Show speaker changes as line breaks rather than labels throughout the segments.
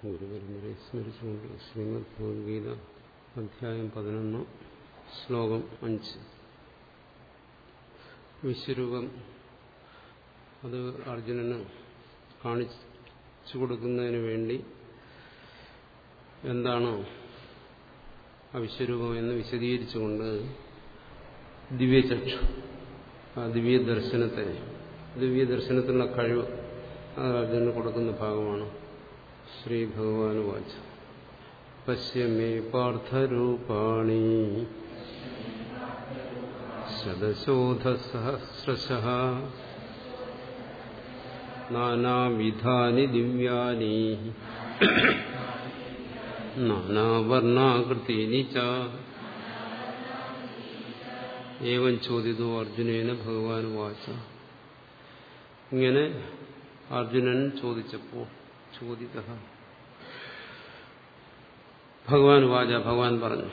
ഗുരുപരമ്പരയെ സ്മരിച്ചുകൊണ്ട് ശ്രീമദ് ഭഗവത്ഗീത അധ്യായം പതിനൊന്ന് ശ്ലോകം അഞ്ച് വിശ്വരൂപം അത് അർജുനന് കാണിച്ചു കൊടുക്കുന്നതിന് വേണ്ടി എന്താണ് ആ വിശ്വരൂപം എന്ന് വിശദീകരിച്ചുകൊണ്ട് ദിവ്യചക്ഷു ആ ദിവ്യ ദർശനത്തെ ദിവ്യ ദർശനത്തിനുള്ള കഴിവ് അത് അർജുനന് കൊടുക്കുന്ന ഭാഗമാണ് ശ്രീ ഭഗവാൻ വാച പശ്യമേ പാർത്ഥരൂപാണി ശതശോധസഹസ്രശ നാനാവിധാനി ദിവ്യാനി നാനാവർണാകൃതീനി ച ഏവം ചോദിതു അർജുനേന ഭഗവാൻ വാച ഇങ്ങനെ അർജുനൻ ചോദിച്ചപ്പോൾ ചോദിത ഭഗവാൻ വാച ഭഗവാൻ പറഞ്ഞു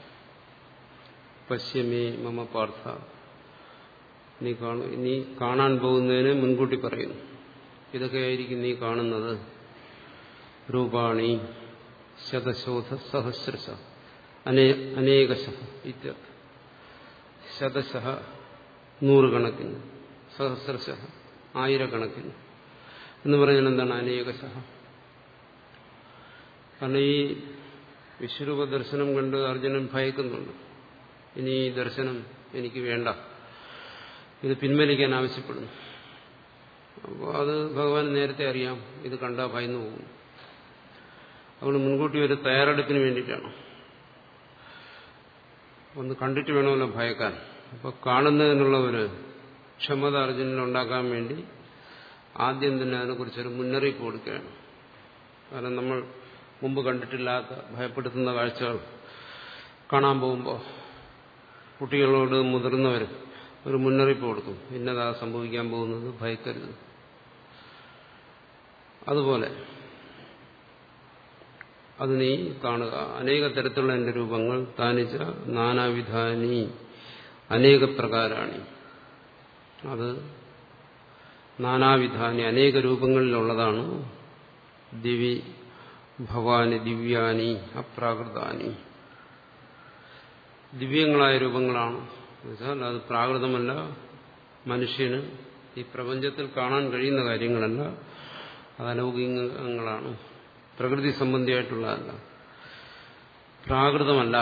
പശ്യമേ മമ പാർത്ഥ നീ കാണു നീ കാണാൻ പോകുന്നതിന് മുൻകൂട്ടി പറയുന്നു ഇതൊക്കെയായിരിക്കും നീ കാണുന്നത് രൂപാണി ശതശോധ സഹസ്രശ അനേകശ ഇത്യർത്ഥ ശതശ നൂറുകണക്കിന് സഹസ്രശ ആയിരക്കണക്കിന് എന്ന് പറഞ്ഞാൽ എന്താണ് അനേകശ കാരണം ഈ വിശ്വരൂപ ദർശനം കണ്ട് അർജുനൻ ഭയക്കുന്നുണ്ട് ഇനി ഈ ദർശനം എനിക്ക് വേണ്ട ഇത് പിൻവലിക്കാൻ ആവശ്യപ്പെടുന്നു അപ്പോൾ അത് ഭഗവാൻ നേരത്തെ അറിയാം ഇത് കണ്ടാൽ ഭയന്നു പോകും അതുകൊണ്ട് മുൻകൂട്ടി ഒരു തയ്യാറെടുപ്പിന് വേണ്ടിയിട്ടാണ് ഒന്ന് കണ്ടിട്ട് വേണമല്ലോ ഭയക്കാൻ അപ്പോൾ കാണുന്നതിനുള്ള ഒരു ക്ഷമത അർജുനൻ ഉണ്ടാക്കാൻ വേണ്ടി ആദ്യം തന്നെ അതിനെക്കുറിച്ചൊരു മുന്നറിയിപ്പ് കൊടുക്കുകയാണ് കാരണം നമ്മൾ മുമ്പ് കണ്ടിട്ടില്ലാത്ത ഭയപ്പെടുത്തുന്ന കാഴ്ചകൾ കാണാൻ പോകുമ്പോൾ കുട്ടികളോട് മുതിർന്നവർ ഒരു മുന്നറിയിപ്പ് കൊടുക്കും ഇന്നതാ സംഭവിക്കാൻ പോകുന്നത് ഭയക്കരുത് അതുപോലെ അത് നീ കാണുക അനേക തരത്തിലുള്ള എന്റെ രൂപങ്ങൾ താനിച്ച നാനാവിധാനി അനേക പ്രകാരാണി അത് നാനാവിധാനി അനേക രൂപങ്ങളിലുള്ളതാണ് ദിവി ഭവാനി ദിവ്യാനി അപ്രാകൃതാനി ദിവ്യങ്ങളായ രൂപങ്ങളാണ് എന്നുവെച്ചാൽ അത് പ്രാകൃതമല്ല മനുഷ്യന് ഈ പ്രപഞ്ചത്തിൽ കാണാൻ കഴിയുന്ന കാര്യങ്ങളല്ല അത് അലൗകികങ്ങളാണ് പ്രകൃതി സംബന്ധിയായിട്ടുള്ളതല്ല പ്രാകൃതമല്ല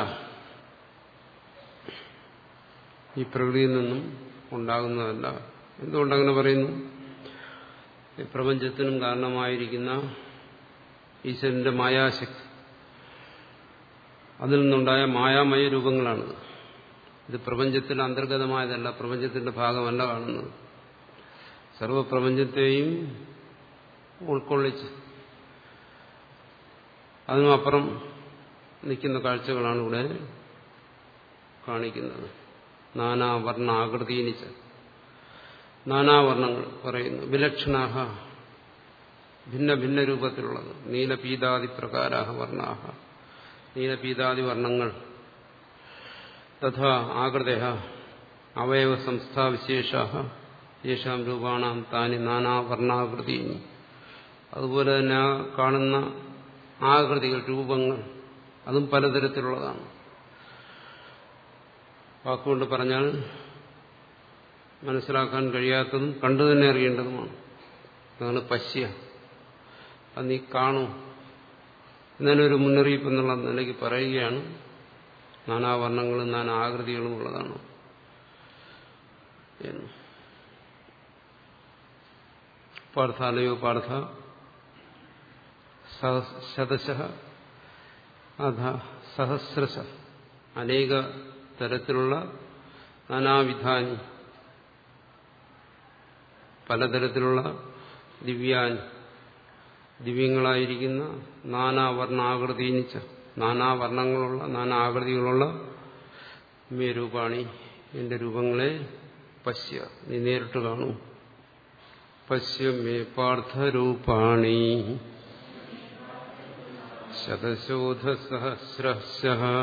ഈ പ്രകൃതിയിൽ നിന്നും ഉണ്ടാകുന്നതല്ല എന്തുകൊണ്ടങ്ങനെ പറയുന്നു ഈ പ്രപഞ്ചത്തിനും കാരണമായിരിക്കുന്ന ഈശ്വരന്റെ മായാശക്തി അതിൽ നിന്നുണ്ടായ മായാമയ രൂപങ്ങളാണിത് ഇത് പ്രപഞ്ചത്തിൽ അന്തർഗതമായതല്ല പ്രപഞ്ചത്തിന്റെ ഭാഗമല്ല കാണുന്നത് സർവപ്രപഞ്ചത്തെയും ഉൾക്കൊള്ളിച്ച് അതിനുമപ്പുറം നിൽക്കുന്ന കാഴ്ചകളാണ് ഇവിടെ കാണിക്കുന്നത് നാനാവർണ്ണ ആകൃതിനിച്ച് നാനാവർണ്ണങ്ങൾ പറയുന്നു വിലക്ഷണാഹ ഭിന്ന ഭിന്ന രൂപത്തിലുള്ളത് നീലപീതാദി പ്രകാരാഹ വർണ്ണാഹ നീലപീതാദി വർണ്ണങ്ങൾ തഥാ ആകൃത അവയവ സംസ്ഥാവിശേഷ യേശാം രൂപാണാം താനി നാനാവർണ്ണാകൃതി അതുപോലെ തന്നെ ആ കാണുന്ന ആകൃതികൾ രൂപങ്ങൾ അതും പലതരത്തിലുള്ളതാണ് വാക്കുകൊണ്ട് പറഞ്ഞാൽ മനസ്സിലാക്കാൻ കഴിയാത്തതും കണ്ടു തന്നെ അറിയേണ്ടതുമാണ് അതാണ് പശ്യ അത് നീ കാണൂ എന്നൊരു മുന്നറിയിപ്പ് എന്നുള്ള നിലയ്ക്ക് പറയുകയാണ് നാനാവർണ്ണങ്ങളും നാനാ ആകൃതികളും ഉള്ളതാണ് എന്ന് പാർത്ഥാലയോ പാർത്ഥ ശതശ അധ സഹസ്രശ അനേക തരത്തിലുള്ള നാനാവിധാനി പലതരത്തിലുള്ള ദിവ്യാനി ദിവ്യങ്ങളായിരിക്കുന്ന നാനാവർണ്ണ ആകൃതിനിച്ച നാനാവർണ്ണങ്ങളുള്ള നാനാ ആകൃതികളുള്ള മേ രൂപാണി എന്റെ രൂപങ്ങളെ പശ്യ നീ നേരിട്ട് കാണൂ പശ്യ മേ പാർത്ഥരൂപാണി ശതശോധസഹസ്രശ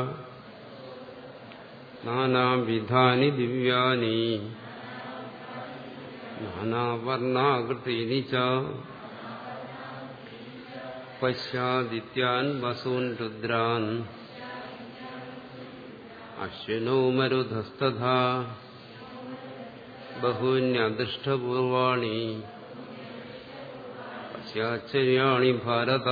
നാനാവിധാനി ദിവ്യാനി നാനാവർണാകൃതീനി ച പശ്യാദിത്യാൻ വസൂൻ രുദ്രാൻ അശ്വിനോ മരുധസ്തഥാ ബഹൂന്യദൃഷ്ടപൂർവാണി പശ്യാശ്ചര്യാണി ഭാരത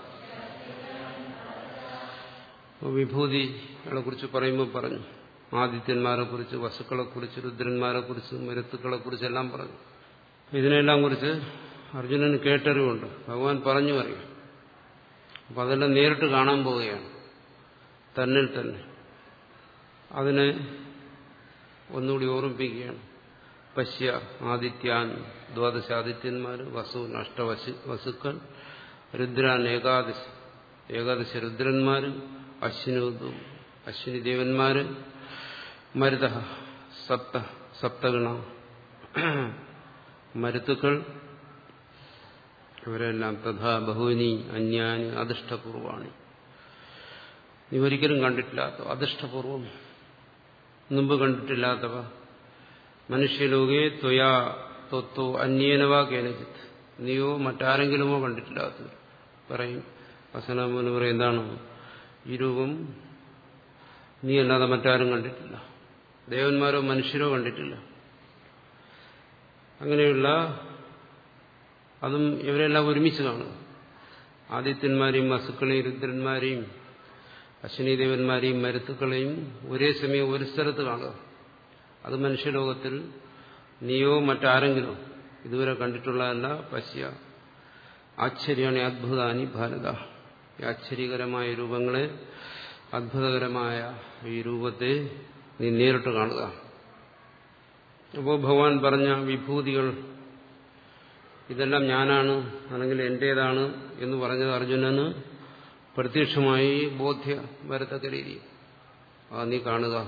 വിഭൂതികളെ കുറിച്ച് പറയുമ്പോൾ പറഞ്ഞു ആദിത്യന്മാരെ കുറിച്ച് വസുക്കളെ കുറിച്ച് രുദ്രന്മാരെ കുറിച്ച് മരുത്തുക്കളെ കുറിച്ചെല്ലാം പറഞ്ഞു ഇതിനെല്ലാം കുറിച്ച് അർജുനന് കേട്ടറിവുണ്ട് ഭഗവാൻ പറഞ്ഞു അറിയാം അപ്പൊ അതെല്ലാം നേരിട്ട് കാണാൻ പോവുകയാണ് തന്നിൽ തന്നെ അതിനെ ഒന്നുകൂടി ഓർമ്മിപ്പിക്കുകയാണ് പശ്യ ആദിത്യാൻ ദ്വാദശ ആദിത്യന്മാർ വസു അഷ്ടവസു വസുക്കൾ രുദ്രാൻ ഏകാദശ ഏകാദശ രുദ്രന്മാർ അശ്വിനു അശ്വിനി ദേവന്മാര് മരുത സപ്ത സപ്തഗണ മരുത്തുക്കൾ ഇവരെല്ലാം തഥാ ബഹുവിനി അന്യാന് അധിഷ്ഠപൂർവാണി നീ ഒരിക്കലും കണ്ടിട്ടില്ലാത്ത അധിഷ്ഠപൂർവം മുമ്പ് കണ്ടിട്ടില്ലാത്തവ മനുഷ്യലോകെ ത്വയാ തൊത്തോ അന്യേനവാ കേനജിത്ത് നീയോ മറ്റാരെങ്കിലുമോ കണ്ടിട്ടില്ലാത്തവർ പറയും അസനാമോന് പറയും എന്താണ് ഈ രൂപം നീ അല്ലാതെ മറ്റാരും കണ്ടിട്ടില്ല ദേവന്മാരോ മനുഷ്യരോ കണ്ടിട്ടില്ല അങ്ങനെയുള്ള അതും ഇവരെല്ലാം ഒരുമിച്ച് കാണുക ആദിത്യന്മാരെയും വസുക്കളെയും രുദ്രന്മാരെയും അശ്വിനി ദേവന്മാരെയും മരുത്തുക്കളെയും ഒരേ സമയം ഒരു സ്ഥലത്ത് കാണുക അത് മനുഷ്യലോകത്തിൽ നീയോ മറ്റാരെങ്കിലോ ഇതുവരെ കണ്ടിട്ടുള്ളതല്ല പശ്യ ആശ്ചര്യമാണ് അദ്ഭുതാനി ഭാരത ഈ ആശ്ചര്യകരമായ രൂപങ്ങളെ അത്ഭുതകരമായ ഈ രൂപത്തെ നീ നേരിട്ട് കാണുക അപ്പോൾ ഭഗവാൻ പറഞ്ഞ വിഭൂതികൾ ഇതെല്ലാം ഞാനാണ് അല്ലെങ്കിൽ എന്റേതാണ് എന്ന് പറഞ്ഞത് അർജുനന് പ്രത്യക്ഷമായി ബോധ്യ വരത്തക്ക രീതി ആ നീ കാണുക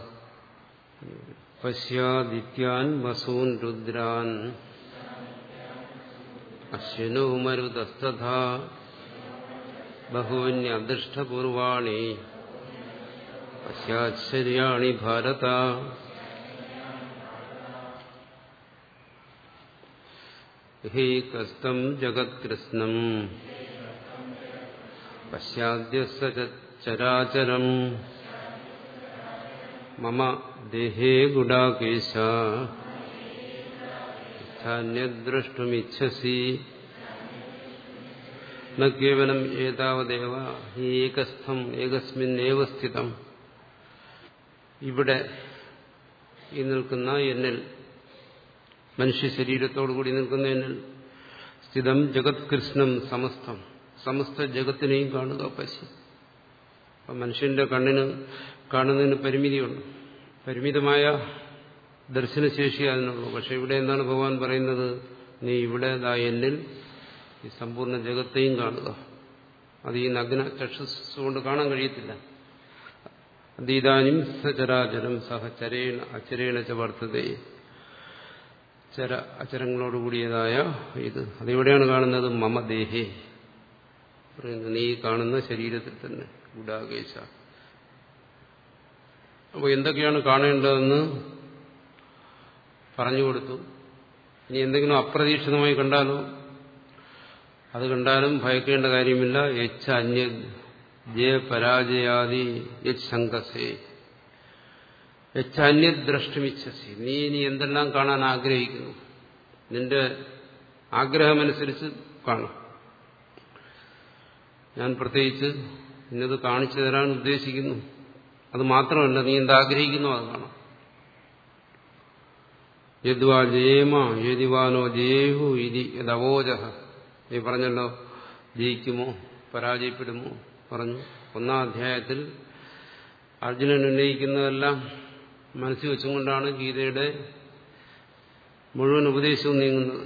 പശ്യാദിത്യാൻ വസൂൻ രുദ്രാൻ അശ്വിനോ മരുതസ്തഥാ ബഹൂന്യദൃഷ്ടപൂർവാണി പശ്യാശ്ചര്യാണി ഭാരത ഹേകസ്തം ജഗത്കൃഷ്ണം പശ്യാദ്യ ചരാചരം മമ ദേഹേ ഗുഡാകേശ ദ്രഷ്ടുമിച്ഛസി ന കേവലം ഏതാവദേവ ഏകസ്ഥം ഏകസ്മിന്നേവ സ്ഥിതം ഇവിടെ ഈ നിൽക്കുന്ന എന്നിൽ മനുഷ്യ ശരീരത്തോടുകൂടി നിൽക്കുന്ന എന്നിൽ സ്ഥിതം ജഗത് കൃഷ്ണം സമസ്തം സമസ്ത ജഗത്തിനെയും കാണുക പശി അപ്പം മനുഷ്യന്റെ കണ്ണിന് കാണുന്നതിന് പരിമിതിയുണ്ട് പരിമിതമായ ദർശനശേഷി അതിനുള്ളൂ പക്ഷെ ഇവിടെ എന്താണ് ഭഗവാൻ പറയുന്നത് നീ ഇവിടെ ദാ എന്നിൽ ഈ സമ്പൂർണ്ണ ജഗത്തെയും കാണുക അത് ഈ നഗ്ന ചക്ഷസ് കൊണ്ട് കാണാൻ കഴിയത്തില്ല അതീതാനും സചരാചരം സഹ ചരേണ അചരേണ ച വർത്തതേ ചര അചരങ്ങളോടുകൂടിയതായ ഇത് അതെവിടെയാണ് കാണുന്നത് മമ ദേഹേ പറയുന്നത് നീ കാണുന്ന ശരീരത്തിൽ തന്നെ ഗുഡാകേശ അപ്പോൾ എന്തൊക്കെയാണ് കാണേണ്ടതെന്ന് പറഞ്ഞു കൊടുത്തു ഇനി എന്തെങ്കിലും അപ്രതീക്ഷിതമായി കണ്ടാലോ അത് കണ്ടാലും ഭയക്കേണ്ട കാര്യമില്ല യച്ഛ അന്യ ജയ പരാജയാദി യച്ച് ശങ്കസേ യച്ഛ അന്യദ്രഷ്ടുമിച്ഛസി നീ ഇനി എന്തെല്ലാം കാണാൻ ആഗ്രഹിക്കുന്നു നിന്റെ ആഗ്രഹമനുസരിച്ച് കാണും ഞാൻ പ്രത്യേകിച്ച് ഇന്നത് കാണിച്ചു തരാൻ ഉദ്ദേശിക്കുന്നു അത് മാത്രമല്ല നീ എന്താഗ്രഹിക്കുന്നു അത് കാണാം യദ്വാ ജയേമ യതിവാനോ ജയേഹു ഇതി യഥവോജ നീ പറഞ്ഞല്ലോ ജയിക്കുമോ പരാജയപ്പെടുമോ പറഞ്ഞു ഒന്നാം അധ്യായത്തിൽ അർജുനൻ ഉന്നയിക്കുന്നതെല്ലാം മനസ്സിൽ വെച്ചുകൊണ്ടാണ് ഗീതയുടെ മുഴുവൻ ഉപദേശവും നീങ്ങുന്നത്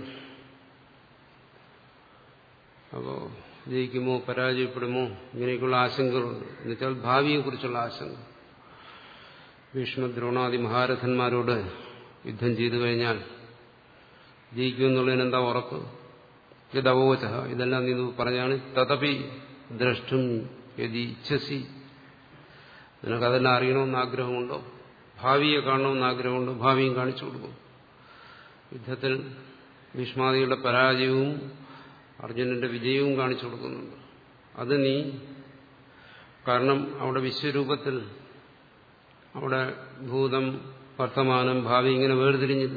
അപ്പോൾ ജയിക്കുമോ പരാജയപ്പെടുമോ ഇങ്ങനെയൊക്കെയുള്ള ആശങ്കകളുണ്ട് എന്നുവെച്ചാൽ ഭാവിയെക്കുറിച്ചുള്ള ആശങ്ക ഭീഷ്മ ദ്രോണാദി മഹാരഥന്മാരോട് യുദ്ധം ചെയ്തു കഴിഞ്ഞാൽ ജയിക്കുമെന്നുള്ളതിന് എന്താ ഉറപ്പ് യഥവോച ഇതെല്ലാം നീ പറഞ്ഞാണ് തഥപി ദ്രഷ്ടും യതി ഇച്ഛസി നിനക്കതെല്ലാം അറിയണമെന്ന് ആഗ്രഹമുണ്ടോ ഭാവിയെ കാണണമെന്ന് ആഗ്രഹമുണ്ടോ ഭാവിയും കാണിച്ചു കൊടുക്കും യുദ്ധത്തിൽ ഭീഷ്മാദികളുടെ പരാജയവും അർജുനന്റെ വിജയവും കാണിച്ചു കൊടുക്കുന്നുണ്ട് അത് നീ കാരണം അവിടെ വിശ്വരൂപത്തിൽ അവിടെ ഭൂതം വർത്തമാനം ഭാവി ഇങ്ങനെ വേർതിരിഞ്ഞില്ല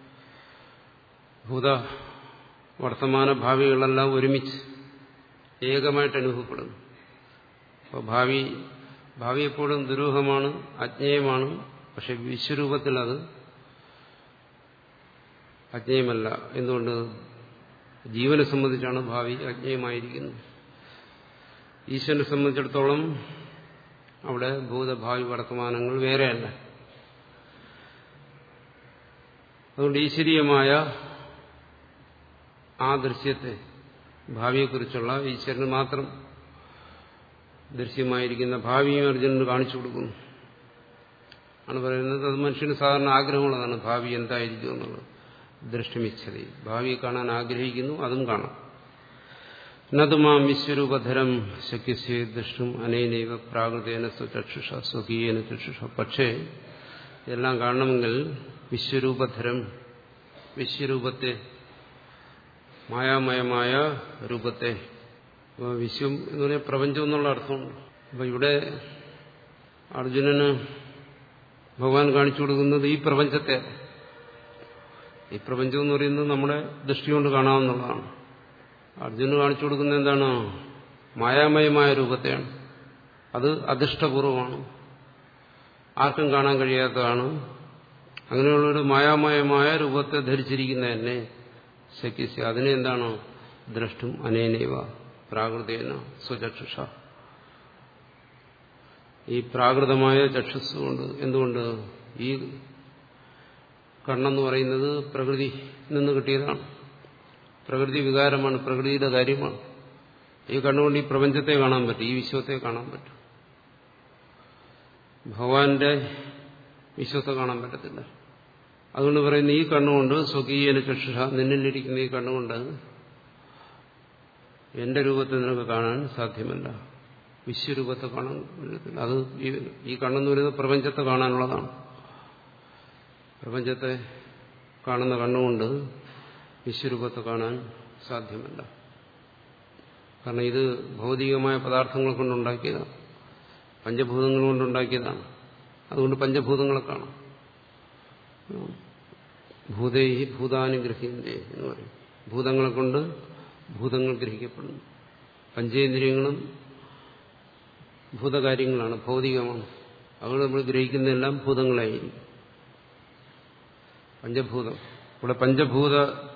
ഭൂത വർത്തമാന ഭാവികളെല്ലാം ഒരുമിച്ച് ഏകമായിട്ട് അനുഭവപ്പെടുന്നു അപ്പോൾ ഭാവി ഭാവി എപ്പോഴും ദുരൂഹമാണ് അജ്ഞേയമാണ് പക്ഷെ വിശ്വരൂപത്തിൽ അത് അജ്ഞേയമല്ല എന്തുകൊണ്ട് ജീവനെ സംബന്ധിച്ചാണ് ഭാവി അജ്ഞേയമായിരിക്കുന്നത് ഈശ്വരനെ സംബന്ധിച്ചിടത്തോളം അവിടെ ഭൂതഭാവി വർത്തമാനങ്ങൾ വേറെയല്ല അതുകൊണ്ട് ഈശ്വരീയമായ ആ ദൃശ്യത്തെ ഭാവിയെക്കുറിച്ചുള്ള ഈശ്വരന് മാത്രം ദൃശ്യമായിരിക്കുന്ന ഭാവിയും അർജുനന് കാണിച്ചു കൊടുക്കുന്നു ആണ് പറയുന്നത് അത് മനുഷ്യന് സാധാരണ ആഗ്രഹമുള്ളതാണ് ഭാവി എന്തായിരിക്കും എന്നുള്ളത് ദൃഷ്ടിമിച്ഛതി ഭാവിയെ കാണാൻ ആഗ്രഹിക്കുന്നു അതും കാണാം നതുമാം വിശ്വരൂപധരം ശക്യസ്യേ ദൃഷ്ടും അനേനൈവ പ്രാകൃതേന ചക്ഷുഷ സ്വകീയന ചക്ഷുഷ പക്ഷേ എല്ലാം കാണണമെങ്കിൽ വിശ്വരൂപധരം വിശ്വരൂപത്തെ മായാമയമായ രൂപത്തെ വിശ്വം എന്ന് പറഞ്ഞാൽ പ്രപഞ്ചം എന്നുള്ള അർത്ഥമുണ്ട് അപ്പൊ ഇവിടെ അർജുനന് ഭഗവാൻ കാണിച്ചു കൊടുക്കുന്നത് ഈ പ്രപഞ്ചത്തെ ഈ പ്രപഞ്ചം എന്ന് പറയുന്നത് നമ്മുടെ ദൃഷ്ടി കൊണ്ട് കാണാവുന്നതാണ് അർജുന് കാണിച്ചു കൊടുക്കുന്നത് എന്താണ് മായാമയമായ രൂപത്തെയാണ് അത് അധിഷ്ഠപൂർവമാണ് ആർക്കും കാണാൻ കഴിയാത്തതാണ് അങ്ങനെയുള്ളൊരു മായാമയമായ രൂപത്തെ ധരിച്ചിരിക്കുന്ന എന്നെ ശക്തിസ് അതിനെ എന്താണ് ദ്രഷ്ടും അനേനൈവ പ്രാകൃതേന സ്വചക്ഷുഷ ഈ പ്രാകൃതമായ ചക്ഷുസ് കൊണ്ട് എന്തുകൊണ്ട് ഈ കണ്ണെന്ന് പറയുന്നത് പ്രകൃതി നിന്ന് കിട്ടിയതാണ് പ്രകൃതി വികാരമാണ് പ്രകൃതിയുടെ കാര്യമാണ് ഈ കണ്ണുകൊണ്ട് ഈ പ്രപഞ്ചത്തെ കാണാൻ പറ്റും ഈ വിശ്വത്തെ കാണാൻ പറ്റും ഭഗവാന്റെ വിശ്വത്തെ കാണാൻ പറ്റത്തില്ല അതുകൊണ്ട് പറയുന്ന ഈ കണ്ണുകൊണ്ട് സ്വകീയന ചക്ഷുഷ നിന്നിലിരിക്കുന്ന ഈ കണ്ണുകൊണ്ട് എന്റെ രൂപത്തെ നിനക്ക് കാണാൻ സാധ്യമല്ല വിശ്വരൂപത്തെ കാണാൻ പറ്റത്തില്ല അത് ഈ കണ്ണെന്ന് പറയുന്നത് പ്രപഞ്ചത്തെ കാണാനുള്ളതാണ് പ്രപഞ്ചത്തെ കാണുന്ന കണ്ണുകൊണ്ട് വിശ്വരൂപത്തെ കാണാൻ സാധ്യമല്ല കാരണം ഇത് ഭൗതികമായ പദാർത്ഥങ്ങൾ കൊണ്ടുണ്ടാക്കിയതാണ് പഞ്ചഭൂതങ്ങൾ കൊണ്ടുണ്ടാക്കിയതാണ് അതുകൊണ്ട് പഞ്ചഭൂതങ്ങളെ കാണാം ഭൂതേ ഭൂതാനുഗ്രഹിന്റെ എന്ന് പറയും ഭൂതങ്ങളെ കൊണ്ട് ഭൂതങ്ങൾ ഗ്രഹിക്കപ്പെടുന്നു പഞ്ചേന്ദ്രിയങ്ങളും ഭൂതകാര്യങ്ങളാണ് ഭൗതികമാണ് അതുകൊണ്ട് നമ്മൾ ഗ്രഹിക്കുന്നതെല്ലാം ഭൂതങ്ങളായിരിക്കും പഞ്ചഭൂതം ഇവിടെ പഞ്ചഭൂത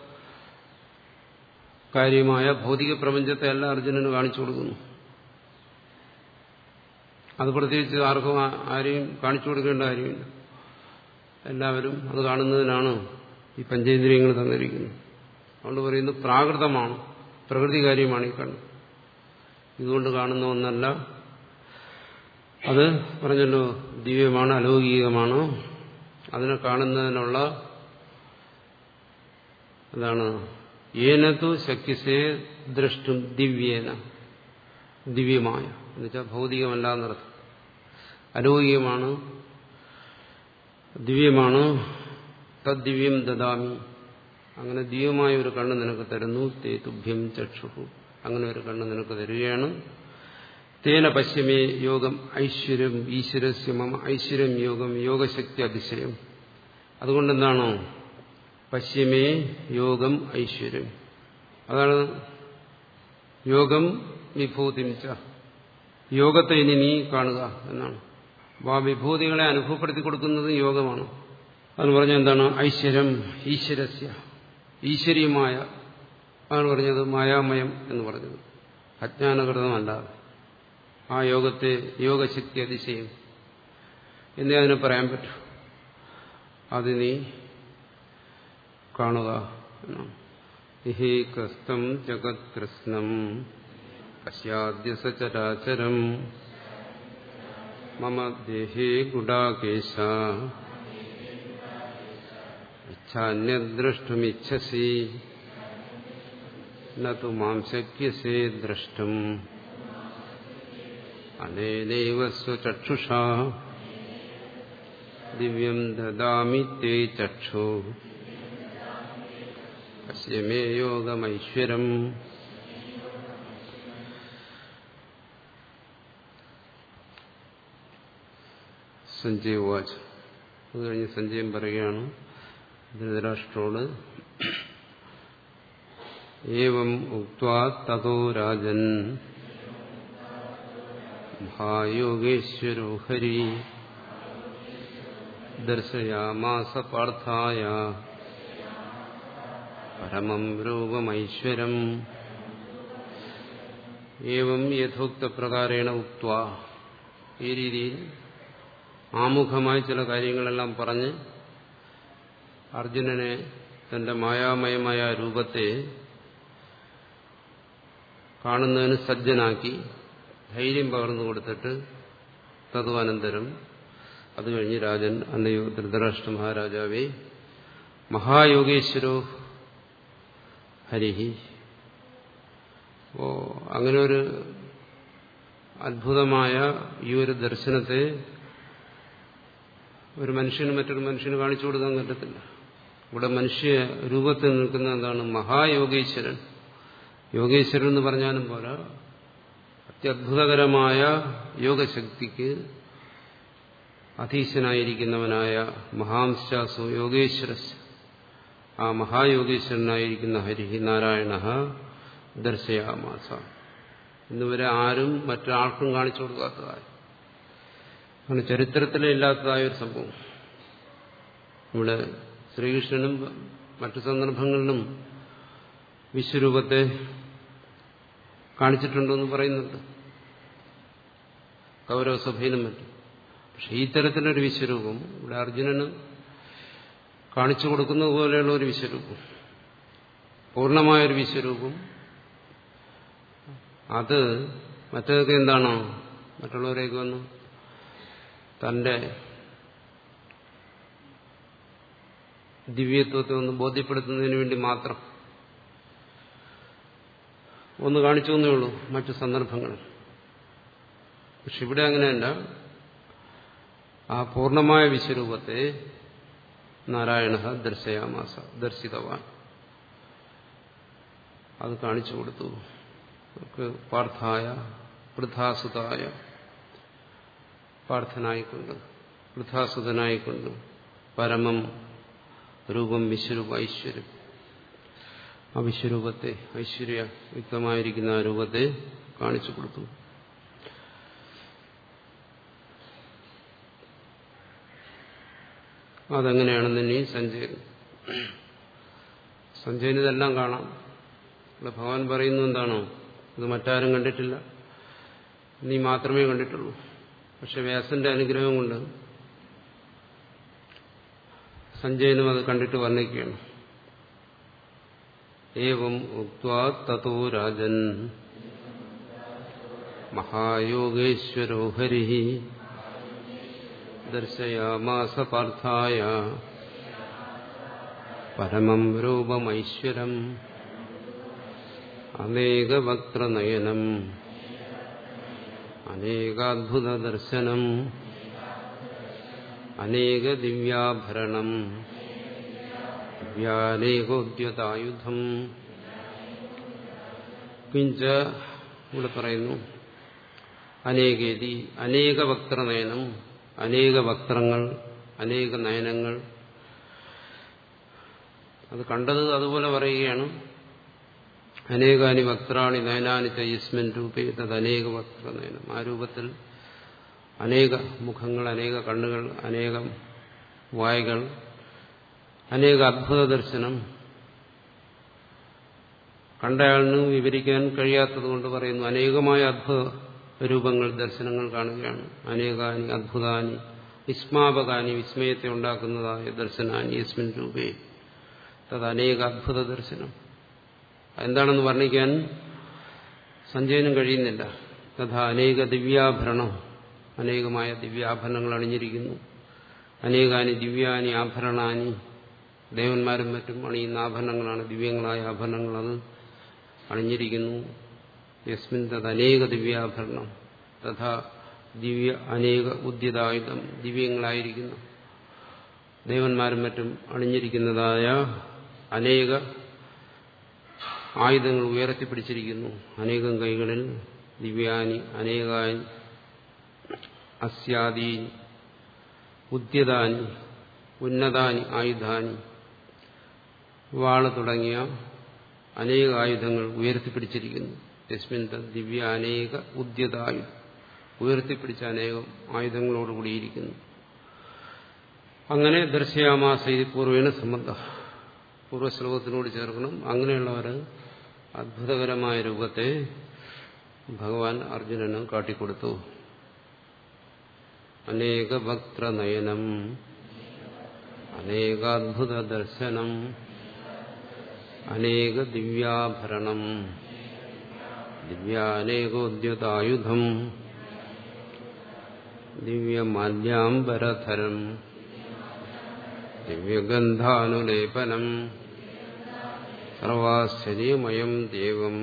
കാര്യമായ ഭൗതിക പ്രപഞ്ചത്തെ എല്ലാം അർജുനന് കാണിച്ചു കൊടുക്കുന്നു അത് പ്രത്യേകിച്ച് ആർക്കും ആരെയും കാണിച്ചു കൊടുക്കേണ്ട കാര്യമില്ല എല്ലാവരും അത് കാണുന്നതിനാണ് ഈ പഞ്ചേന്ദ്രിയങ്ങൾ തന്നിരിക്കുന്നത് അതുകൊണ്ട് പറയുന്നത് പ്രാകൃതമാണ് പ്രകൃതി കാര്യമാണ് ഈ കണ്ണ് ഇതുകൊണ്ട് കാണുന്ന ഒന്നല്ല അത് പറഞ്ഞല്ലോ ദിവ്യമാണ് അലൗകികമാണ് അതിനെ കാണുന്നതിനുള്ള എന്താണ് ഏനതു ശക്തിസേ ദ്രഷ്ടും ദിവ്യേന ദിവ്യമായ എന്നുവെച്ചാൽ ഭൗതികമല്ല എന്നർത്ഥം അലൗകികമാണ് ദിവ്യമാണ് തദ്ദിവ്യം ദദാമി അങ്ങനെ ദിവ്യമായ ഒരു കണ്ണ് നിനക്ക് തരുന്നു തേ തുഭ്യം ചക്ഷു അങ്ങനെ ഒരു കണ്ണ് നിനക്ക് തരികയാണ് തേന പശ്യമേ യോഗം ഐശ്വര്യം ഈശ്വരസ്യ മമ ഐശ്വര്യം യോഗം യോഗശക്തി അതിശയം അതുകൊണ്ടെന്താണോ പശ്യമേ യോഗം ഐശ്വര്യം അതാണ് യോഗം വിഭൂതിമിച്ച യോഗത്തെ ഇനി നീ കാണുക എന്നാണ് അപ്പോൾ ആ വിഭൂതികളെ അനുഭവപ്പെടുത്തി കൊടുക്കുന്നത് യോഗമാണ് അതെന്ന് പറഞ്ഞാൽ എന്താണ് ഐശ്വര്യം ഈശ്വരസ്യ ഈശ്വരീയമായ അതാണ് പറഞ്ഞത് മായാമയം എന്ന് പറഞ്ഞത് അജ്ഞാനകൃതമല്ലാതെ ആ യോഗത്തെ യോഗശക്തി അതിശയം എന്നേ അതിനെ പറയാൻ പറ്റൂ അത് നീ കാണുക എന്നാണ് ഇഹേകസ്തം ജഗത്കൃഷ്ണം പശ്യാദ്യ സചരാചരം മമ ദേഹേ ഗുഡാകേശ ഇച്ഛാന്യദ്രഷ്ടുമിച്ഛസി നു മാം ശക്യസേ ദ്രഷ്ടും അനേനൈവ സ്വചക്ഷുഷാ ദിവ്യം ദദാമി തേ ചക്ഷു പശ്യമേ യോഗമൈശ്വരം സഞ്ജയ് വാച്ച് അത് കഴിഞ്ഞ് സഞ്ജയം പറയുകയാണ് ധൃതരാഷ്ട്രോട് ഏവം ഉക്വാ തതോ രാജൻ മഹായോഗേശ്വരോ ഹരി ദർശയാമാസ പാർത്ഥായ പരമം രൂപമൈശ്വരം ഏവം യഥോക്തപ്രകാരേണ ഉക്വ ഈ രീതിയിൽ ആമുഖമായി ചില കാര്യങ്ങളെല്ലാം പറഞ്ഞ് അർജുനനെ തന്റെ മായാമയമായ രൂപത്തെ കാണുന്നതിന് സജ്ജനാക്കി ധൈര്യം പകർന്നു കൊടുത്തിട്ട് തതുവനന്തരം അത് കഴിഞ്ഞ് രാജൻ അന്നയോ ധൃതരാഷ്ട്ര മഹാരാജാവേ മഹായോഗേശ്വരോ ഹരിഹി അപ്പോ അങ്ങനെ ഒരു അത്ഭുതമായ ഈ ഒരു ദർശനത്തെ ഒരു മനുഷ്യന് മറ്റൊരു മനുഷ്യന് കാണിച്ചു കൊടുക്കാൻ പറ്റത്തില്ല ഇവിടെ മനുഷ്യ രൂപത്തിൽ നിൽക്കുന്ന എന്താണ് മഹായോഗേശ്വരൻ യോഗേശ്വരൻ എന്ന് പറഞ്ഞാലും പോരാ അത്യത്ഭുതകരമായ യോഗശക്തിക്ക് അധീശനായിരിക്കുന്നവനായ മഹാംശാസു യോഗേശ്വര ആ മഹായോഗേശ്വരനായിരിക്കുന്ന ഹരിഹി നാരായണ ദർശയാമാസ ഇന്നുവരെ ആരും മറ്റൊരാൾക്കും കാണിച്ചു കൊടുക്കാത്തതായ അങ്ങനെ ചരിത്രത്തിലേ ഇല്ലാത്തതായ ഒരു സംഭവം ഇവിടെ ശ്രീകൃഷ്ണനും മറ്റു സന്ദർഭങ്ങളിലും വിശ്വരൂപത്തെ കാണിച്ചിട്ടുണ്ടെന്ന് പറയുന്നുണ്ട് കൗരവസഭയിലും മറ്റും പക്ഷെ ഈ തരത്തിലൊരു വിശ്വരൂപം ഇവിടെ അർജുനന് കാണിച്ചു കൊടുക്കുന്നത് പോലെയുള്ള ഒരു വിശ്വരൂപം പൂർണ്ണമായൊരു വിശ്വരൂപം അത് മറ്റേതൊക്കെ എന്താണോ മറ്റുള്ളവരെയൊക്കെ വന്നു തന്റെ ദിവ്യത്വത്തെ ഒന്ന് ബോധ്യപ്പെടുത്തുന്നതിന് വേണ്ടി മാത്രം ഒന്ന് കാണിച്ചു എന്നേ ഉള്ളൂ മറ്റു സന്ദർഭങ്ങളിൽ പക്ഷെ ഇവിടെ അങ്ങനെയല്ല ആ പൂർണ്ണമായ വിശ്വരൂപത്തെ നാരായണ ദർശയാമാസ ദർശിതവാൻ അത് കാണിച്ചു കൊടുത്തു പാർത്ഥായ വൃദ്ധാസുതായ പാർത്ഥനായിക്കൊണ്ട് വൃദ്ധാസുതനായിക്കൊണ്ട് പരമം രൂപം വിശ്വരൂപ ഐശ്വര്യം ആ വിശ്വരൂപത്തെ ഐശ്വര്യ യുക്തമായിരിക്കുന്ന ആ രൂപത്തെ കാണിച്ചു കൊടുത്തു അതെങ്ങനെയാണെന്ന് ഇനി സഞ്ജയൻ സഞ്ജയന് ഇതെല്ലാം കാണാം ഇവിടെ ഭഗവാൻ പറയുന്നു എന്താണോ ഇത് മറ്റാരും കണ്ടിട്ടില്ല നീ മാത്രമേ കണ്ടിട്ടുള്ളൂ പക്ഷെ വ്യാസന്റെ അനുഗ്രഹം കൊണ്ട് സഞ്ജയനും അത് കണ്ടിട്ട് വർണ്ണിക്കുകയാണ് ഏവം ഉക്വാ തതോ രാജൻ മഹായോഗേശ്വരോ ഹരി ദർശയാമാസ പാർത്ഥായ പരമം രൂപമൈശ്വരം അനേകവക്ത്രനയനം അനേകാത്ഭുതദർശനം അനേക ദിവ്യാഭരണം ദിവ്യാനേകോദ്യതായുധം കിഞ്ച ഇവിടെ പറയുന്നു അനേകേതി അനേക വക്ത്രനയനം അനേക വക്ത്രങ്ങൾ അനേക നയനങ്ങൾ അത് കണ്ടത് അതുപോലെ പറയുകയാണ് അനേകാനി വക്രാണി നയനാനി ചയസ്മിൻ രൂപേ തത് അനേക വക്രനയനം ആ രൂപത്തിൽ അനേക മുഖങ്ങൾ അനേക കണ്ണുകൾ അനേകം വായകൾ അനേക അദ്ഭുത ദർശനം കണ്ടയാളിന് വിവരിക്കാൻ കഴിയാത്തതുകൊണ്ട് പറയുന്നു അനേകമായ അദ്ഭുത രൂപങ്ങൾ ദർശനങ്ങൾ കാണുകയാണ് അനേകാനി അദ്ഭുതാനി വിസ്മാപകാനി വിസ്മയത്തെ ഉണ്ടാക്കുന്നതായ ദർശനാനി യസ്മിൻ രൂപേ തത് അനേക അദ്ഭുത ദർശനം എന്താണെന്ന് വർണ്ണിക്കാൻ സഞ്ജയനും കഴിയുന്നില്ല തഥാ അനേക ദിവ്യാഭരണം അനേകമായ ദിവ്യാഭരണങ്ങൾ അണിഞ്ഞിരിക്കുന്നു അനേകാനി ദിവ്യാനി ആഭരണാനി ദേവന്മാരും മറ്റും അണിയുന്ന ആഭരണങ്ങളാണ് ദിവ്യങ്ങളായ ആഭരണങ്ങൾ അത് അണിഞ്ഞിരിക്കുന്നു യസ്മിൻ തത് അനേക ദിവ്യാഭരണം തഥാ ദിവ്യ അനേക ഉദ്യതായുധം ദിവ്യങ്ങളായിരിക്കുന്നു ദേവന്മാരും മറ്റും അണിഞ്ഞിരിക്കുന്നതായ അനേക ആയുധങ്ങൾ ഉയർത്തിപ്പിടിച്ചിരിക്കുന്നു അനേകം കൈകളിൽ ദിവ്യാനി അനേകാനി അസ്യാദീ ഉദ്യതാനി ഉന്നതാനി ആയുധാനി വാള് തുടങ്ങിയ അനേക ആയുധങ്ങൾ ഉയർത്തിപ്പിടിച്ചിരിക്കുന്നു യസ്മിൻ ദിവ്യ അനേക ഉദ്യതായുധം ഉയർത്തിപ്പിടിച്ച അനേകം ആയുധങ്ങളോടുകൂടിയിരിക്കുന്നു അങ്ങനെ ദർശയാമാസ ഇത് പൂർവേണ സംബന്ധ പൂർവ്വശ്ലോകത്തിനോട് ചേർക്കണം അങ്ങനെയുള്ളവർ അത്ഭുതകരമായ രൂപത്തെ ഭഗവാൻ അർജുനന് കാട്ടിക്കൊടുത്തു അനേക ഭക്തനയനം അനേകാത്ഭുത ദർശനം അനേക ദിവ്യാഭരണം ദിവ്യാനേകോദ്യതായുധം ദിവ്യമാല്യാംബരധരം ദിവ്യഗന്ധാനുലേപനം സർവാശ്ചര്യമയം ദേവം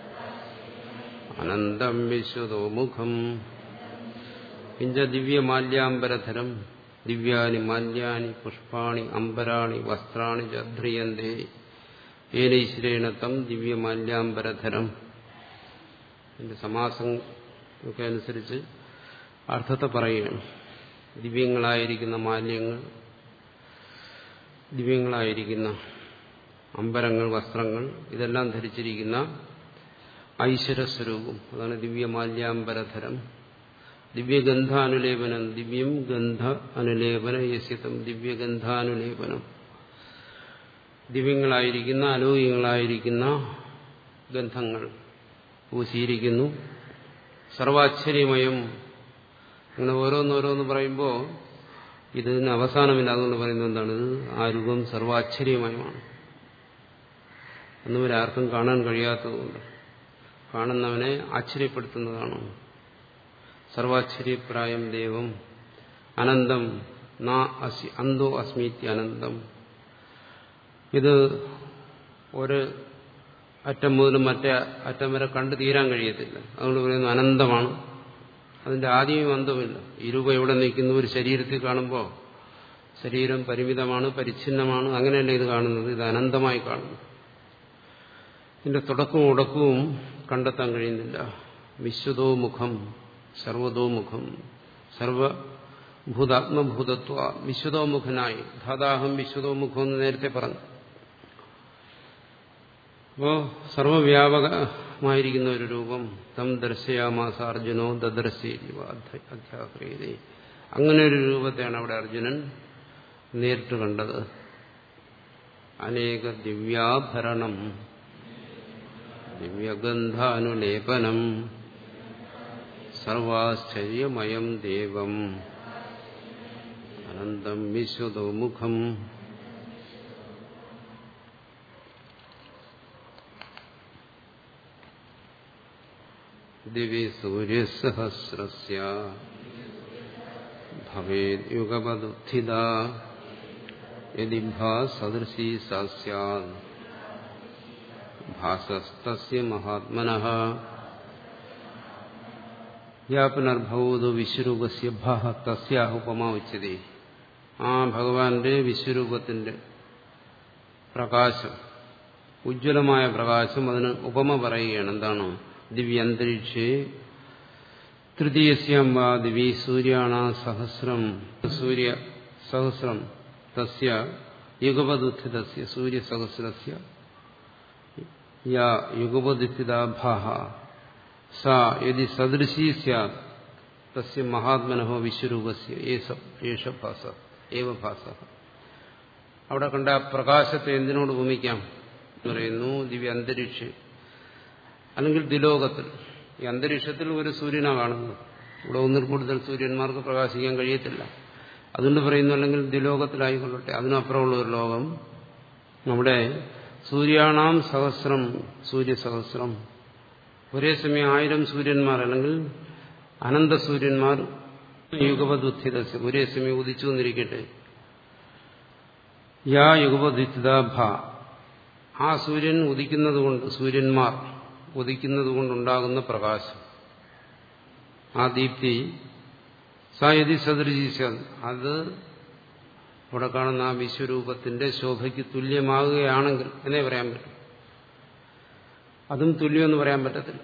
അനന്തം വിശ്വതോമുഖം കിഞ്ച ദിവ്യമാല്യാംബരധരം ദിവ്യാനി മാല്യാനി പുഷ്പാണി അംബരാണി വസ്ത്രാണി ച ധ്രിയന്തേ ഏനൈശ്വരേണ തം ദിവ്യമാല്യാംബരധരം എന്റെ സമാസം ഒക്കെ അനുസരിച്ച് അർത്ഥത്തെ പറയുകയാണ് ദിവ്യങ്ങളായിരിക്കുന്ന മാല്യങ്ങൾ ദിവ്യങ്ങളായിരിക്കുന്ന അമ്പരങ്ങൾ വസ്ത്രങ്ങൾ ഇതെല്ലാം ധരിച്ചിരിക്കുന്ന ഐശ്വരസ്വരൂപം അതാണ് ദിവ്യമാല്യാംബരധരം ദിവ്യഗന്ധാനുലേപനം ദിവ്യം ഗന്ധ അനുലേപന യസ്യതം ദിവ്യഗന്ധാനുലേപനം ദിവ്യങ്ങളായിരിക്കുന്ന അലൗകികങ്ങളായിരിക്കുന്ന ഗന്ധങ്ങൾ പൂശിയിരിക്കുന്നു സർവാശ്ചര്യമയം അങ്ങനെ ഓരോന്നോരോന്ന് പറയുമ്പോൾ ഇതിന് അവസാനമില്ല അതുകൊണ്ട് പറയുന്നത് എന്താണ് ഇത് ആ രൂപം സർവാശ്ചര്യമയമാണ് ഒന്നും ആർക്കും കാണാൻ കഴിയാത്തതുകൊണ്ട് കാണുന്നവനെ ആശ്ചര്യപ്പെടുത്തുന്നതാണ് സർവാശ്ചര്യപ്രായം ദേവം അനന്തം നാ അസി അന്തോ അസ്മീത്തി അനന്തം ഇത് ഒരു അറ്റം മുതൽ മറ്റേ അറ്റം വരെ കണ്ടു തീരാൻ കഴിയത്തില്ല അതുകൊണ്ട് പറയുന്നു അനന്തമാണ് അതിന്റെ ആദ്യവും അന്തവുമില്ല ഈ രൂപം എവിടെ നിൽക്കുന്നു ഒരു ശരീരത്തിൽ കാണുമ്പോൾ ശരീരം പരിമിതമാണ് പരിച്ഛിന്നമാണ് അങ്ങനെയല്ല ഇത് കാണുന്നത് ഇത് അനന്തമായി കാണുന്നു ഇതിന്റെ തുടക്കവും ഉടക്കവും കണ്ടെത്താൻ കഴിയുന്നില്ല വിശ്വതോ മുഖം സർവതോ മുഖം സർവഭൂതാത്മഭൂതത്വ വിശ്വതോമുഖനായി ധാതാഹം വിശ്വതോമുഖം എന്ന് നേരത്തെ പറഞ്ഞു അപ്പോ സർവവ്യാപകമായിരിക്കുന്ന ഒരു രൂപം തം ദർശയാമാസ അർജുനോ ദദർശീവ അധ്യാക്രിയതേ അങ്ങനെ ഒരു രൂപത്തെയാണ് അവിടെ അർജുനൻ നേരിട്ട് കണ്ടത് അനേക ദിവ്യാഭരണം ദിവ്യഗന്ധാനുലേപനം സർവാശ്ചര്യമയം ദേവം അനന്തം വിശ്വതോമുഖം ദിവി സൂര്യസഹസ്രസ്യ ഭവേദ്യുഗപദുത്ഥിത യദി ഭാസദൃശീ സാ സ്യാത് ഭാസസ്തസ്യ മഹാത്മനഃ യാ പുനർഭവതു വിശ്വരൂപസ്യ ഭ തസ്യാ ഉപമ ഉച്ചതി ആ ഭഗവാന്റെ വിശ്വരൂപത്തിന്റെ പ്രകാശം ഉജ്ജ്വലമായ പ്രകാശം അതിന് ഉപമ പറയുകയാണ് എന്താണ് ദിവ്യന്തരീക്ഷേ തൃതീയസ്യാം വാ ദിവി സൂര്യാണ സഹസ്രം സൂര്യ സഹസ്രം തസ്യ യുഗപദുത്ഥിതസ്യ സൂര്യസഹസ്രസ്യ യാ യുഗപദുത്ഥിത ഭാഹ സാ യദി സദൃശീ സ്യാത് തസ്യ മഹാത്മനഹോ വിശ്വരൂപസ്യ ഏഷ ഭാസ ഏവ ഭാസ അവിടെ കണ്ട പ്രകാശത്തെ എന്തിനോട് ഭൂമിക്കാം എന്ന് പറയുന്നു ദിവ്യ അന്തരീക്ഷം അല്ലെങ്കിൽ ദിലോകത്തിൽ ഈ അന്തരീക്ഷത്തിൽ ഒരു സൂര്യനാണ് കാണുന്നത് ഇവിടെ ഒന്നിൽ കൂടുതൽ സൂര്യന്മാർക്ക് പ്രകാശിക്കാൻ കഴിയത്തില്ല അതുകൊണ്ട് പറയുന്നു അല്ലെങ്കിൽ ദിലോകത്തിലായിക്കൊള്ളട്ടെ അതിനപ്പുറമുള്ള ഒരു ലോകം നമ്മുടെ സൂര്യാണാം സഹസ്രം സൂര്യസഹസ്രം ഒരേ സമയം ആയിരം സൂര്യന്മാർ അല്ലെങ്കിൽ അനന്ത സൂര്യന്മാർ യുഗപദുത്ഥിത ഒരേ സമയം ഉദിച്ചു വന്നിരിക്കട്ടെ യാ യുഗപദുത്ഥിത ഭ ആ സൂര്യൻ ഉദിക്കുന്നത് കൊണ്ട് സൂര്യന്മാർ ഉദിക്കുന്നത് കൊണ്ടുണ്ടാകുന്ന പ്രകാശം ആ ദീപ്തി സായതി സദൃശീശ അത് ഇവിടെ കാണുന്ന ആ വിശ്വരൂപത്തിന്റെ ശോഭയ്ക്ക് തുല്യമാകുകയാണെങ്കിൽ എന്നേ പറയാൻ പറ്റും അതും തുല്യമെന്ന് പറയാൻ പറ്റത്തില്ല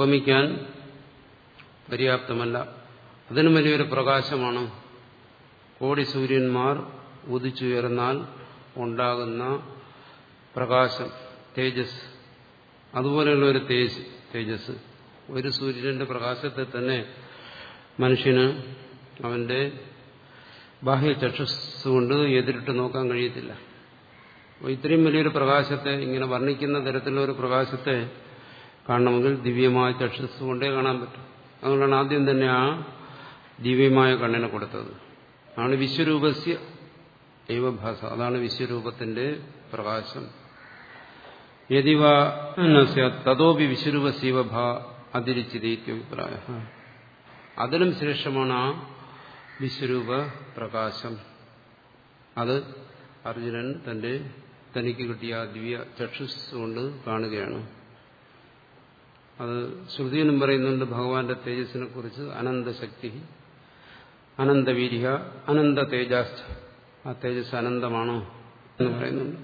ഉപമിക്കാൻ പര്യാപ്തമല്ല അതിനും വലിയൊരു പ്രകാശമാണ് കോടി സൂര്യന്മാർ ഉദിച്ചുയർന്നാൽ ഉണ്ടാകുന്ന പ്രകാശം തേജസ് അതുപോലെയുള്ള ഒരു തേജ് തേജസ് ഒരു സൂര്യന്റെ പ്രകാശത്തെ തന്നെ മനുഷ്യന് അവന്റെ ബാഹ്യ ചക്ഷസ് കൊണ്ട് എതിരിട്ട് നോക്കാൻ കഴിയത്തില്ല അപ്പോൾ ഇത്രയും വലിയൊരു പ്രകാശത്തെ ഇങ്ങനെ വർണ്ണിക്കുന്ന തരത്തിലുള്ള ഒരു പ്രകാശത്തെ കാണണമെങ്കിൽ ദിവ്യമായ ചക്ഷസ് കൊണ്ടേ കാണാൻ പറ്റും അതുകൊണ്ടാണ് ആദ്യം തന്നെ ആ ദിവ്യമായ കണ്ണിനെ കൊടുത്തത് ആണ് വിശ്വരൂപസ്യ ദൈവഭാസ അതാണ് വിശ്വരൂപത്തിന്റെ പ്രകാശം യതിവ തതോപി വിശ്വരൂപസീവഭ അതിരിച്ചിതീത്യഭിപ്രായ അതിലും ശ്രേഷ്ഠമാണ് ആ വിശ്വരൂപ പ്രകാശം അത് അർജുനൻ തന്റെ തനിക്ക് കിട്ടിയ ദിവ്യ ചക്ഷുസ് കൊണ്ട് കാണുകയാണ് അത് ശ്രുതിയിലും പറയുന്നുണ്ട് ഭഗവാന്റെ തേജസ്സിനെ കുറിച്ച് അനന്തശക്തി അനന്തവീര്യ അനന്ത തേജാസ്ഥ ആ തേജസ് അനന്തമാണോ എന്ന് പറയുന്നുണ്ട്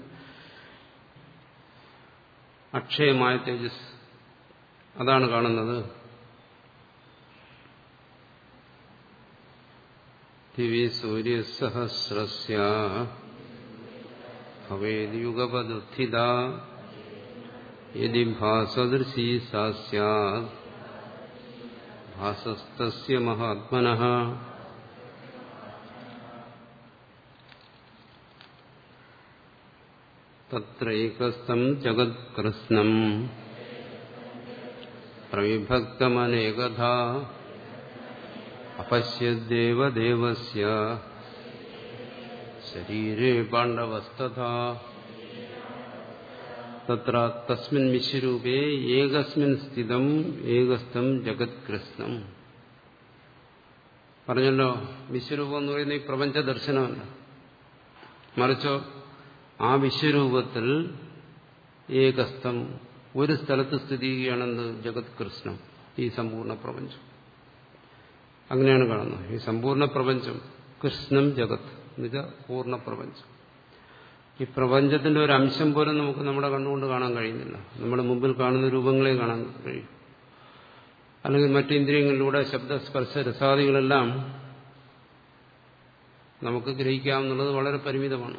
അക്ഷയമായ തേജസ് അതാണ് കാണുന്നത് ദിവി സൂര്യസഹസ്രസ്യ ഭവേദ്യുഗപദുത്ഥിത യതി ഭാസദൃശീ സാ സ്യാത് ഭാസസ്തസ്യ മഹാത്മനഃ തത്രൈകസ്ഥം ജഗത്കൃഷ്ണം പ്രവിഭക്തമനേകധാ അപശ്യദ്ദേവദേവസ്യ ശരീരേ പാണ്ഡവസ്തഥാ തത്ര തസ്മിൻ വിശ്വരൂപേ ഏകസ്മിൻ സ്ഥിതം ഏകസ്ഥം ജഗത്കൃഷ്ണം പറഞ്ഞല്ലോ വിശ്വരൂപം എന്ന് പറയുന്ന ഈ പ്രപഞ്ച ദർശനമല്ല മറിച്ചോ ആ വിശ്വരൂപത്തിൽ ഏകസ്ഥം ഒരു സ്ഥലത്ത് സ്ഥിതി ചെയ്യുകയാണെന്ന് ജഗത് കൃഷ്ണം ഈ സമ്പൂർണ്ണ പ്രപഞ്ചം അങ്ങനെയാണ് കാണുന്നത് ഈ സമ്പൂർണ്ണ പ്രപഞ്ചം കൃഷ്ണം ജഗത് എന്നുവെച്ചാൽ പൂർണ്ണ പ്രപഞ്ചം ഈ പ്രപഞ്ചത്തിന്റെ ഒരു അംശം പോലും നമുക്ക് നമ്മുടെ കണ്ണുകൊണ്ട് കാണാൻ കഴിയുന്നില്ല നമ്മുടെ മുമ്പിൽ കാണുന്ന രൂപങ്ങളെ കാണാൻ കഴിയും അല്ലെങ്കിൽ മറ്റു ഇന്ദ്രിയങ്ങളിലൂടെ ശബ്ദ സ്പർശ രസാദികളെല്ലാം നമുക്ക് ഗ്രഹിക്കാമെന്നുള്ളത് വളരെ പരിമിതമാണ്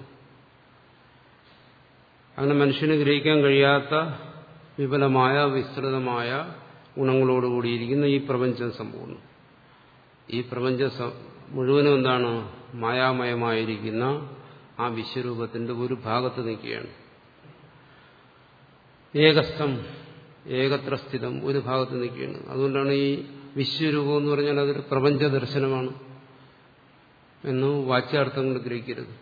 അങ്ങനെ മനുഷ്യന് ഗ്രഹിക്കാൻ കഴിയാത്ത വിപുലമായ വിസ്തൃതമായ ഗുണങ്ങളോടുകൂടിയിരിക്കുന്ന ഈ പ്രപഞ്ചം സമ്പൂർണ്ണം ഈ പ്രപഞ്ചം മുഴുവനും എന്താണ് മായാമയമായിരിക്കുന്ന ആ വിശ്വരൂപത്തിന്റെ ഒരു ഭാഗത്ത് നിൽക്കുകയാണ് ഏകസ്ഥം ഏകത്ര സ്ഥിതം ഒരു ഭാഗത്ത് നിൽക്കുകയാണ് അതുകൊണ്ടാണ് ഈ വിശ്വരൂപം എന്ന് പറഞ്ഞാൽ അതൊരു പ്രപഞ്ച ദർശനമാണ് എന്ന് വാച്യാർത്ഥം കൊണ്ട് ഗ്രഹിക്കരുത്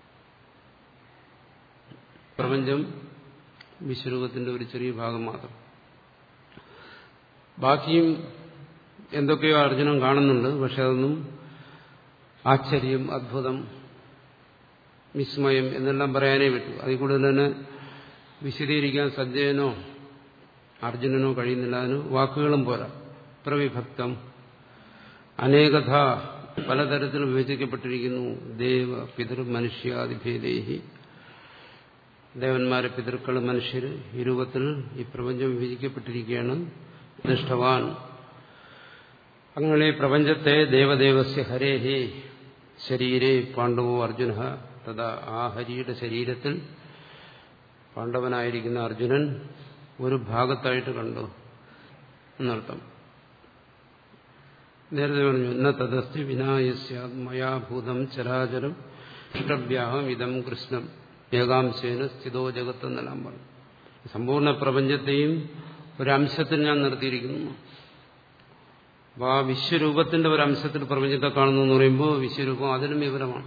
പ്രപഞ്ചം വിശ്വരൂപത്തിന്റെ ഒരു ചെറിയ ഭാഗം മാത്രം ബാക്കിയും എന്തൊക്കെയോ അർജുനൻ കാണുന്നുണ്ട് പക്ഷെ അതൊന്നും ആശ്ചര്യം അദ്ഭുതം വിസ്മയം എന്നെല്ലാം പറയാനേ പറ്റൂ അതിൽ കൂടുതൽ തന്നെ വിശദീകരിക്കാൻ സഞ്ജയനോ അർജുനനോ കഴിയുന്നില്ല അതിന് വാക്കുകളും പോരാ പ്രവിഭക്തം അനേകഥ പലതരത്തിൽ വിഭജിക്കപ്പെട്ടിരിക്കുന്നു ദേവ പിതൃ മനുഷ്യാദിഭേദേഹി ദേവന്മാരെ പിതൃക്കൾ മനുഷ്യർ ഈ രൂപത്തിൽ ഈ പ്രപഞ്ചം വിഭജിക്കപ്പെട്ടിരിക്കുകയാണ് ദൃഷ്ടവാൻ അങ്ങനെ പ്രപഞ്ചത്തെ ദേവദേവസ്യ ഹരേഹേ ശരീരേ പാണ്ഡവോ അർജുന തഥാ ആ ഹരിയുടെ ശരീരത്തിൽ പാണ്ഡവനായിരിക്കുന്ന അർജുനൻ ഒരു ഭാഗത്തായിട്ട് കണ്ടു എന്നർത്ഥം നേരത്തെ പറഞ്ഞു ഇന്ന തദസ്തി വിനായസ്യാത്മയാഭൂതം ചരാചരം ഇഷ്ടവ്യാഹം ഇതം കൃഷ്ണം ഏകാംശേന സ്ഥിതോ ജഗത്ത് എന്നെല്ലാം പറഞ്ഞു സമ്പൂർണ്ണ പ്രപഞ്ചത്തെയും ഒരംശത്തിൽ ഞാൻ നിർത്തിയിരിക്കുന്നു അപ്പൊ ആ വിശ്വരൂപത്തിന്റെ ഒരു അംശത്തിൽ പ്രപഞ്ചത്തെ കാണുന്നു എന്ന് പറയുമ്പോൾ വിശ്വരൂപം അതിനും വിവരമാണ്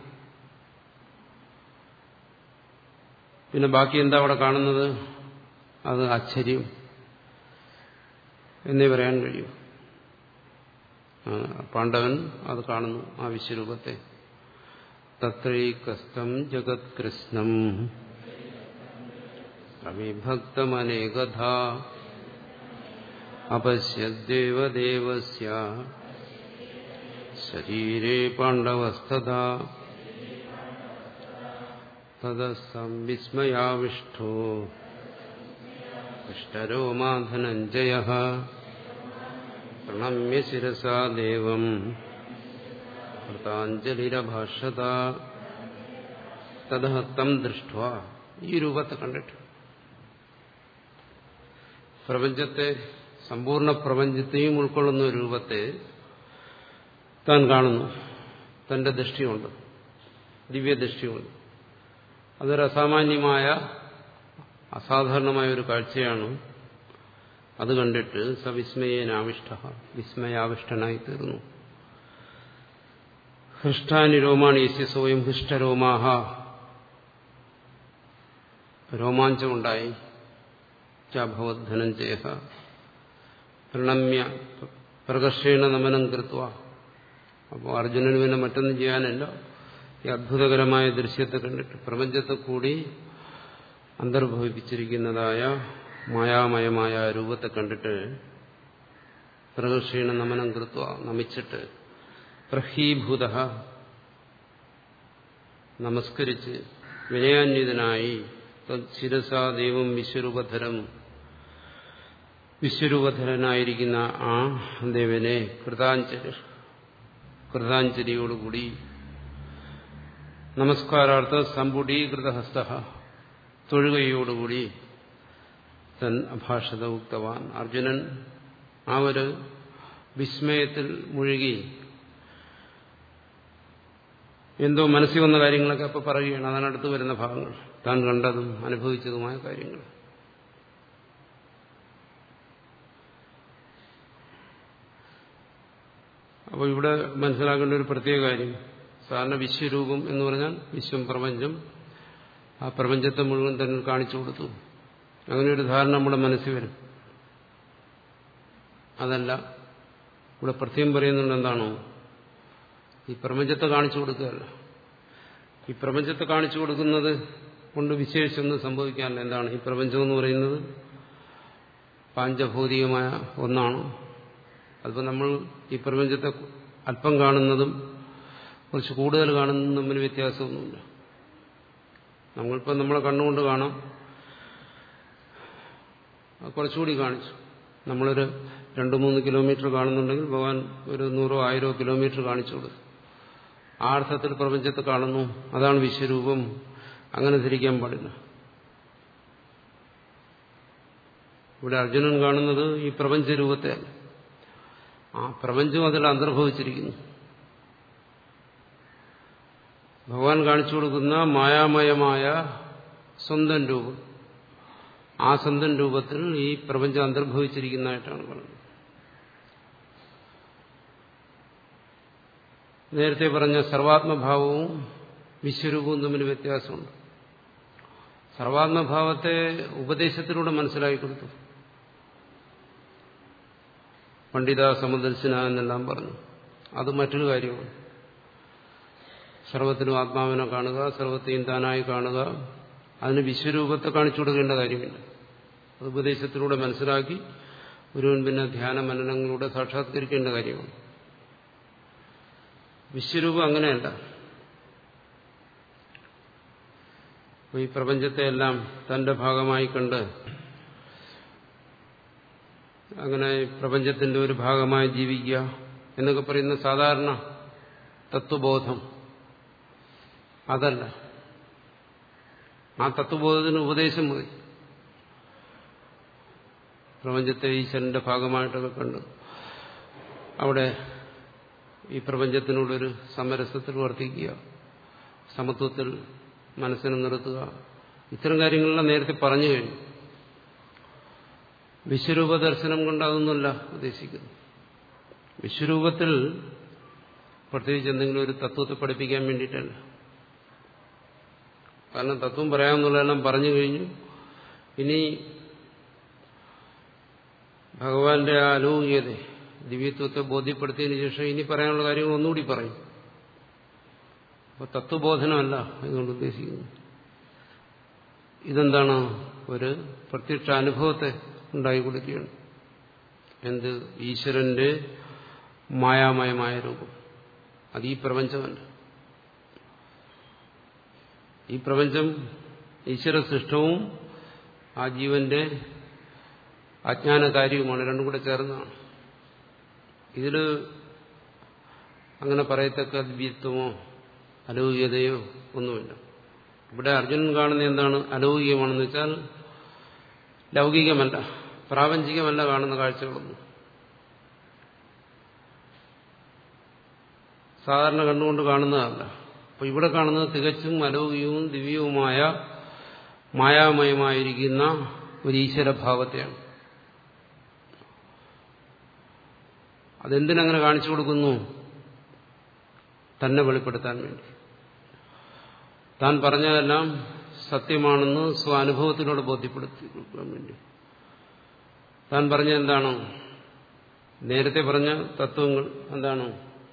പിന്നെ ബാക്കി എന്താ അവിടെ കാണുന്നത് അത് ആശ്ചര്യം എന്നേ പറയാൻ കഴിയും പാണ്ഡവൻ അത് കാണുന്നു ആ വിശ്വരൂപത്തെ തത്രൈകസ്ഥം ജഗത് കൃഷ്ണം അവിഭക്തമനേകഥ അപശ്യദ്ദേവദേവസ്യ ശരീരേ പാണ്ഡവസ്തഥാ തദസംവിസ്മയാവിഷ്ടോ ഇഷ്ടരോമാധനഞ്ജയ പ്രണമ്യ ശിരസാ ദേവം കൃതാഞ്ജലിരഭാഷത തദ തം ദൃഷ്ട ഈ രൂപത്തെ കണ്ടിട്ട് പ്രപഞ്ചത്തെ സമ്പൂർണ്ണ പ്രപഞ്ചത്തെയും ഉൾക്കൊള്ളുന്ന ഒരു രൂപത്തെ താൻ കാണുന്നു തന്റെ ദൃഷ്ടിയുണ്ട് ദിവ്യദൃഷ്ടിയുണ്ട് അതൊരു അസാമാന്യമായ അസാധാരണമായ ഒരു കാഴ്ചയാണ് അത് കണ്ടിട്ട് സവിസ്മയേനാവിഷ്ട വിസ്മയാവിഷ്ടനായി തീർന്നു ഹൃഷ്ടാനി രോമാണി യസ്യ സ്വയം ഹൃഷ്ടരോമാഹ രോമാഞ്ചമുണ്ടായി ചഭവത് ധനഞ്ജയ പ്രണമ്യ പ്രകർഷേണ നമനം കൃത്വ അപ്പോൾ അർജുനന് പിന്നെ മറ്റൊന്നും ചെയ്യാനില്ല ഈ അത്ഭുതകരമായ ദൃശ്യത്തെ കണ്ടിട്ട് പ്രപഞ്ചത്തെ കൂടി അന്തർഭവിപ്പിച്ചിരിക്കുന്നതായ മായാമയമായ രൂപത്തെ കണ്ടിട്ട് പ്രകർഷീണ നമനം കൃത്വ നമിച്ചിട്ട് പ്രഹീഭൂത നമസ്കരിച്ച് വിനയാന്വിതനായി ശിരസാ ദൈവം വിശ്വരൂപധരം വിശ്വരൂപധരനായിരിക്കുന്ന ആ ദേവനെ കൃതാഞ്ജലി കൃതാഞ്ജലിയോടുകൂടി നമസ്കാരാർത്ഥ സമ്പുടീകൃതഹസ്ത തൊഴുകയോടുകൂടി തൻ അഭാഷത ഉക്തവാൻ അർജുനൻ ആ ഒരു വിസ്മയത്തിൽ മുഴുകി എന്തോ മനസ്സിൽ വന്ന കാര്യങ്ങളൊക്കെ അപ്പൊ പറയുകയാണ് അതാണ് അടുത്ത് വരുന്ന ഭാഗങ്ങൾ താൻ കണ്ടതും അനുഭവിച്ചതുമായ കാര്യങ്ങൾ അപ്പോൾ ഇവിടെ മനസ്സിലാക്കേണ്ട ഒരു പ്രത്യേക കാര്യം സാധാരണ വിശ്വരൂപം എന്ന് പറഞ്ഞാൽ വിശ്വം പ്രപഞ്ചം ആ പ്രപഞ്ചത്തെ മുഴുവൻ തന്നെ കാണിച്ചു കൊടുത്തു അങ്ങനെ ഒരു ധാരണ നമ്മുടെ മനസ്സിൽ വരും അതല്ല ഇവിടെ പ്രത്യേകം പറയുന്നുണ്ട് എന്താണോ ഈ പ്രപഞ്ചത്തെ കാണിച്ചു കൊടുക്കുകയല്ല ഈ പ്രപഞ്ചത്തെ കാണിച്ചു കൊടുക്കുന്നത് കൊണ്ട് വിശേഷിച്ചൊന്നും സംഭവിക്കാനില്ല എന്താണ് ഈ പ്രപഞ്ചം എന്ന് പറയുന്നത് പാഞ്ചഭൗതികമായ ഒന്നാണ് അതിപ്പോൾ നമ്മൾ ഈ പ്രപഞ്ചത്തെ അല്പം കാണുന്നതും കുറച്ച് കൂടുതൽ കാണുന്നതും തമ്മിൽ വ്യത്യാസമൊന്നുമില്ല നമ്മളിപ്പോൾ നമ്മളെ കണ്ണുകൊണ്ട് കാണാം കുറച്ചുകൂടി കാണിച്ചു നമ്മളൊരു രണ്ട് മൂന്ന് കിലോമീറ്റർ കാണുന്നുണ്ടെങ്കിൽ ഭഗവാൻ ഒരു നൂറോ ആയിരോ കിലോമീറ്റർ കാണിച്ചു കൊടുക്കും ആ അർത്ഥത്തിൽ പ്രപഞ്ചത്തെ കാണുന്നു അതാണ് വിശ്വരൂപം അങ്ങനെ ധരിക്കാൻ പാടില്ല ഇവിടെ അർജുനൻ കാണുന്നത് ഈ പ്രപഞ്ചരൂപത്തെയല്ല ആ പ്രപഞ്ചം അതിൽ അന്തർഭവിച്ചിരിക്കുന്നു ഭഗവാൻ കാണിച്ചു കൊടുക്കുന്ന മായാമയമായ സ്വന്തം രൂപം ആ സ്വന്തം രൂപത്തിൽ ഈ പ്രപഞ്ചം അന്തർഭവിച്ചിരിക്കുന്നതായിട്ടാണ് പറയുന്നത് നേരത്തെ പറഞ്ഞ സർവാത്മഭാവവും വിശ്വരൂപവും തമ്മിൽ വ്യത്യാസമുണ്ട് സർവാത്മഭാവത്തെ ഉപദേശത്തിലൂടെ മനസ്സിലാക്കി കൊടുത്തു പണ്ഡിത സമദർശന എന്നെല്ലാം പറഞ്ഞു അത് മറ്റൊരു കാര്യമാണ് സർവത്തിനും ആത്മാവിനെ കാണുക സർവത്തെയും താനായി കാണുക അതിന് വിശ്വരൂപത്തെ കാണിച്ചു കൊടുക്കേണ്ട കാര്യമില്ല അത് ഉപദേശത്തിലൂടെ മനസ്സിലാക്കി ഒരുവൻ പിന്നെ ധ്യാന മനനങ്ങളിലൂടെ സാക്ഷാത്കരിക്കേണ്ട കാര്യമാണ് വിശ്വരൂപം അങ്ങനെയല്ല ഈ പ്രപഞ്ചത്തെ എല്ലാം തന്റെ ഭാഗമായി കണ്ട് അങ്ങനെ പ്രപഞ്ചത്തിന്റെ ഒരു ഭാഗമായി ജീവിക്കുക എന്നൊക്കെ പറയുന്ന സാധാരണ തത്വബോധം അതല്ല ആ തത്വബോധത്തിന് ഉപദേശം മതി പ്രപഞ്ചത്തെ ഈശ്വരന്റെ ഭാഗമായിട്ടൊക്കെ കണ്ട് അവിടെ ഈ പ്രപഞ്ചത്തിനോടൊരു സമരസത്തിൽ വർത്തിക്കുക സമത്വത്തിൽ മനസ്സിനെ നിർത്തുക ഇത്തരം കാര്യങ്ങളെല്ലാം നേരത്തെ പറഞ്ഞു കഴിഞ്ഞു വിശ്വരൂപ ദർശനം കൊണ്ട് അതൊന്നുമല്ല ഉദ്ദേശിക്കുന്നു വിശ്വരൂപത്തിൽ പ്രത്യേകിച്ച് എന്തെങ്കിലും ഒരു തത്വത്തെ പഠിപ്പിക്കാൻ വേണ്ടിയിട്ടല്ല കാരണം തത്വം പറയാമെന്നുള്ളതെല്ലാം പറഞ്ഞു കഴിഞ്ഞു ഇനി ഭഗവാന്റെ ആ അലൗകികത ദിവ്യത്വത്തെ ബോധ്യപ്പെടുത്തിയതിനു ശേഷം ഇനി പറയാനുള്ള കാര്യങ്ങൾ ഒന്നുകൂടി പറയും അപ്പോൾ തത്വബോധനമല്ല ഇതുകൊണ്ട് ഉദ്ദേശിക്കുന്നു ഇതെന്താണ് ഒരു പ്രത്യക്ഷ അനുഭവത്തെ ഉണ്ടായി കൊടുക്കുകയാണ് എന്ത് ഈശ്വരന്റെ മായാമയമായ രൂപം അത് ഈ പ്രപഞ്ചമല്ല ഈ പ്രപഞ്ചം ഈശ്വര സൃഷ്ടവും ആ ജീവന്റെ അജ്ഞാന കാര്യവുമാണ് രണ്ടും കൂടെ ചേർന്നതാണ് ഇതിൽ അങ്ങനെ പറയത്തക്ക ദിവ്യത്വമോ അലൗകികതയോ ഒന്നുമില്ല ഇവിടെ അർജുനൻ കാണുന്ന എന്താണ് അലൗകികമാണെന്ന് വെച്ചാൽ ലൗകികമല്ല പ്രാപഞ്ചികമല്ല കാണുന്ന കാഴ്ചകളൊന്നും സാധാരണ കണ്ടുകൊണ്ട് കാണുന്നതല്ല അപ്പൊ ഇവിടെ കാണുന്നത് തികച്ചും അലൗകികവും ദിവ്യവുമായ മായാമയമായിരിക്കുന്ന ഒരു ഈശ്വരഭാവത്തെയാണ് അതെന്തിനങ്ങനെ കാണിച്ചു കൊടുക്കുന്നു തന്നെ വെളിപ്പെടുത്താൻ വേണ്ടി താൻ പറഞ്ഞതെല്ലാം സത്യമാണെന്ന് സ്വാനുഭവത്തിലൂടെ ബോധ്യപ്പെടുത്തി കൊടുക്കാൻ വേണ്ടി താൻ പറഞ്ഞ എന്താണ് നേരത്തെ പറഞ്ഞ തത്വങ്ങൾ എന്താണ്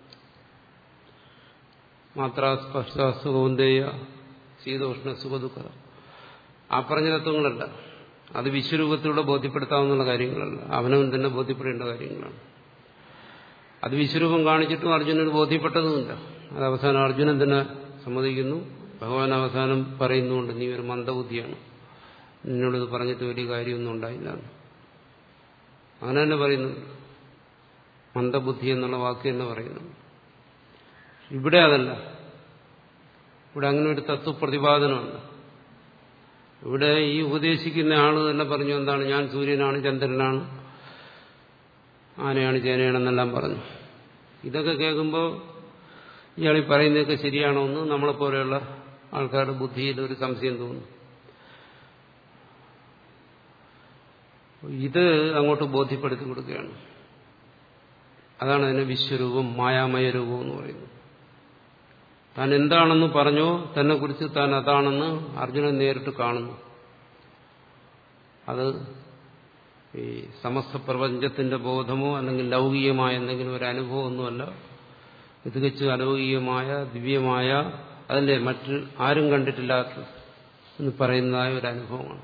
മാത്ര സ്പർശ സുഖോന്തേയ ശീതോഷ്ണ സുഖദുഃഖ ആ പറഞ്ഞ തത്വങ്ങളല്ല അത് വിശ്വരൂപത്തിലൂടെ ബോധ്യപ്പെടുത്താവുന്ന കാര്യങ്ങളല്ല അവനവൻ തന്നെ ബോധ്യപ്പെടേണ്ട കാര്യങ്ങളാണ് അത് വിശ്വരൂപം കാണിച്ചിട്ടും അർജുനന് ബോധ്യപ്പെട്ടതുമില്ല അത് അവസാനം അർജുനൻ തന്നെ സമ്മതിക്കുന്നു ഭഗവാൻ അവസാനം പറയുന്നുണ്ട് നീ ഒരു മന്ദബുദ്ധിയാണ് നിന്നോടിത് പറഞ്ഞിട്ട് വലിയ കാര്യമൊന്നും ഉണ്ടായില്ല അങ്ങനെ തന്നെ പറയുന്നുണ്ട് മന്ദബുദ്ധി എന്നുള്ള വാക്ക് തന്നെ പറയുന്നു ഇവിടെ അതല്ല ഇവിടെ അങ്ങനെ ഒരു തത്വപ്രതിപാദനമല്ല ഇവിടെ ഈ ഉപദേശിക്കുന്ന ആള് തന്നെ പറഞ്ഞു എന്താണ് ഞാൻ സൂര്യനാണ് ചന്ദ്രനാണ് ആനയാണ് ചേനയാണെന്നെല്ലാം പറഞ്ഞു ഇതൊക്കെ കേൾക്കുമ്പോൾ ഇയാൾ ഈ പറയുന്നതൊക്കെ ശരിയാണോ എന്ന് നമ്മളെപ്പോലെയുള്ള ആൾക്കാരുടെ ബുദ്ധിയിൽ ഒരു സംശയം തോന്നുന്നു ഇത് അങ്ങോട്ട് ബോധ്യപ്പെടുത്തി കൊടുക്കുകയാണ് അതാണ് അതിനെ വിശ്വരൂപം മായാമയ രൂപം എന്ന് പറയുന്നത് താൻ എന്താണെന്ന് പറഞ്ഞോ തന്നെ കുറിച്ച് താൻ അതാണെന്ന് അർജുനൻ നേരിട്ട് കാണുന്നു അത് ഈ സമസ്ത പ്രപഞ്ചത്തിന്റെ ബോധമോ അല്ലെങ്കിൽ ലൗകികമായ എന്തെങ്കിലും ഒരു അനുഭവമൊന്നുമല്ല തികച്ചു അലൗകികമായ ദിവ്യമായ അതിന്റെ മറ്റ് ആരും കണ്ടിട്ടില്ലാത്ത എന്ന് പറയുന്നതായ ഒരു അനുഭവമാണ്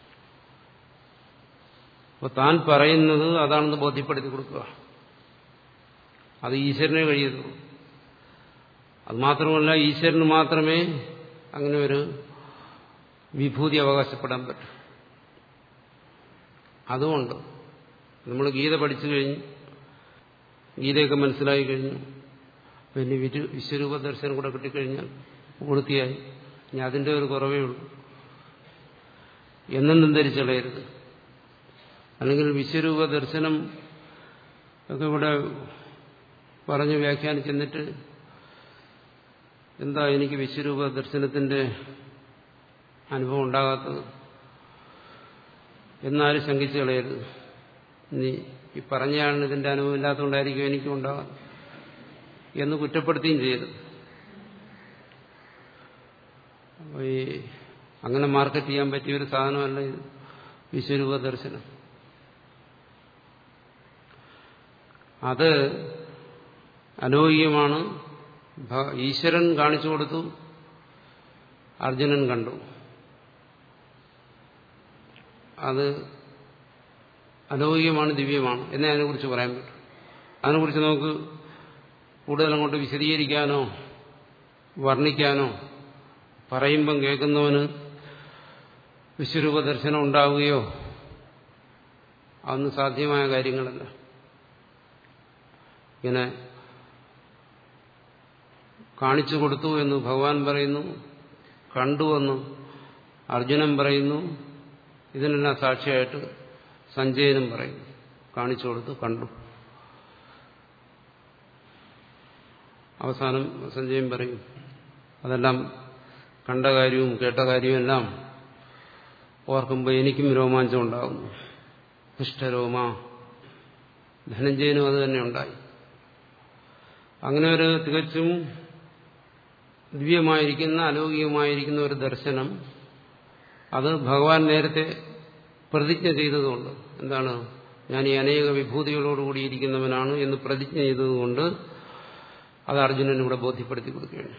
അപ്പോൾ താൻ പറയുന്നത് അതാണെന്ന് ബോധ്യപ്പെടുത്തി കൊടുക്കുക അത് ഈശ്വരനെ കഴിയുള്ളൂ അത് മാത്രമല്ല ഈശ്വരന് മാത്രമേ അങ്ങനെ ഒരു വിഭൂതി അവകാശപ്പെടാൻ പറ്റൂ അതുകൊണ്ട് നമ്മൾ ഗീത പഠിച്ചു കഴിഞ്ഞു ഗീതയൊക്കെ മനസ്സിലായി കഴിഞ്ഞു പിന്നെ വിരു വിശ്വരൂപ ദർശനം കൂടെ കിട്ടിക്കഴിഞ്ഞാൽ പൂർത്തിയായി ഇനി അതിൻ്റെ ഒരു കുറവേ ഉള്ളൂ എന്നെന്നും ധരിച്ചളയരുത് അല്ലെങ്കിൽ വിശ്വരൂപ ദർശനം ഒക്കെ ഇവിടെ പറഞ്ഞ് വ്യാഖ്യാനിച്ചെന്നിട്ട് എന്താ എനിക്ക് വിശ്വരൂപ ദർശനത്തിന്റെ അനുഭവം ഉണ്ടാകാത്തത് എന്നാലും ശങ്കിച്ചു കളയരുത് നീ ഈ പറഞ്ഞയാളിന് ഇതിന്റെ അനുഭവം ഇല്ലാത്തതുകൊണ്ടായിരിക്കും എനിക്കും ഉണ്ടാകാം എന്ന് കുറ്റപ്പെടുത്തുകയും ചെയ്യരുത് അപ്പോൾ ഈ അങ്ങനെ മാർക്കറ്റ് ചെയ്യാൻ പറ്റിയ ഒരു സാധനമല്ല ഇത് വിശ്വരൂപ ദർശനം അത് അലൗകികമാണ് ഈശ്വരൻ കാണിച്ചു കൊടുത്തു അർജുനൻ കണ്ടു അത് അലൗകികമാണ് ദിവ്യമാണ് എന്നേ അതിനെക്കുറിച്ച് പറയാൻ പറ്റും അതിനെക്കുറിച്ച് നമുക്ക് കൂടുതൽ അങ്ങോട്ട് വിശദീകരിക്കാനോ വർണ്ണിക്കാനോ പറയുമ്പം കേൾക്കുന്നവന് വിശ്വരൂപ ദർശനം ഉണ്ടാവുകയോ അതൊന്നും സാധ്യമായ കാര്യങ്ങളല്ല ഇങ്ങനെ കാണിച്ചു കൊടുത്തു എന്ന് ഭഗവാൻ പറയുന്നു കണ്ടുവെന്ന് അർജുനൻ പറയുന്നു ഇതിനെല്ലാം സാക്ഷിയായിട്ട് സഞ്ജയനും പറയുന്നു കാണിച്ചു കൊടുത്തു കണ്ടു അവസാനം സഞ്ജയൻ പറയും അതെല്ലാം കണ്ട കാര്യവും കേട്ട കാര്യവും എല്ലാം ഓർക്കുമ്പോൾ എനിക്കും രോമാഞ്ചം ഉണ്ടാകുന്നു ഇഷ്ടരോമ ധനഞ്ജയനും അത് തന്നെ ഉണ്ടായി അങ്ങനെ ഒരു തികച്ചും ദിവ്യമായിരിക്കുന്ന അലൗകികമായിരിക്കുന്ന ഒരു ദർശനം അത് ഭഗവാൻ നേരത്തെ പ്രതിജ്ഞ ചെയ്തതുകൊണ്ട് എന്താണ് ഞാൻ ഈ അനേക വിഭൂതികളോടുകൂടിയിരിക്കുന്നവനാണ് എന്ന് പ്രതിജ്ഞ ചെയ്തതുകൊണ്ട് അത് അർജുനൻ ഇവിടെ ബോധ്യപ്പെടുത്തി കൊടുക്കുകയാണ്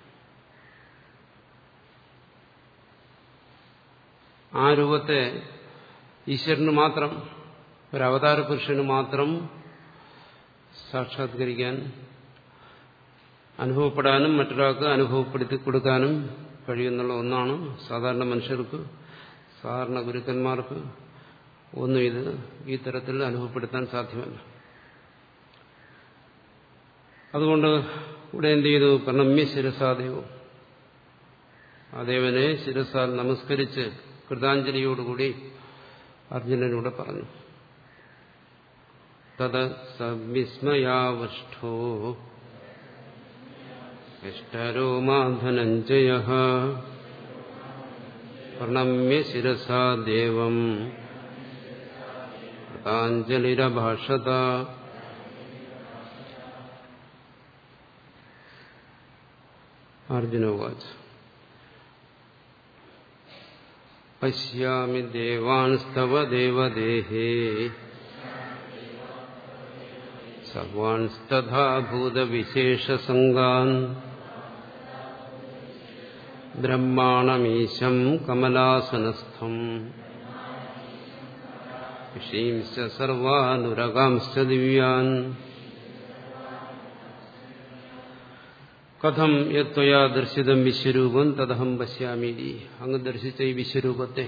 ആ രൂപത്തെ ഈശ്വരന് മാത്രം ഒരു അവതാര പുരുഷന് മാത്രം സാക്ഷാത്കരിക്കാൻ അനുഭവപ്പെടാനും മറ്റൊരാൾക്ക് അനുഭവപ്പെടുത്തി കൊടുക്കാനും കഴിയുന്നുള്ള ഒന്നാണ് സാധാരണ മനുഷ്യർക്ക് സാധാരണ ഗുരുക്കന്മാർക്ക് ഒന്നും ഇത് ഈ തരത്തിൽ അനുഭവപ്പെടുത്താൻ സാധ്യമല്ല അതുകൊണ്ട് ഇവിടെ എന്ത് ചെയ്തു പ്രണമ്യ ശിരസാദേവം ആ ദേവനെ ശിരസാൽ നമസ്കരിച്ച് കൃതാഞ്ജലിയോടുകൂടി അർജുനനൂടെ പറഞ്ഞു തത് സവിസ്മയാവഷ്ടോ ഇഷ്ടരോമാധനഞ്ജയ പ്രണമ്യ ശിരസാ ദേവം കൃതാഞ്ജലിരഭാഷത അർജുനോവാച പശ്യാമി ദേവാൻസ്തവ ദേവദേഹേ സർവാൻസ്തഥാ ഭൂതവിശേഷസംഗാൻ ബ്രഹ്മാണമീശം കമലാസനസ്ഥം ഋഷീംശ്ച സർവാനുരകാംശ്ച ദിവ്യാൻ കഥം യത്വയാ ദർശിതം വിശ്വരൂപം തദഹം പശ്യാമീതി അങ്ങ് ദർശിച്ച ഈ വിശ്വരൂപത്തെ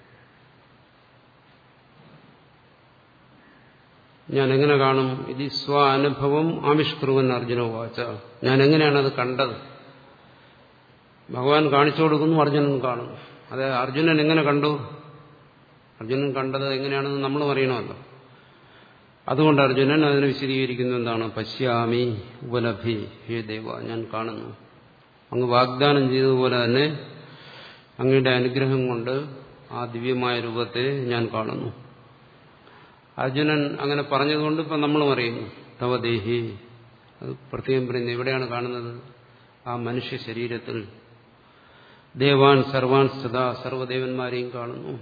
ഞാൻ എങ്ങനെ കാണും ഇത് സ്വാനുഭവം ആവിഷ്കൃവൻ അർജുന വാച ഞാൻ എങ്ങനെയാണ് അത് കണ്ടത് ഭഗവാൻ കാണിച്ചു കൊടുക്കുന്നു അർജുനൻ കാണുന്നു അതെ അർജുനൻ എങ്ങനെ കണ്ടു അർജുനൻ കണ്ടത് എങ്ങനെയാണെന്ന് നമ്മളും അറിയണമല്ലോ അതുകൊണ്ട് അർജുനൻ അതിനെ വിശദീകരിക്കുന്നു എന്താണ് പശ്യാമി ഉപലഭി ഹേ ദേവ ഞാൻ കാണുന്നു അങ്ങ് വാഗ്ദാനം ചെയ്തതുപോലെ തന്നെ അങ്ങയുടെ അനുഗ്രഹം കൊണ്ട് ആ ദിവ്യമായ രൂപത്തെ ഞാൻ കാണുന്നു അർജുനൻ അങ്ങനെ പറഞ്ഞതുകൊണ്ട് ഇപ്പം നമ്മളും അറിയുന്നു തവദേഹി അത് പ്രത്യേകം പറയുന്നത് എവിടെയാണ് കാണുന്നത് ആ മനുഷ്യ ശരീരത്തിൽ ദേവാൻ സർവാൻ സദാ സർവദേവന്മാരെയും കാണുന്നു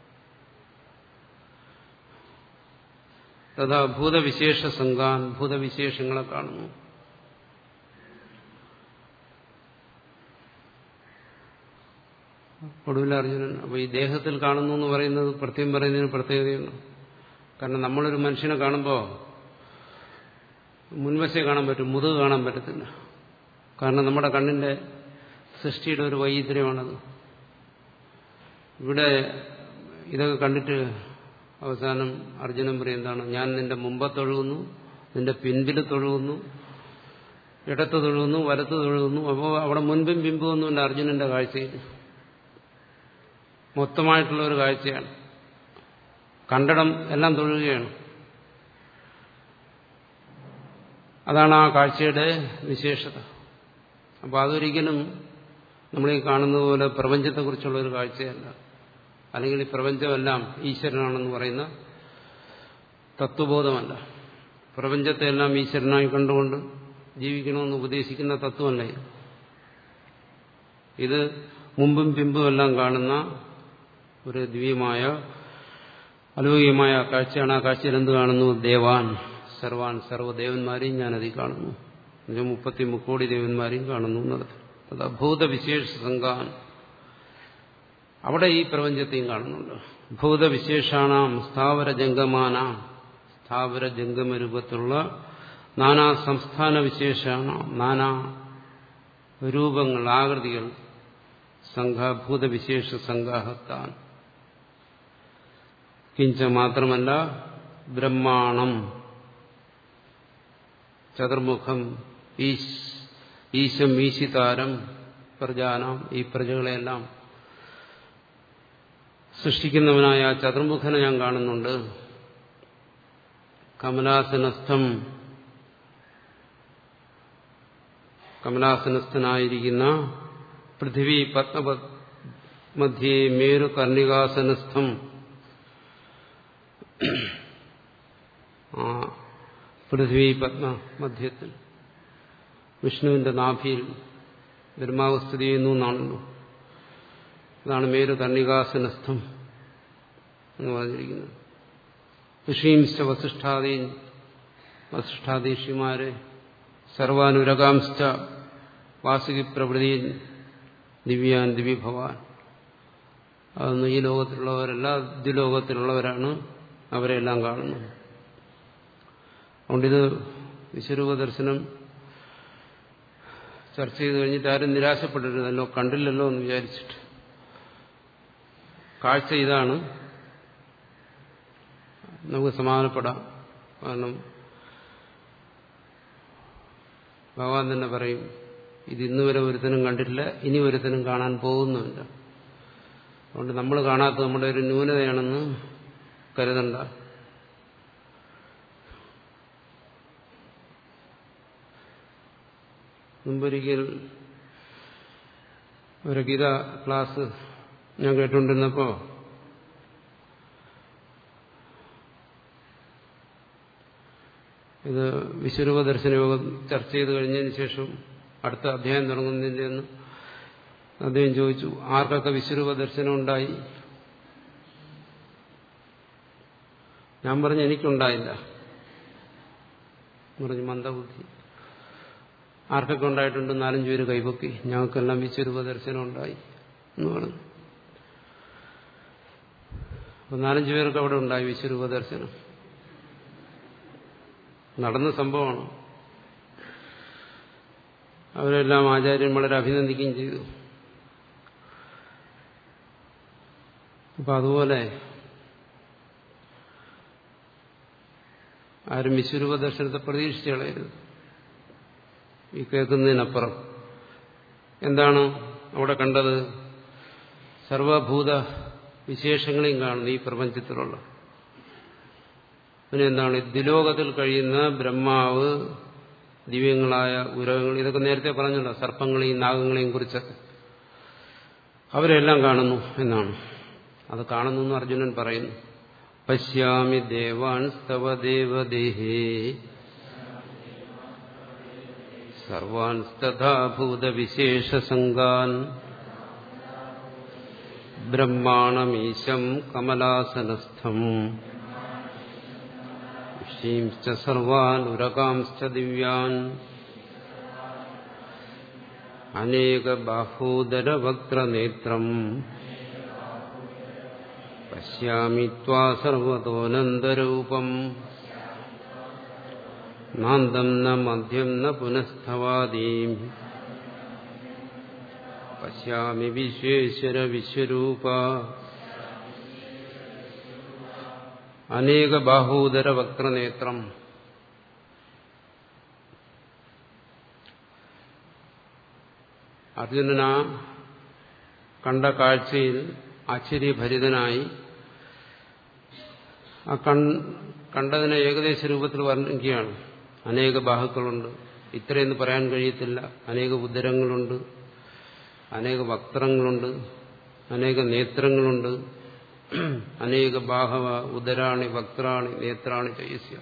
തഥാ ഭൂതവിശേഷ സംഘാൻ ഭൂതവിശേഷങ്ങളെ കാണുന്നു ഒടുവിൽ അർജുനൻ അപ്പൊ ഈ ദേഹത്തിൽ കാണുന്നു എന്ന് പറയുന്നത് പ്രത്യേകം പറയുന്നതിന് പ്രത്യേകതയുണ്ട് കാരണം നമ്മളൊരു മനുഷ്യനെ കാണുമ്പോൾ മുൻവശേ കാണാൻ പറ്റും മുതുക് കാണാൻ പറ്റത്തില്ല കാരണം നമ്മുടെ കണ്ണിന്റെ സൃഷ്ടിയുടെ ഒരു വൈചിത്ര്യമാണത് ഇവിടെ ഇതൊക്കെ കണ്ടിട്ട് അവസാനം അർജുനൻ പറയും എന്താണ് ഞാൻ നിന്റെ മുമ്പത്തൊഴുകുന്നു നിന്റെ പിൻപിൽ തൊഴുകുന്നു ഇടത്ത് തൊഴുകുന്നു വലത്ത് തൊഴുകുന്നു അപ്പോൾ അവിടെ മുൻപും പിമ്പുമൊന്നുമില്ല അർജുനന്റെ കാഴ്ചയിൽ മൊത്തമായിട്ടുള്ള ഒരു കാഴ്ചയാണ് കണ്ടടം എല്ലാം തൊഴുകയാണ് അതാണ് ആ കാഴ്ചയുടെ വിശേഷത അപ്പോൾ അതൊരിക്കലും നമ്മളീ കാണുന്നത് പോലെ പ്രപഞ്ചത്തെക്കുറിച്ചുള്ള ഒരു കാഴ്ചയല്ല അല്ലെങ്കിൽ ഈ പ്രപഞ്ചമെല്ലാം ഈശ്വരനാണെന്ന് പറയുന്ന തത്വബോധമല്ല പ്രപഞ്ചത്തെ എല്ലാം ഈശ്വരനായി കണ്ടുകൊണ്ട് ജീവിക്കണമെന്ന് ഉപദേശിക്കുന്ന തത്വമല്ല ഇത് ഇത് മുമ്പും പിമ്പും എല്ലാം കാണുന്ന ഒരു ദിവ്യമായ അലൗകികമായ കാഴ്ചയാണ് ആ കാഴ്ചയിൽ എന്ത് കാണുന്നു ദേവാൻ സർവാൻ സർവ്വദേവന്മാരെയും ഞാനതിൽ കാണുന്നു മുപ്പത്തി മുക്കോടി ദേവന്മാരെയും കാണുന്നു എന്നർത്ഥം അത് അഭൂതവിശേഷ സംഘാൻ അവിടെ ഈ പ്രപഞ്ചത്തെയും കാണുന്നുണ്ട് ഭൂതവിശേഷാണാം സ്ഥാവര ജംഗമാന സ്ഥാവര ജംഗമ രൂപത്തിലുള്ള നാനാ സംസ്ഥാന വിശേഷാണ് നാനാ രൂപങ്ങൾ ആകൃതികൾ സംഘഭൂതവിശേഷ സംഘാഹത്താൻ കിഞ്ച മാത്രമല്ല ബ്രഹ്മാണം ചതുർമുഖം ഈശം ഈശിതാരം പ്രജാനാം ഈ പ്രജകളെല്ലാം സൃഷ്ടിക്കുന്നവനായ ആ ചതുർമുഖനെ ഞാൻ കാണുന്നുണ്ട് കമലാസനസ്ഥം കമലാസനസ്ഥനായിരിക്കുന്ന പൃഥിവി പത്മ മധ്യേ മേരു കർണികാസനസ്ഥം ആ പൃഥ്വി പത്മ മധ്യത്തിൽ വിഷ്ണുവിന്റെ നാഭിയിൽ ബ്രഹ്മാവ് സ്ഥിതി ചെയ്യുന്നു എന്നാണല്ലോ അതാണ് മേരു കർണികാസനസ്ഥം എന്ന് പറഞ്ഞിരിക്കുന്നത് ഋഷീംശ്ച വസിഷ്ഠാദീ വസിഷ്ഠാദീഷിമാരെ സർവാനുരകാംശ്ച വാസുകി പ്രവൃത്തി ദിവ്യാൻ ദിവ്യഭവാൻ അതൊന്നും ഈ ലോകത്തിലുള്ളവരല്ല ദ്വിലോകത്തിലുള്ളവരാണ് അവരെല്ലാം കാണുന്നു അതുകൊണ്ടിത് വിശ്വരൂപ ദർശനം ചർച്ച ചെയ്ത് കഴിഞ്ഞിട്ട് ആരും നിരാശപ്പെട്ടിരുന്നല്ലോ കണ്ടില്ലല്ലോ എന്ന് വിചാരിച്ചിട്ട് കാഴ്ച ഇതാണ് നമുക്ക് സമാധാനപ്പെടാം കാരണം ഭഗവാൻ തന്നെ പറയും ഇത് ഇന്ന് വരെ ഒരുത്തനും കണ്ടിട്ടില്ല ഇനി ഒരുത്തനും കാണാൻ പോകുന്നുമില്ല അതുകൊണ്ട് നമ്മൾ കാണാത്ത നമ്മുടെ ഒരു ന്യൂനതയാണെന്ന് കരുതണ്ട മുമ്പൊരിക്കൽ ഒരു ഗീത ക്ലാസ് ഞാൻ കേട്ടുകൊണ്ടിരുന്നപ്പോൾ ഇത് വിശ്വരൂപ ദർശന യോഗം ചർച്ച ചെയ്ത് കഴിഞ്ഞതിന് ശേഷം അടുത്ത അധ്യായം തുടങ്ങുന്നതിൻ്റെ എന്ന് അദ്ദേഹം ചോദിച്ചു ആർക്കൊക്കെ വിശ്വരൂപ ദർശനം ഉണ്ടായി ഞാൻ പറഞ്ഞു എനിക്കുണ്ടായില്ല പറഞ്ഞു മന്ദബുദ്ധി ആർക്കൊക്കെ ഉണ്ടായിട്ടുണ്ട് നാലഞ്ചു പേര് കൈപൊക്കി ഞങ്ങൾക്കെല്ലാം വിശ്വരൂപ ദർശനം ഉണ്ടായി എന്ന് പറഞ്ഞു അപ്പൊ നാലഞ്ചു പേർക്ക് അവിടെ ഉണ്ടായി വിശ്വരൂപ ദർശനം നടന്ന സംഭവമാണ് അവരെല്ലാം ആചാര്യൻ വളരെ അഭിനന്ദിക്കുകയും ചെയ്തു അപ്പൊ അതുപോലെ ആരും വിശ്വരൂപ ദർശനത്തെ പ്രതീക്ഷിച്ചു കളയരുത് ഈ കേൾക്കുന്നതിനപ്പുറം എന്താണ് അവിടെ കണ്ടത് സർവഭൂത വിശേഷങ്ങളെയും കാണുന്നു ഈ പ്രപഞ്ചത്തിലുള്ള പിന്നെ എന്താണ് ദിലോകത്തിൽ കഴിയുന്ന ബ്രഹ്മാവ് ദിവ്യങ്ങളായ ഉരകങ്ങൾ ഇതൊക്കെ നേരത്തെ പറഞ്ഞല്ലോ സർപ്പങ്ങളെയും നാഗങ്ങളെയും കുറിച്ചൊക്കെ അവരെല്ലാം കാണുന്നു എന്നാണ് അത് കാണുന്നു എന്ന് അർജുനൻ പറയുന്നു പശ്യാമി ദേവാൻ സ്തവ ദേവദേഹേ സർവാൻ തഥാഭൂതവിശേഷസംഗാൻ ബ്രഹ്മാണമീശം കമലാസനസ്ഥം ഋഷീംശ്ച സർവാൻ ഉരകാംശ്ച ദിവ്യാൻ അനേകബാഹൂദരവക്ത്രനേത്രം പശ്യാമി ത്വാ സർവതോനന്ദരൂപം നാന്തം ന മധ്യം ന പുനഃസ്ഥവാദീം പശ്യാമി വിശ്വേശ്വര വിശ്വരൂപ അനേക ബാഹൂദര വക്രനേത്രം അർജുനനാ കണ്ട കാഴ്ചയിൽ ആശ്ചര്യഭരിതനായി ആ കൺ കണ്ടതിനെ ഏകദേശ രൂപത്തിൽ വർണ്ണിക്കുകയാണ് അനേക ബാഹുക്കളുണ്ട് ഇത്രയെന്ന് പറയാൻ കഴിയത്തില്ല അനേക ഉദരങ്ങളുണ്ട് അനേക വക്ത്രങ്ങളുണ്ട് അനേക നേത്രങ്ങളുണ്ട് അനേക ബാഹവ ഉദരാണി വക്രാണി നേത്രാണി ചയസ്യ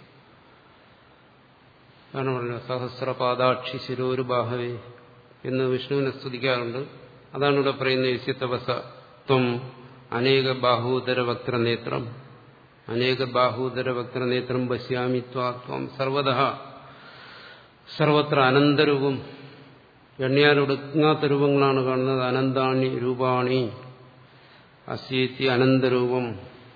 കാരണം പറഞ്ഞു സഹസ്രപാദാക്ഷി ശിരോരു ബാഹവേ എന്ന് വിഷ്ണുവിനെ സ്തുതിക്കാറുണ്ട് അതാണ് ഇവിടെ പറയുന്ന യസ്യത്തപസ ത്വം അനേക ബാഹൂദര വക്രനേത്രം അനേക ബാഹൂദര വക്രനേത്രം പശ്യാമി ത്വാത്വം സർവത സർവത്ര അനന്തരൂപം എണ്ണിയാലൊടുങ്ങാത്ത രൂപങ്ങളാണ് കാണുന്നത് അനന്താണി രൂപാണി അസ്യേത്തി അനന്തരൂപം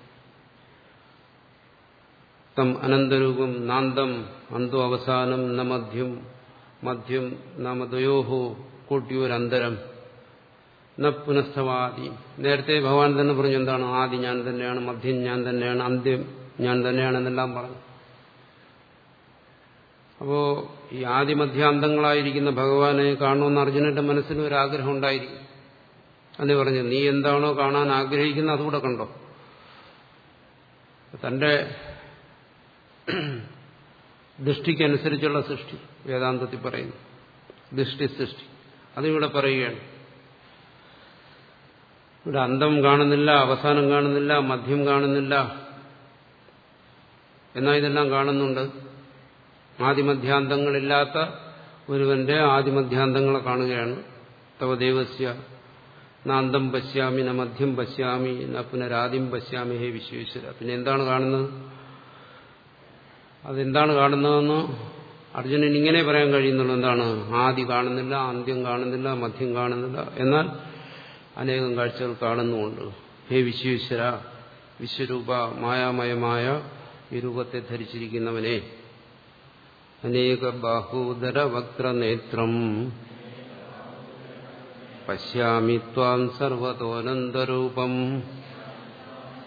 തം അനന്തരൂപം നാന്തം അന്തോ അവസാനം ന മധ്യം മധ്യം നാമദ്വയോഹോ കൂട്ടിയൊരന്തരം ന പുനഃസ്ഥവാദി നേരത്തെ ഭഗവാൻ തന്നെ പറഞ്ഞു എന്താണ് ആദി ഞാൻ തന്നെയാണ് മധ്യം ഞാൻ തന്നെയാണ് അന്ത്യം ഞാൻ തന്നെയാണെന്നെല്ലാം പറഞ്ഞു അപ്പോ ഈ ആദിമധ്യാന്തങ്ങളായിരിക്കുന്ന ഭഗവാനെ കാണുമെന്ന് അർജുനന്റെ മനസ്സിന് ഒരു ആഗ്രഹം ഉണ്ടായിരിക്കും അല്ലേ പറഞ്ഞു നീ എന്താണോ കാണാൻ ആഗ്രഹിക്കുന്നത് അതുകൂടെ കണ്ടോ തന്റെ ദൃഷ്ടിക്കനുസരിച്ചുള്ള സൃഷ്ടി വേദാന്തത്തിൽ പറയുന്നു ദൃഷ്ടി സൃഷ്ടി അതിവിടെ പറയുകയാണ് ഇവിടെ അന്തം കാണുന്നില്ല അവസാനം കാണുന്നില്ല മധ്യം കാണുന്നില്ല എന്നാൽ ഇതെല്ലാം കാണുന്നുണ്ട് ആദിമധ്യാന്തങ്ങളില്ലാത്ത ഒരുവന്റെ ആദിമധ്യാന്തങ്ങളെ കാണുകയാണ് തവ ദേവസ്യ നാന്തം പശ്യാമി ന മധ്യം പശ്യാമി ന പുനരാദ്യം പശ്യാമി ഹേ വിശ്വേശ്വര പിന്നെ എന്താണ് കാണുന്നത് അതെന്താണ് കാണുന്നതെന്ന് അർജുനൻ ഇങ്ങനെ പറയാൻ കഴിയുന്നുള്ളൂ എന്താണ് ആദി കാണുന്നില്ല അന്ത്യം കാണുന്നില്ല മധ്യം കാണുന്നില്ല എന്നാൽ അനേകം കാഴ്ചകൾ കാണുന്നുമുണ്ട് ഹേ വിശ്വേശ്വര വിശ്വരൂപ മായാമയമായ ഈ രൂപത്തെ ധരിച്ചിരിക്കുന്നവനെ അനേക ബാഹൂദര വക്രനേത്രം പശ്യാമി ത്വാം സർവതോനന്തരൂപം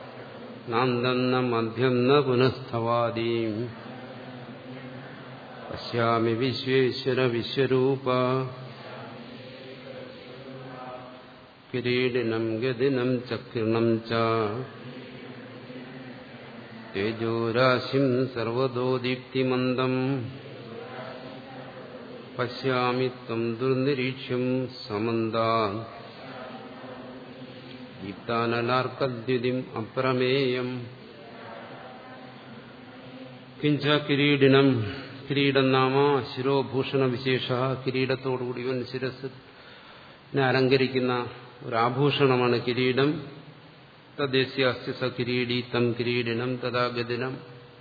നാന്തം ന മധ്യം ന പുനഃസ്ഥവാദീം പശ്യാമി വിശ്വേശ്വര വിശ്വരൂപ കിരീടിനം ഗതിനം ചക്രിണം ച തേജോരാശിം സർവതോ ദീപ്തിമന്ദം പശ്യാമി ത്വം ദുർനിരീക്ഷ്യം സമന്താ ദീപ്താനലാർക്കദ്യുതിം അപ്രമേയം കിഞ്ച കിരീടിനം കിരീടം നാമ ശിരോഭൂഷണ വിശേഷ കിരീടത്തോടുകൂടി ഇവൻ ശിരസിനെ അലങ്കരിക്കുന്ന ഒരു ആഭൂഷണമാണ് കിരീടം തദ്ദേശ്യാസ്തി സ കിരീടി തം കിരീടിനം തഥാ ഗതിനം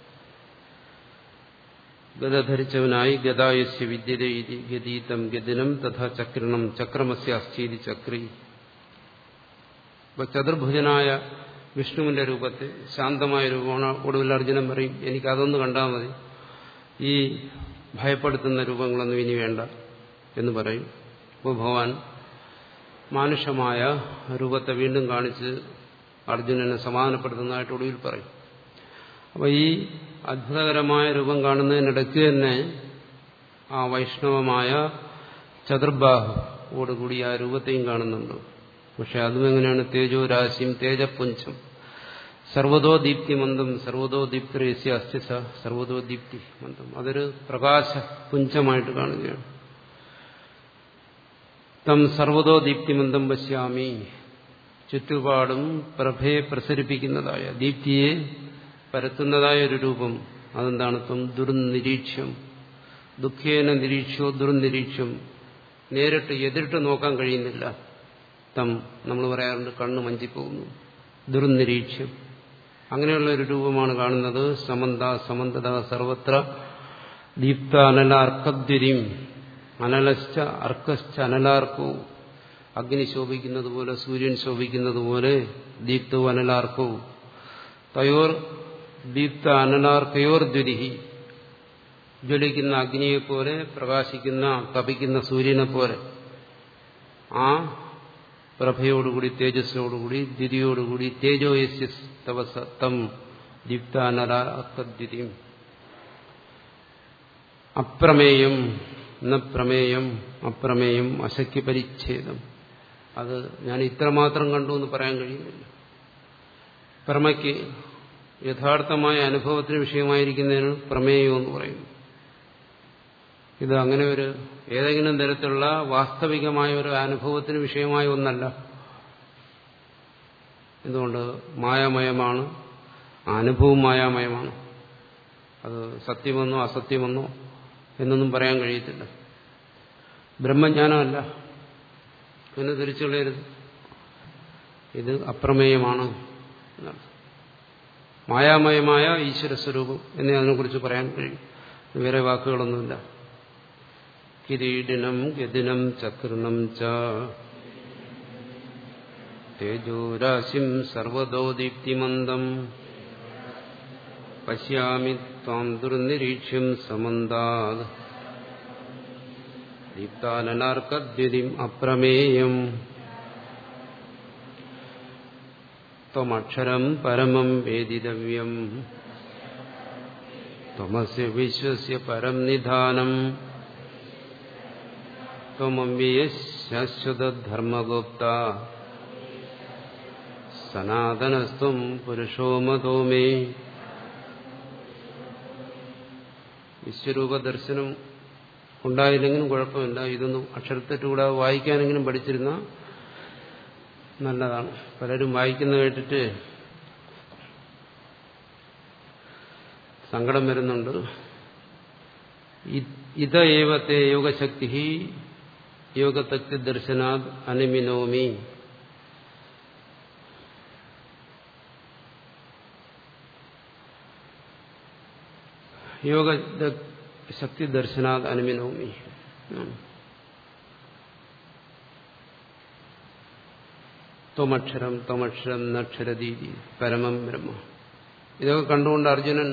ഗത ധരിച്ചവനായി ഗതായസ്യ വിദ്യത ഗതീതം ഗതിനം തഥാ ചക്രണം ചക്രമസ്യ അസ്ഥീതി ചക്രി ഇപ്പൊ ചതുർഭുജനായ വിഷ്ണുവിന്റെ രൂപത്തിൽ ശാന്തമായ രൂപമാണ് ഒടുവിൽ അർജുനൻ പറയും എനിക്ക് അതൊന്ന് കണ്ടാൽ മതി ഈ ഭയപ്പെടുത്തുന്ന രൂപങ്ങളൊന്നും ഇനി വേണ്ട എന്ന് പറയും അപ്പോൾ ഭഗവാൻ മാനുഷമായ രൂപത്തെ വീണ്ടും കാണിച്ച് അർജുനനെ സമാധാനപ്പെടുത്തുന്നതായിട്ട് ഒടുവിൽ പറയും അപ്പോൾ ഈ അത്ഭുതകരമായ രൂപം കാണുന്നതിനിടയ്ക്ക് തന്നെ ആ വൈഷ്ണവമായ ചതുർബാഹോടുകൂടി ആ രൂപത്തെയും കാണുന്നുണ്ട് പക്ഷെ അതും എങ്ങനെയാണ് തേജോരാശിയും തേജപുഞ്ചം സർവതോ ദീപ്തി മന്ദം സർവതോ ദീപ്തിരേസ്യ അസ്ഥിസ സർവതോ ദീപ്തി മന്ദം അതൊരു പ്രകാശ പുഞ്ചമായിട്ട് കാണുകയാണ് തം സർവതോ ദീപ്തിമന്ദം പശ്യാമി ചുറ്റുപാടും പ്രഭയെ പ്രസരിപ്പിക്കുന്നതായ ദീപ്തിയെ പരത്തുന്നതായ ഒരു രൂപം അതെന്താണ് ത്വം ദുർനിരീക്ഷ്യം ദുഃഖേന നിരീക്ഷോ ദുർനിരീക്ഷ്യം നേരിട്ട് എതിരിട്ട് നോക്കാൻ കഴിയുന്നില്ല തം നമ്മൾ പറയാറുണ്ട് കണ്ണ് മഞ്ചിപ്പോകുന്നു ദുർനിരീക്ഷ്യം അങ്ങനെയുള്ള ഒരു രൂപമാണ് കാണുന്നത് സമന്ത സമന്തത സർവത്ര ദീപ്ത അനല അർക്കദ്വരിം അനലശ്ച അർക്കശ്ച അനലാർക്കവും അഗ്നി ശോഭിക്കുന്നത് പോലെ സൂര്യൻ ശോഭിക്കുന്നത് പോലെ ദീപ്തവും അനലാർക്കവും തയോർ ദീപ്ത അനലാർക്കയോർ ദ്വരിഹി ജ്വലിക്കുന്ന അഗ്നിയെപ്പോലെ പ്രകാശിക്കുന്ന തപിക്കുന്ന സൂര്യനെ പോലെ ആ പ്രഭയോടുകൂടി തേജസ്സോടുകൂടി ദ്വിതിയോടുകൂടി തേജോയസ്യ തവസ തം ദീപ്ത അനലാർക്കദ്വിതിയും അപ്രമേയം ന പ്രമേയം അപ്രമേയം അശക്യ പരിച്ഛേദം അത് ഞാൻ ഇത്രമാത്രം കണ്ടു എന്ന് പറയാൻ കഴിയുന്നില്ല പ്രമയ്ക്ക് യഥാർത്ഥമായ അനുഭവത്തിന് വിഷയമായിരിക്കുന്നതിന് പ്രമേയം എന്ന് പറയുന്നു ഇത് അങ്ങനെ ഒരു ഏതെങ്കിലും തരത്തിലുള്ള വാസ്തവികമായ ഒരു അനുഭവത്തിന് വിഷയമായ ഒന്നല്ല എന്തുകൊണ്ട് മായാമയമാണ് ആ അനുഭവം മായാമയമാണ് അത് സത്യമെന്നോ അസത്യമെന്നോ എന്നൊന്നും പറയാൻ കഴിയത്തില്ല ബ്രഹ്മജ്ഞാനമല്ല എന്ന് തിരിച്ചു കളയരുത് ഇത് അപ്രമേയമാണ് എന്നർത്ഥം മായാമയമായ ഈശ്വരസ്വരൂപം എന്നേ അതിനെക്കുറിച്ച് പറയാൻ കഴിയും വേറെ വാക്കുകളൊന്നുമില്ല കിരീടിനം ഗതിനം ചക്രണം ച തേജോരാശിം സർവതോ ദീപ്തിമന്ദം പശ്യാമി ത്വാം ദുർനിരീക്ഷ്യം സമന്താത് ദീപ്താനനാർക്കദ്യുതിം അപ്രമേയം ത്വമക്ഷരം പരമം വേദിതവ്യം ത്വമസ്യ വിശ്വസ്യ പരം നിധാനം ത്വമവ്യയ ശാശ്വതധർമ്മഗുപ്ത സനാതനസ്ത്വം പുരുഷോ മതോ മേ വിശ്വരൂപ ദർശനം ഉണ്ടായില്ലെങ്കിലും കുഴപ്പമില്ല ഇതൊന്നും അക്ഷരത്തെറ്റുകൂടാതെ വായിക്കാനെങ്കിലും പഠിച്ചിരുന്ന നല്ലതാണ് പലരും വായിക്കുന്ന കേട്ടിട്ട് സങ്കടം വരുന്നുണ്ട് ഇത ഏവത്തെ യോഗശക്തി യോഗതക്തി ദർശനാത് അനിമിനോമി യോഗ ശക്തി ദർശനാത് അനുമിനോമി ത്വമക്ഷരം ത്വമക്ഷരം നക്ഷരദീതി പരമം ബ്രഹ്മ ഇതൊക്കെ കണ്ടുകൊണ്ട് അർജുനൻ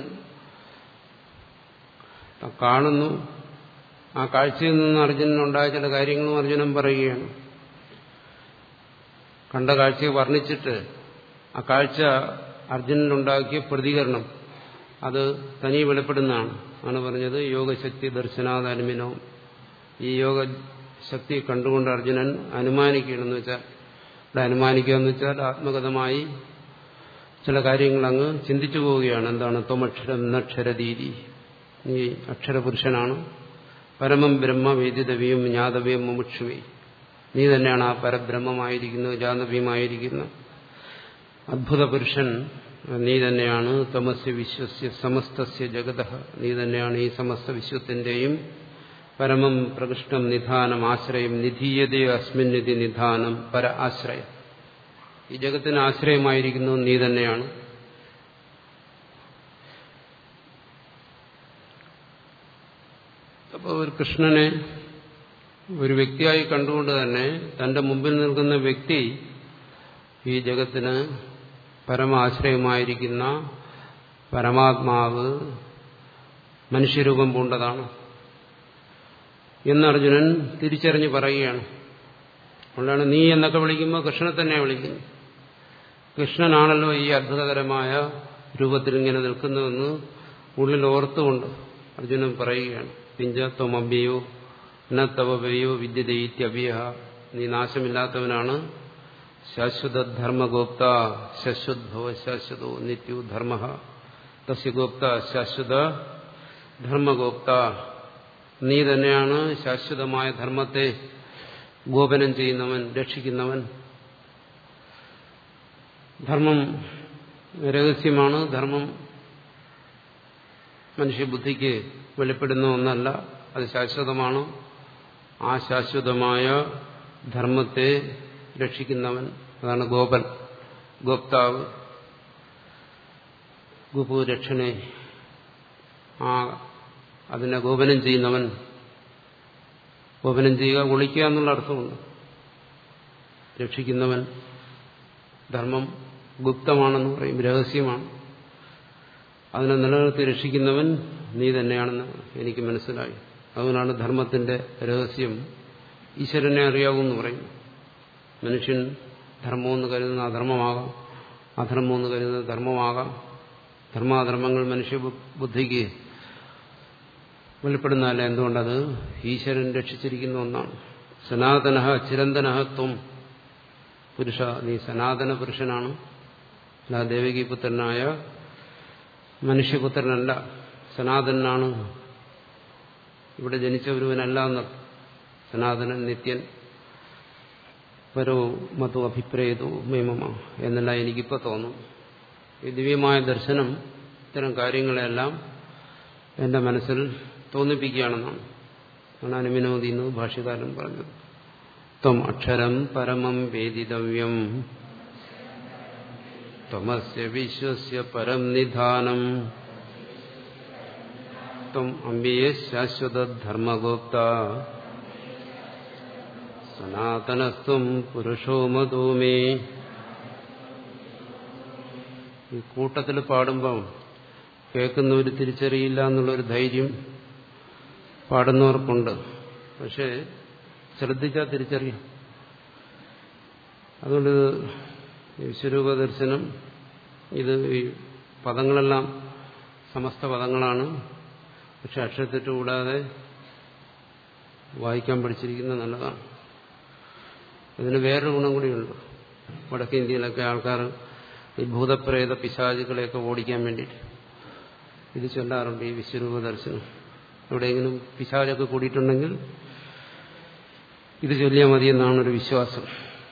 കാണുന്നു ആ കാഴ്ചയിൽ നിന്ന് അർജുനനുണ്ടായ ചില കാര്യങ്ങളും അർജുനൻ പറയുകയാണ് കണ്ട കാഴ്ചയെ വർണ്ണിച്ചിട്ട് ആ കാഴ്ച അർജുനനുണ്ടാക്കിയ പ്രതികരണം അത് തനിയെ വെളിപ്പെടുന്നതാണ് ആണ് പറഞ്ഞത് യോഗശക്തി ദർശനാദനുമിനോ ഈ യോഗശക്തി കണ്ടുകൊണ്ട് അർജുനൻ അനുമാനിക്കുകയാണെന്ന് വെച്ചാൽ ഇവിടെ അനുമാനിക്കുക എന്ന് വെച്ചാൽ ആത്മഗതമായി ചില കാര്യങ്ങൾ അങ്ങ് ചിന്തിച്ചു പോവുകയാണ് എന്താണ് ത്വമക്ഷരം നക്ഷരദീതി നീ അക്ഷരപുരുഷനാണ് പരമം ബ്രഹ്മ വേദിതവ്യം ജ്ഞാതവ്യം മുമുക്ഷുവേ നീ തന്നെയാണ് ആ പരബ്രഹ്മമായിരിക്കുന്നത് ജാതവ്യമായിരിക്കുന്ന അദ്ഭുത പുരുഷൻ നീ തന്നെയാണ് തമസ്യ വിശ്വസ്യ സമസ്തസ്യ ജഗത നീ തന്നെയാണ് ഈ സമസ്ത വിശ്വത്തിന്റെയും പരമം പ്രകൃഷ്ടം നിധാനം ആശ്രയം നിധീയതേ അസ്മിന്നിധി നിധാനം പര ആശ്രയം ഈ ജഗത്തിന് ആശ്രയമായിരിക്കുന്നത് നീ തന്നെയാണ് അപ്പോൾ ഒരു കൃഷ്ണനെ ഒരു വ്യക്തിയായി കണ്ടുകൊണ്ട് തന്നെ തന്റെ മുമ്പിൽ നിൽക്കുന്ന വ്യക്തി ഈ ജഗത്തിന് പരമാശ്രയമായിരിക്കുന്ന പരമാത്മാവ് മനുഷ്യരൂപം പൂണ്ടതാണ് എന്ന് അർജുനൻ തിരിച്ചറിഞ്ഞ് പറയുകയാണ് അതുകൊണ്ടാണ് നീ എന്നൊക്കെ വിളിക്കുമ്പോൾ കൃഷ്ണനെ തന്നെ വിളിക്കുന്നു കൃഷ്ണനാണല്ലോ ഈ അത്ഭുതകരമായ രൂപത്തിൽ ഇങ്ങനെ നിൽക്കുന്നുവെന്ന് ഉള്ളിൽ ഓർത്തുകൊണ്ട് അർജുനൻ പറയുകയാണ് പിഞ്ചത്വമഭ്യയോ നവയോ വിദ്യതയിത്യഭ്യ നീ നാശമില്ലാത്തവനാണ് ശാശ്വത ധർമ്മഗോപ്ത ശാശ്വദ്ഭവ ശാശ്വതോ നിത്യോ ധർമ്മ തസ്യ ഗോപ്ത ശാശ്വത ധർമ്മഗോപ്ത നീ തന്നെയാണ് ശാശ്വതമായ ധർമ്മത്തെ ഗോപനം ചെയ്യുന്നവൻ രക്ഷിക്കുന്നവൻ ധർമ്മം രഹസ്യമാണ് ധർമ്മം മനുഷ്യബുദ്ധിക്ക് വെളിപ്പെടുന്ന ഒന്നല്ല അത് ശാശ്വതമാണ് ആ ശാശ്വതമായ ധർമ്മത്തെ രക്ഷിക്കുന്നവൻ അതാണ് ഗോപൻ ഗോപ്താവ് ഗുപുരക്ഷനെ ആ അതിനെ ഗോപനം ചെയ്യുന്നവൻ ഗോപനം ചെയ്യുക ഒളിക്കുക എന്നുള്ള അർത്ഥമുണ്ട് രക്ഷിക്കുന്നവൻ ധർമ്മം ഗുപ്തമാണെന്ന് പറയും രഹസ്യമാണ് അതിനെ നിലനിർത്തി രക്ഷിക്കുന്നവൻ നീ തന്നെയാണെന്ന് എനിക്ക് മനസ്സിലായി അതുകൊണ്ടാണ് ധർമ്മത്തിന്റെ രഹസ്യം ഈശ്വരനെ അറിയാവൂന്ന് പറയും മനുഷ്യൻ ധർമ്മമെന്ന് കരുതുന്ന അധർമ്മമാകാം അധർമ്മമെന്ന് കരുതുന്ന ധർമ്മമാകാം ധർമാധർമ്മങ്ങൾ മനുഷ്യ ബുദ്ധിക്ക് വെളിപ്പെടുന്നതല്ല എന്തുകൊണ്ടത് ഈശ്വരൻ രക്ഷിച്ചിരിക്കുന്ന ഒന്നാണ് സനാതന ചിരന്തന ത്വം പുരുഷ നീ സനാതന പുരുഷനാണ് അല്ല ദേവകി പുത്രനായ മനുഷ്യപുത്രനല്ല സനാതനാണ് ഇവിടെ ജനിച്ച ഒരുവനല്ല എന്നർത്ഥം സനാതനൻ നിത്യൻ പരോ മതോ അഭിപ്രേതോ മേമമ എന്നല്ല എനിക്കിപ്പോൾ തോന്നും ഈ ദിവ്യമായ ദർശനം ഇത്തരം കാര്യങ്ങളെല്ലാം എന്റെ മനസ്സിൽ തോന്നിപ്പിക്കുകയാണെന്നാണ് ആണ് അനുവിനോദി എന്ന് ഭാഷ്യകാരൻ പറഞ്ഞത് ത്വം അക്ഷരം പരമം വേദിതവ്യം ത്വമസ്യ വിശ്വസ്യ പരം നിധാനം ത്വം അമ്പിയ ശാശ്വത ധർമ്മഗോപ്ത സനാതനസ്ത്വം പുരുഷോ മധൂമേ ഈ കൂട്ടത്തിൽ പാടുമ്പം കേൾക്കുന്നവർ തിരിച്ചറിയില്ല എന്നുള്ളൊരു ധൈര്യം പാടുന്നവർക്കുണ്ട് പക്ഷേ ശ്രദ്ധിച്ചാൽ തിരിച്ചറിയാം അതുകൊണ്ട് വിശ്വരൂപ ദർശനം ഇത് ഈ പദങ്ങളെല്ലാം സമസ്ത പദങ്ങളാണ് പക്ഷെ അക്ഷരത്തെറ്റ് കൂടാതെ വായിക്കാൻ പഠിച്ചിരിക്കുന്നത് നല്ലതാണ് ഇതിന് വേറൊരു ഗുണം കൂടിയുണ്ട് വടക്കേ ഇന്ത്യയിലൊക്കെ ആൾക്കാർ ഈ ഭൂതപ്രേത പിശാചുകളെയൊക്കെ ഓടിക്കാൻ വേണ്ടിയിട്ട് ഇത് ചൊല്ലാറുണ്ട് ഈ വിശ്വരൂപ ദർശനം എവിടെയെങ്കിലും പിശാചൊക്കെ കൂടിയിട്ടുണ്ടെങ്കിൽ ഇത് ചൊല്ലിയാൽ മതിയെന്നാണ് ഒരു വിശ്വാസം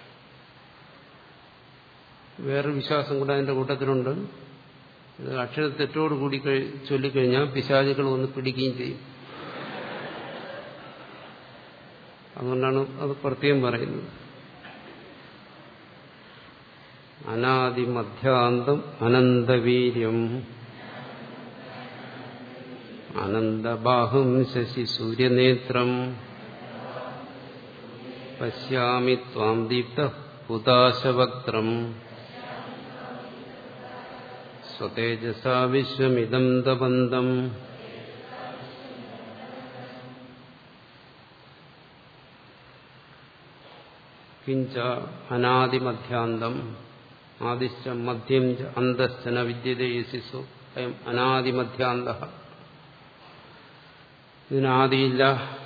വേറൊരു വിശ്വാസം കൂടെ അതിന്റെ കൂട്ടത്തിലുണ്ട് ഇത് അക്ഷരത്തെറ്റോട് കൂടി ചൊല്ലിക്കഴിഞ്ഞാൽ പിശാചുകൾ ഒന്ന് പിടിക്കുകയും ചെയ്യും അതുകൊണ്ടാണ് അത് പ്രത്യേകം പറയുന്നത് അനാദിമധ്യാന്തം അനന്തവീര്യം അനന്തബാഹും ശശി സൂര്യനേത്രം പശ്യാമി ത്വാം ദീപ്ത ഹുതാശവക്ത്രം സ്വതേജസാ വിശ്വമിതം ദബന്ധം കിഞ്ച അനാദിമധ്യാന്തം ആദിശ്ച മധ്യം ച അന്തശ്ചന വിദ്യതേസിസു അയം അനാദിമധ്യാന്ത ഇതിന് ആദിയില്ല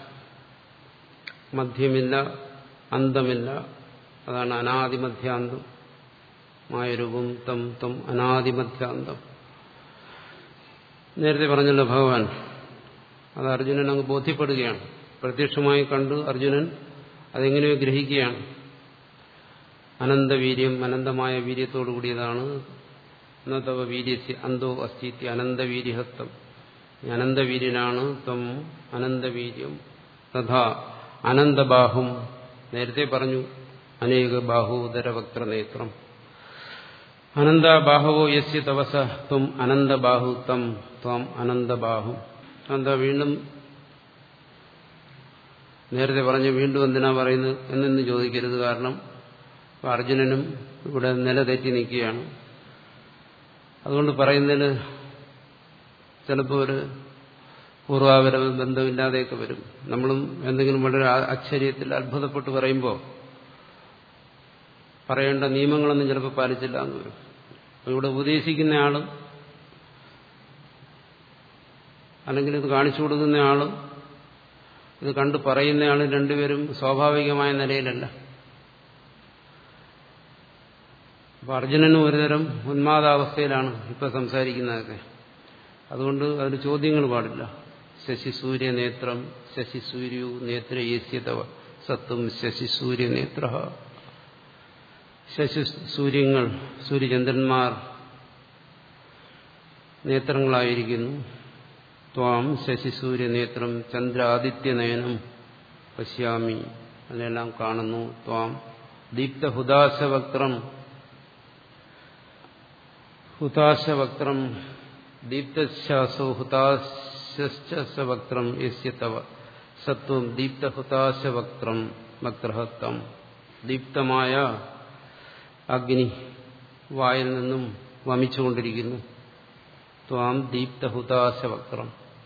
മധ്യമില്ല അന്തമില്ല അതാണ് അനാദിമധ്യാന്തം മായരൂപം തം തം അനാദിമധ്യാന്തം നേരത്തെ പറഞ്ഞല്ലോ ഭഗവാൻ അത് അർജുനൻ അങ്ങ് ബോധ്യപ്പെടുകയാണ് പ്രത്യക്ഷമായി കണ്ടു അർജുനൻ അതെങ്ങനെയോ ഗ്രഹിക്കുകയാണ് അനന്തവീര്യം അനന്തമായ വീര്യത്തോടു കൂടിയതാണ് തവ വീര്യസ്യ അന്തോ അസ്ഥിത്യ അനന്തവീര്യഹത്വം അനന്തവീര്യനാണ് ത്വം അനന്തവീര്യം തഥാ അനന്തബാഹും നേരത്തെ പറഞ്ഞു അനേക ബാഹുദരവക്ത്ര നേത്രം അനന്തബാഹവോ യസ്യ തവസ ത്വം അനന്തബാഹു തം ത്വം അനന്തബാഹു എന്താ വീണ്ടും നേരത്തെ പറഞ്ഞു വീണ്ടും എന്തിനാ പറയുന്നത് എന്നെന്ന് ചോദിക്കരുത് കാരണം അർജുനനും ഇവിടെ നില തെറ്റി നിൽക്കുകയാണ് അതുകൊണ്ട് പറയുന്നതിന് ചിലപ്പോൾ ഒരു പൂർവാപര ബന്ധമില്ലാതെയൊക്കെ വരും നമ്മളും എന്തെങ്കിലും വളരെ ആശ്ചര്യത്തിൽ അത്ഭുതപ്പെട്ട് പറയുമ്പോൾ പറയേണ്ട നിയമങ്ങളൊന്നും ചിലപ്പോൾ പാലിച്ചില്ല എന്ന് വരും അപ്പോൾ ഇവിടെ ഉപദേശിക്കുന്ന ആളും അല്ലെങ്കിൽ ഇത് കാണിച്ചു കൊടുക്കുന്ന ആളും ഇത് കണ്ടു പറയുന്നയാളും രണ്ടുപേരും സ്വാഭാവികമായ നിലയിലല്ല അപ്പൊ അർജുനനും ഒരുതരം ഉന്മാദാവസ്ഥയിലാണ് ഇപ്പൊ സംസാരിക്കുന്നതൊക്കെ അതുകൊണ്ട് അതിന് ചോദ്യങ്ങൾ പാടില്ല ശശി സൂര്യ നേത്രം ശശി സൂര്യു നേത്ര യേസ്യതവ സത്വം ശശി സൂര്യ നേത്ര ശശി സൂര്യങ്ങൾ സൂര്യചന്ദ്രന്മാർ നേത്രങ്ങളായിരിക്കുന്നു ത്വാം ശശി സൂര്യ നേത്രം ചന്ദ്രാദിത്യനയനം പശ്യാമി അതിനെല്ലാം കാണുന്നു ത്വാം ദീപ്തഹുദാശവക്ത്രം ഹുതാശവക്ത്രം ദീപ്തശ്വാസോ ഹുതാശവക്ത്രം യസ്യ തവ സത്വം ദീപ്തഹുതാശവക്ത്രം വക്രഹത്വം ദീപ്തമായ അഗ്നി വായിൽ നിന്നും വമിച്ചുകൊണ്ടിരിക്കുന്നു ത്വാം ദീപ്തഹുതാശവക്ത്രം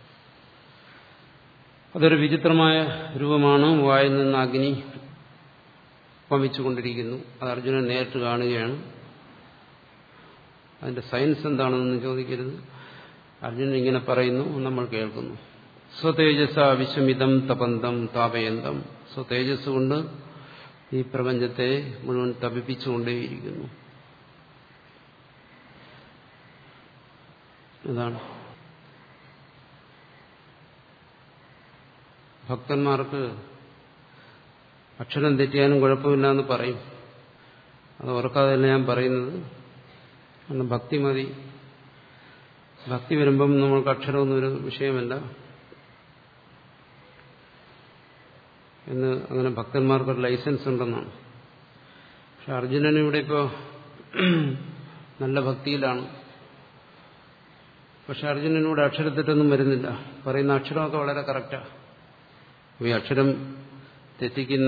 അതൊരു വിചിത്രമായ രൂപമാണ് വായിൽ നിന്ന് അഗ്നി വമിച്ചുകൊണ്ടിരിക്കുന്നു അത് അർജുനൻ നേരിട്ട് കാണുകയാണ് അതിന്റെ സയൻസ് എന്താണെന്ന് ചോദിക്കരുത് അർജുനൻ ഇങ്ങനെ പറയുന്നു നമ്മൾ കേൾക്കുന്നു സ്വതേജസ വിശ്വമിതം തപന്തം താപയന്തം സ്വതേജസ് കൊണ്ട് ഈ പ്രപഞ്ചത്തെ മുഴുവൻ തപിപ്പിച്ചുകൊണ്ടേയിരിക്കുന്നു അതാണ് ഭക്തന്മാർക്ക് അക്ഷരം തെറ്റിയാലും കുഴപ്പമില്ല എന്ന് പറയും അത് ഓർക്കാതെയല്ല ഞാൻ പറയുന്നത് കാരണം ഭക്തി മതി ഭക്തി വരുമ്പം നമ്മൾക്ക് അക്ഷരമൊന്നും ഒരു വിഷയമല്ല എന്ന് അങ്ങനെ ഭക്തന്മാർക്കൊരു ലൈസൻസ് ഉണ്ടെന്നാണ് പക്ഷെ അർജുനൻ ഇവിടെ ഇപ്പോൾ നല്ല ഭക്തിയിലാണ് പക്ഷെ അർജുനനൂടെ അക്ഷരത്തെറ്റൊന്നും വരുന്നില്ല പറയുന്ന അക്ഷരമൊക്കെ വളരെ കറക്റ്റാണ് ഈ അക്ഷരം തെറ്റിക്കുന്ന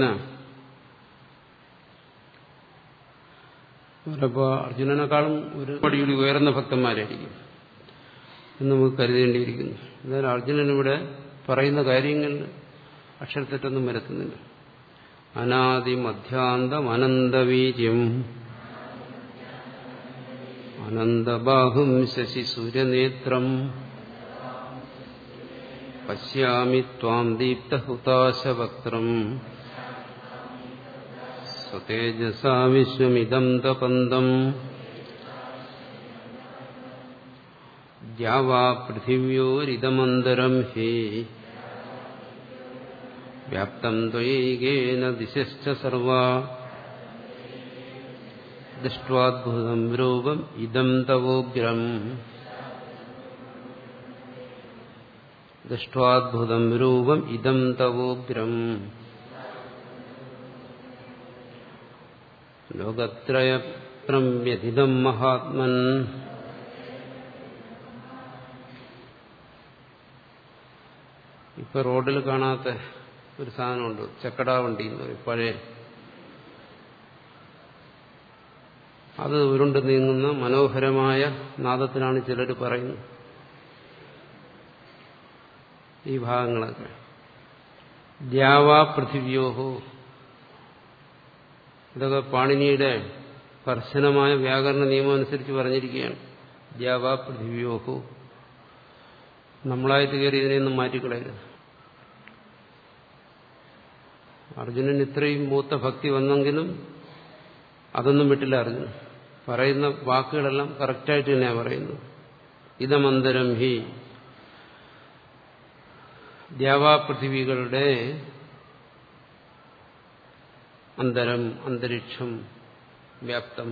ചിലപ്പോൾ അർജുനനേക്കാളും ഒരു പടിയൂടി ഉയർന്ന ഭക്തന്മാരായിരിക്കും എന്ന് നമുക്ക് കരുതേണ്ടിയിരിക്കുന്നു എന്നാലും അർജുനൻ ഇവിടെ പറയുന്ന കാര്യങ്ങളിൽ അക്ഷരത്തെറ്റൊന്നും വരുത്തുന്നില്ല അനാദി മധ്യാന്തം അനന്തവീര്യം അനന്തബാഹും ശശി സൂര്യനേത്രം പശ്യാമി ത്വാം ദീപ്തഹുതാശവക്ത്രം സ്വതേജസാ വിശ്വമിതം തപന്തം ദ്യാവാ പൃഥിവ്യോരിതമന്തരം ഹേ വ്യാപ്തം ത്വയേകേന ദിശശ്ച സർവാ ദൃഷ്ട്വാദ്ഭുതം രൂപം ഇതം തവോഗ്രം ദൃഷ്ട്വാദ്ഭുതം രൂപം ഇതം തവോഗ്രം ലോകത്രയപ്രമ്യധിതം മഹാത്മൻ ഇപ്പൊ റോഡിൽ കാണാത്ത ഒരു സാധനമുണ്ട് ചക്കടാ വണ്ടി എന്ന് പറയും പഴയ അത് ഉരുണ്ട് നീങ്ങുന്ന മനോഹരമായ നാദത്തിലാണ് ചിലർ പറയുന്നത് ഈ ഭാഗങ്ങളൊക്കെ ദ്യാവാ പൃഥിവ്യോഹോ ഇതൊക്കെ പാണിനിയുടെ കർശനമായ വ്യാകരണ നിയമം അനുസരിച്ച് പറഞ്ഞിരിക്കുകയാണ് ദ്യാവാ പൃഥിവ്യോഹോ നമ്മളായിട്ട് കയറി ഇതിനെയൊന്നും മാറ്റിക്കളയരുത് അർജുനൻ ഇത്രയും മൂത്ത ഭക്തി വന്നെങ്കിലും അതൊന്നും വിട്ടില്ല അർജുനൻ പറയുന്ന വാക്കുകളെല്ലാം കറക്റ്റായിട്ട് തന്നെയാണ് പറയുന്നത് ഇതമന്തരം ഹി ദ്യാവാപൃഥിവികളുടെ അന്തരം അന്തരീക്ഷം വ്യാപ്തം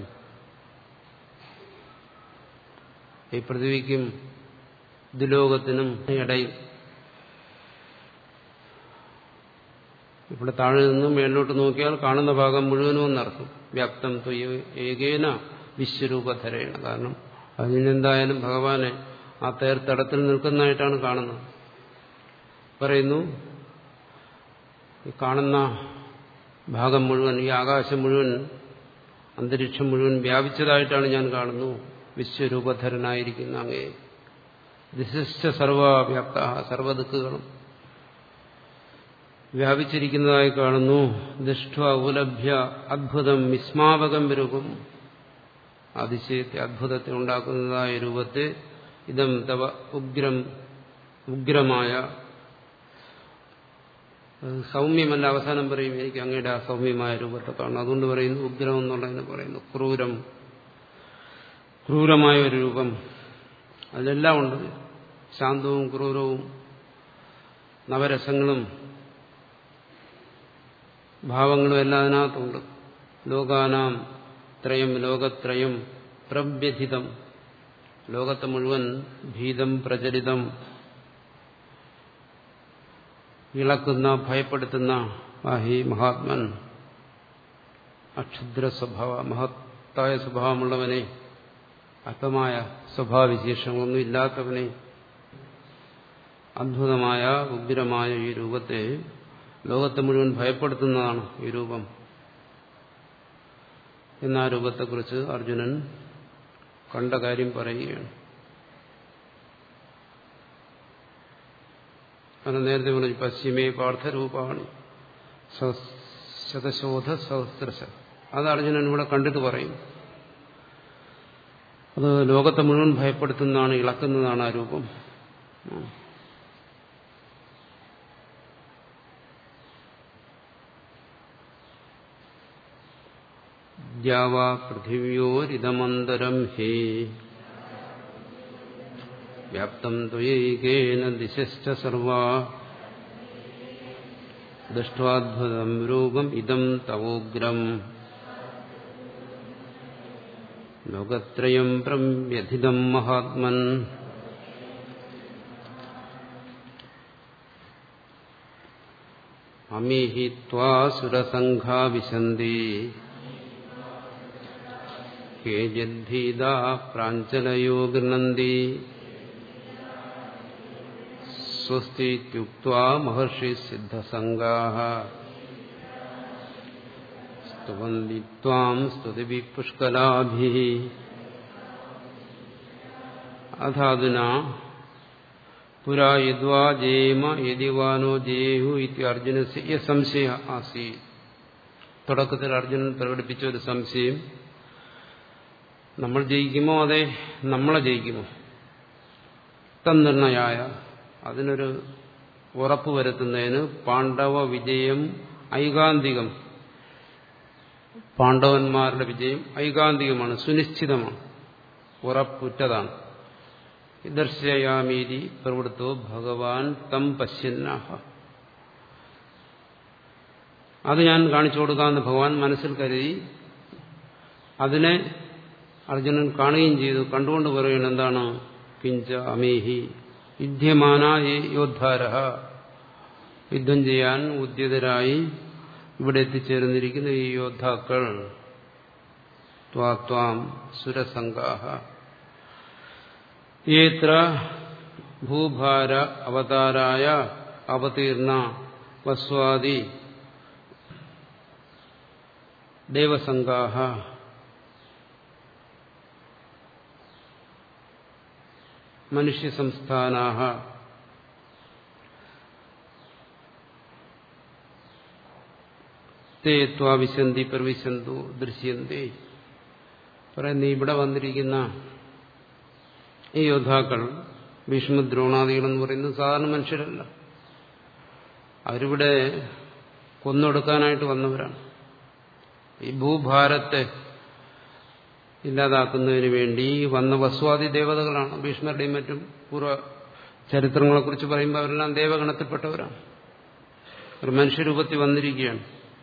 ഈ പൃഥ്വിക്കും ദുലോകത്തിനും ഇടയിൽ ഇവിടെ താഴെ നിന്നും മേളിലോട്ട് നോക്കിയാൽ കാണുന്ന ഭാഗം മുഴുവനും എന്നർത്ഥം വ്യാപ്തം ത്വയ ഏകേന വിശ്വരൂപധരേണ കാരണം അതിനെന്തായാലും ഭഗവാനെ ആ തേർത്തടത്തിൽ നിൽക്കുന്നതായിട്ടാണ് കാണുന്നത് പറയുന്നു ഈ കാണുന്ന ഭാഗം മുഴുവൻ ഈ ആകാശം മുഴുവൻ അന്തരീക്ഷം മുഴുവൻ വ്യാപിച്ചതായിട്ടാണ് ഞാൻ കാണുന്നു വിശ്വരൂപധരനായിരിക്കുന്ന അങ്ങേ ദിശിഷ്ട സർവവ്യാപ്ത സർവദിക്കുകളും വ്യാപിച്ചിരിക്കുന്നതായി കാണുന്നു ദുഷ്ട ഉപലഭ്യ അദ്ഭുതം വിസ്മാപകം രൂപം അതിശയത്തെ അദ്ഭുതത്തെ ഉണ്ടാക്കുന്നതായ രൂപത്തെ ഇതം തവ ഉഗ്രം ഉഗ്രമായ സൗമ്യമല്ല അവസാനം പറയും എനിക്ക് അങ്ങയുടെ ആ സൗമ്യമായ രൂപത്തെ കാണും അതുകൊണ്ട് പറയുന്നു ഉഗ്രം എന്നുള്ളതിന് പറയുന്നു ക്രൂരം ക്രൂരമായ ഒരു രൂപം അതിലെല്ലാം ഉണ്ട് ശാന്തവും ക്രൂരവും നവരസങ്ങളും ഭാവങ്ങളും എല്ലാം അതിനകത്തുണ്ട് ലോകാനാം ത്രയം ലോകത്രയം പ്രവ്യഥിതം ലോകത്തെ മുഴുവൻ ഭീതം പ്രചരിതം ഇളക്കുന്ന ഭയപ്പെടുത്തുന്ന ആഹി മഹാത്മൻ അക്ഷുദ്ര സ്വഭാവ മഹത്തായ സ്വഭാവമുള്ളവനെ അല്പമായ സ്വഭാവവിശേഷങ്ങളൊന്നും ഇല്ലാത്തവനെ അദ്ഭുതമായ ഉഗ്രമായ ഈ രൂപത്തെ ലോകത്തെ മുഴുവൻ ഭയപ്പെടുത്തുന്നതാണ് ഈ രൂപം എന്ന ആ രൂപത്തെക്കുറിച്ച് അർജുനൻ കണ്ട കാര്യം പറയുകയാണ് അത് നേരത്തെ പറഞ്ഞു പശ്ചിമേ പാർത്ഥരൂപമാണ് ശതശോധ സഹസ്രശ അത് അർജുനൻ ഇവിടെ കണ്ടിട്ട് പറയും അത് ലോകത്തെ മുഴുവൻ ഭയപ്പെടുത്തുന്നതാണ് ഇളക്കുന്നതാണ് ആ രൂപം ദ്യാവാ പൃഥിവ്യോരിതമന്തരം ഹേ വ്യാപ്തം ത്വയേകേന ദിശശ്ച സർവാ ദൃഷ്ടാദ്ഭുതം രൂപം ഇതം തവോഗ്രം ലോകത്രയം പ്രവ്യഥിതം മഹാത്മൻ അമീഹി ത്വാസുരസംഘാ വിശന്തി കേജിദ്ധീതാ പ്രാഞ്ചലയോ ഗൃണന്തി സ്വസ്തിത്യുക്വാ മഹർഷി സിദ്ധസംഗാ സ്തുവന്തി ത്വാം സ്തുതിഭി പുഷ്കലാഭി അഥാതുന പുരാ യദ്വാ ജേമ യദിവാനോ ജേഹു ഇതി അർജുനസ്യ സംശയ ആസീ തുടക്കത്തിൽ അർജുനൻ പ്രകടിപ്പിച്ച ഒരു സംശയം നമ്മൾ ജയിക്കുമോ അതെ നമ്മളെ ജയിക്കുമോ തന്നിർണയായ അതിനൊരു ഉറപ്പ് വരുത്തുന്നതിന് പാണ്ഡവ വിജയം ഐകാന്തികം പാണ്ഡവന്മാരുടെ വിജയം ഐകാന്തികമാണ് സുനിശ്ചിതമാണ് ഉറപ്പുറ്റതാണ് ദർശയാമീതി പ്രവൃത്തോ ഭഗവാൻ തം പശ്യന്നാഹ അത് ഞാൻ കാണിച്ചു കൊടുക്കാമെന്ന് ഭഗവാൻ മനസ്സിൽ കരുതി അതിനെ അർജുനൻ കാണുകയും ചെയ്തു കണ്ടുകൊണ്ട് പറയുന്നത് എന്താണ് കിഞ്ച അമേഹി യുദ്ധ്യമാന യോദ്ധാര യുദ്ധം ചെയ്യാൻ ഉദ്യതരായി ഇവിടെ എത്തിച്ചേർന്നിരിക്കുന്ന ഈ യോദ്ധാക്കൾ ത്വാം സുരസംഗാഹ ഏത്ര ഭൂഭാര അവതാരായ അവതീർണ വസ്വാദി ദേവസംഗാഹ മനുഷ്യസംസ്ഥാനാഹ തേ ത്വാവിശന്തി പ്രവിശന്തു ദൃശ്യന്തേ പറയുന്ന ഇവിടെ വന്നിരിക്കുന്ന ഈ യോദ്ധാക്കൾ ഭീഷ്മദ്രോണാദികളെന്ന് പറയുന്നത് സാധാരണ മനുഷ്യരല്ല അവരിവിടെ കൊന്നൊടുക്കാനായിട്ട് വന്നവരാണ് ഈ ഭൂഭാരത്തെ ഇല്ലാതാക്കുന്നതിന് വേണ്ടി വന്ന വസ്വാദി ദേവതകളാണ് ഭീഷ്മരുടെയും മറ്റും പൂർവ്വ ചരിത്രങ്ങളെക്കുറിച്ച് പറയുമ്പോൾ അവരെല്ലാം ദേവഗണത്തിൽപ്പെട്ടവരാണ് ഒരു മനുഷ്യരൂപത്തിൽ വന്നിരിക്കുകയാണ്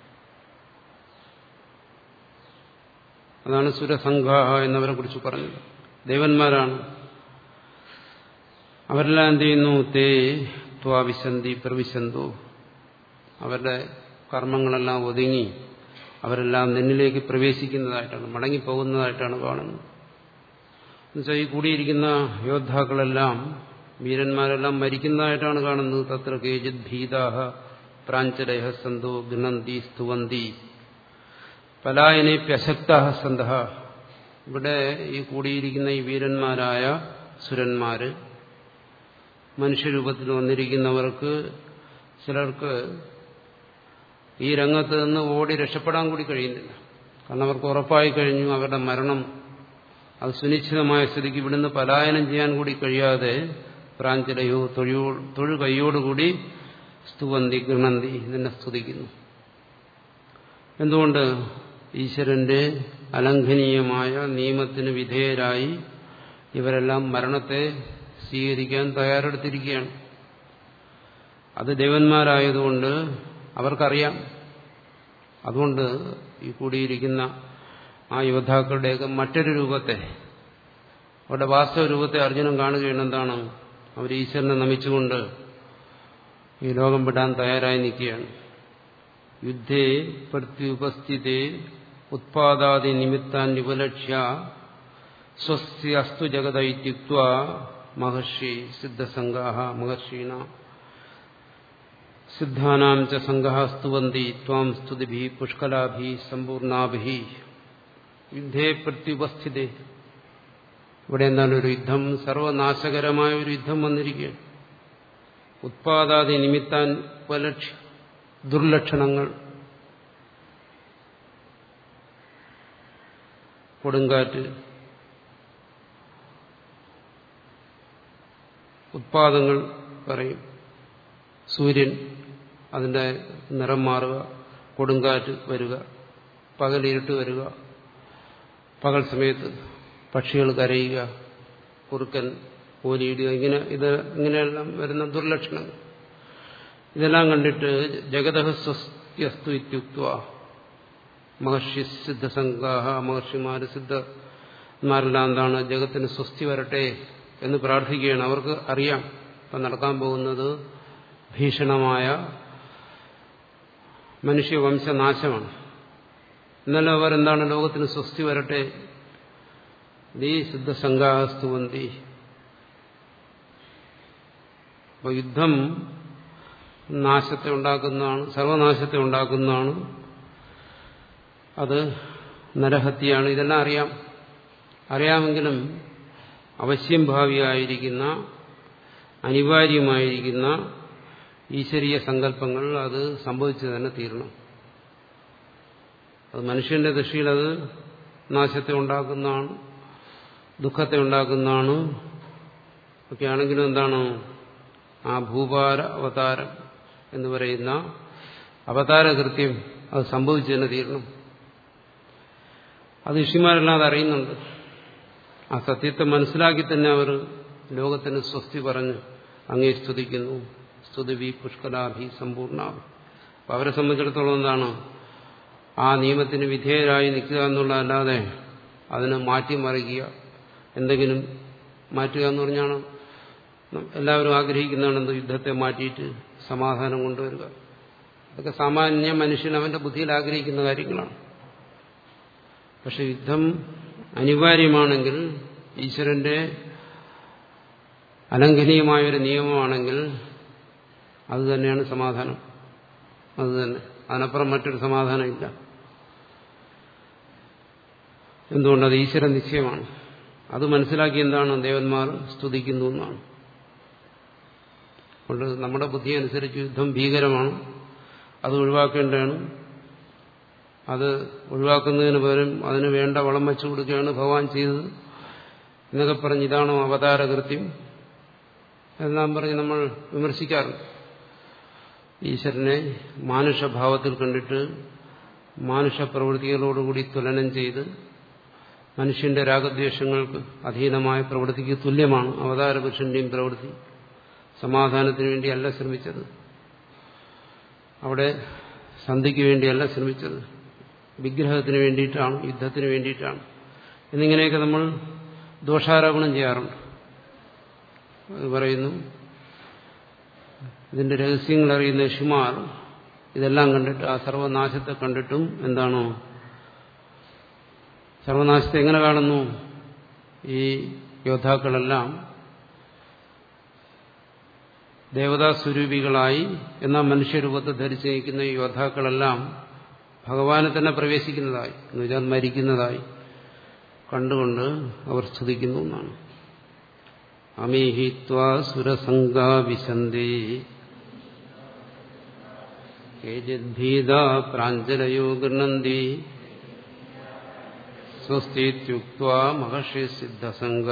അതാണ് സുരസംഘാഹ എന്നവരെ കുറിച്ച് പറഞ്ഞത് ദേവന്മാരാണ് അവരെല്ലാം എന്ത് ചെയ്യുന്നു തേ ത്വാവിശന്തി പ്രവിശന്തു അവരുടെ കർമ്മങ്ങളെല്ലാം ഒതുങ്ങി അവരെല്ലാം നിന്നിലേക്ക് പ്രവേശിക്കുന്നതായിട്ടാണ് മടങ്ങിപ്പോകുന്നതായിട്ടാണ് കാണുന്നത് എന്നുവെച്ചാൽ ഈ കൂടിയിരിക്കുന്ന യോദ്ധാക്കളെല്ലാം വീരന്മാരെല്ലാം മരിക്കുന്നതായിട്ടാണ് കാണുന്നത് തത്ര കേജിത് ഭീതാഹ പ്രാഞ്ചലയ സന്തോ ഗണന്തി സ്തുവന്തി പലായനേപ്യശക്ത സന്ത ഇവിടെ ഈ കൂടിയിരിക്കുന്ന ഈ വീരന്മാരായ സുരന്മാര് മനുഷ്യരൂപത്തിൽ വന്നിരിക്കുന്നവർക്ക് ചിലർക്ക് ഈ രംഗത്ത് നിന്ന് ഓടി രക്ഷപ്പെടാൻ കൂടി കഴിയുന്നില്ല കാരണം അവർക്ക് ഉറപ്പായി കഴിഞ്ഞു അവരുടെ മരണം അത് സുനിശ്ചിതമായ സ്ഥിതിക്ക് ഇവിടുന്ന് പലായനം ചെയ്യാൻ കൂടി കഴിയാതെ പ്രാഞ്ചലയോ തൊഴിയോ തൊഴു കൈയോടുകൂടി സ്തുവന്തി ഗൃണന്തി നിന്നെ സ്തുതിക്കുന്നു എന്തുകൊണ്ട് ഈശ്വരന്റെ അലംഘനീയമായ നിയമത്തിന് വിധേയരായി ഇവരെല്ലാം മരണത്തെ സ്വീകരിക്കാൻ തയ്യാറെടുത്തിരിക്കുകയാണ് അത് ദേവന്മാരായതുകൊണ്ട് അവർക്കറിയാം അതുകൊണ്ട് ഈ കൂടിയിരിക്കുന്ന ആ യോദ്ധാക്കളുടെയൊക്കെ മറ്റൊരു രൂപത്തെ അവരുടെ വാസ്തവ രൂപത്തെ അർജുനൻ കാണുകയാണ് എന്താണ് അവർ ഈശ്വരനെ നമിച്ചുകൊണ്ട് ഈ ലോകം വിടാൻ തയ്യാറായി നിൽക്കുകയാണ് യുദ്ധേ പ്രത്യുപസ്ഥിതേ ഉത്പാദാദി നിമിത്താൻ ഉപലക്ഷ്യ സ്വസ്യസ്തു ജഗത ഇത്യുക്വ മഹർഷി സിദ്ധസംഗാഹ മഹർഷീണ സിദ്ധാനാം ച സംഘ സ്തുവന്തി ത്വാം സ്തുതിഭി പുഷ്കലാഭി സമ്പൂർണാഭി യുദ്ധേ പ്രത്യുപസ്ഥിതേ ഇവിടെ എന്താണ് ഒരു യുദ്ധം സർവനാശകരമായ ഒരു യുദ്ധം വന്നിരിക്കുകയാണ് ഉത്പാദാദി നിമിത്താൻ ഉപലക്ഷ ദുർലക്ഷണങ്ങൾ കൊടുങ്കാറ്റ് ഉത്പാദങ്ങൾ പറയും സൂര്യൻ അതിന്റെ നിറം മാറുക കൊടുങ്കാറ്റ് വരിക പകലിരുട്ട് വരിക പകൽ സമയത്ത് പക്ഷികൾ കരയുക കുറുക്കൻ ഓലിയിടുക ഇങ്ങനെ ഇത് ഇങ്ങനെയെല്ലാം വരുന്ന ദുർലക്ഷണങ്ങൾ ഇതെല്ലാം കണ്ടിട്ട് ജഗതഃ സ്വസ്ത്യസ്തു ഇത്യുക്വ മഹർഷി സിദ്ധസംഘാഹ മഹർഷിമാര് സിദ്ധന്മാരെല്ലാം എന്താണ് ജഗത്തിന് സ്വസ്തി വരട്ടെ എന്ന് പ്രാർത്ഥിക്കുകയാണ് അവർക്ക് അറിയാം ഇപ്പം നടക്കാൻ പോകുന്നത് ഭീഷണമായ മനുഷ്യവംശനാശമാണ് എന്നാലും അവർ എന്താണ് ലോകത്തിന് സ്വസ്തി വരട്ടെ നീ സിദ്ധസംഘാസ്തുവന്തി അപ്പോൾ യുദ്ധം നാശത്തെ ഉണ്ടാക്കുന്നതാണ് സർവനാശത്തെ ഉണ്ടാക്കുന്നതാണ് അത് നരഹത്യയാണ് ഇതെല്ലാം അറിയാം അറിയാമെങ്കിലും അവശ്യം ഭാവിയായിരിക്കുന്ന അനിവാര്യമായിരിക്കുന്ന ഈശ്വരീയ സങ്കല്പങ്ങൾ അത് സംഭവിച്ചു തന്നെ തീരണം അത് മനുഷ്യന്റെ ദൃഷ്ടിയിൽ അത് നാശത്തെ ഉണ്ടാക്കുന്നതാണ് ദുഃഖത്തെ ഉണ്ടാക്കുന്നതാണ് ഒക്കെ ആണെങ്കിലും എന്താണ് ആ ഭൂപാര അവതാരം എന്ന് പറയുന്ന അവതാരകൃത്യം അത് സംഭവിച്ചു തന്നെ തീരണം അത് ഋഷിമാരെല്ലാം അത് അറിയുന്നുണ്ട് ആ സത്യത്തെ മനസ്സിലാക്കി തന്നെ അവർ ലോകത്തിന് സ്വസ്തി പറഞ്ഞ് അങ്ങേ സ്തുതിക്കുന്നു സ്തുതിവി പുഷ്കലാഭി സമ്പൂർണാഭി അപ്പം അവരെ സംബന്ധിച്ചിടത്തോളം എന്താണ് ആ നിയമത്തിന് വിധേയരായി നിൽക്കുക എന്നുള്ളതല്ലാതെ അതിനെ മാറ്റിമറിക്കുക എന്തെങ്കിലും മാറ്റുക എന്ന് പറഞ്ഞാണ് എല്ലാവരും ആഗ്രഹിക്കുന്നതാണ് യുദ്ധത്തെ മാറ്റിയിട്ട് സമാധാനം കൊണ്ടുവരിക അതൊക്കെ സാമാന്യ മനുഷ്യൻ അവന്റെ ബുദ്ധിയിൽ ആഗ്രഹിക്കുന്ന കാര്യങ്ങളാണ് പക്ഷെ യുദ്ധം അനിവാര്യമാണെങ്കിൽ ഈശ്വരന്റെ അലംഘനീയമായൊരു നിയമമാണെങ്കിൽ അത് തന്നെയാണ് സമാധാനം അത് തന്നെ അതിനപ്പുറം മറ്റൊരു സമാധാനമില്ല എന്തുകൊണ്ട് അത് ഈശ്വര നിശ്ചയമാണ് അത് മനസ്സിലാക്കി എന്താണ് ദേവന്മാർ സ്തുതിക്കുന്നു എന്നാണ് അതുകൊണ്ട് നമ്മുടെ ബുദ്ധി അനുസരിച്ച് യുദ്ധം ഭീകരമാണ് അത് ഒഴിവാക്കേണ്ടതാണ് അത് ഒഴിവാക്കുന്നതിന് പകരം അതിന് വേണ്ട വളം വെച്ചു കൊടുക്കുകയാണ് ഭഗവാൻ ചെയ്തത് എന്നൊക്കെ പറഞ്ഞ് ഇതാണോ അവതാരകൃത്യം എല്ലാം പറഞ്ഞ് നമ്മൾ വിമർശിക്കാറുണ്ട് ഈശ്വരനെ മാനുഷഭാവത്തിൽ കണ്ടിട്ട് മാനുഷ പ്രവൃത്തികളോടുകൂടി തുലനം ചെയ്ത് മനുഷ്യന്റെ രാഗദ്വേഷങ്ങൾക്ക് അധീനമായ പ്രവൃത്തിക്ക് തുല്യമാണ് അവതാര പുരുഷന്റെയും പ്രവൃത്തി സമാധാനത്തിന് വേണ്ടിയല്ല ശ്രമിച്ചത് അവിടെ സന്ധിക്ക് വേണ്ടിയല്ല ശ്രമിച്ചത് വിഗ്രഹത്തിന് വേണ്ടിയിട്ടാണ് യുദ്ധത്തിന് വേണ്ടിയിട്ടാണ് എന്നിങ്ങനെയൊക്കെ നമ്മൾ ദോഷാരോപണം ചെയ്യാറുണ്ട് അത് പറയുന്നു ഇതിന്റെ രഹസ്യങ്ങൾ അറിയുന്ന ഷിമാർ ഇതെല്ലാം കണ്ടിട്ട് ആ സർവനാശത്തെ കണ്ടിട്ടും എന്താണോ സർവനാശത്തെ എങ്ങനെ കാണുന്നു ഈ യോദ്ധാക്കളെല്ലാം ദേവതാസ്വരൂപികളായി എന്നാൽ മനുഷ്യരൂപത്തെ ധരിച്ചു നിൽക്കുന്ന ഈ യോദ്ധാക്കളെല്ലാം ഭഗവാനെ തന്നെ പ്രവേശിക്കുന്നതായി എന്നുവെച്ചാൽ മരിക്കുന്നതായി കണ്ടുകൊണ്ട് അവർ സ്തുതിക്കുന്നു എന്നാണ് അമീഹിത്വാ സുരസംഗാ വിശന്തി കേജിദ്ഭീത പ്രാഞ്ജലയോ ഗൃണന്തി സ്വസ്തിത്യുക്വാ മഹർഷി സിദ്ധസംഗ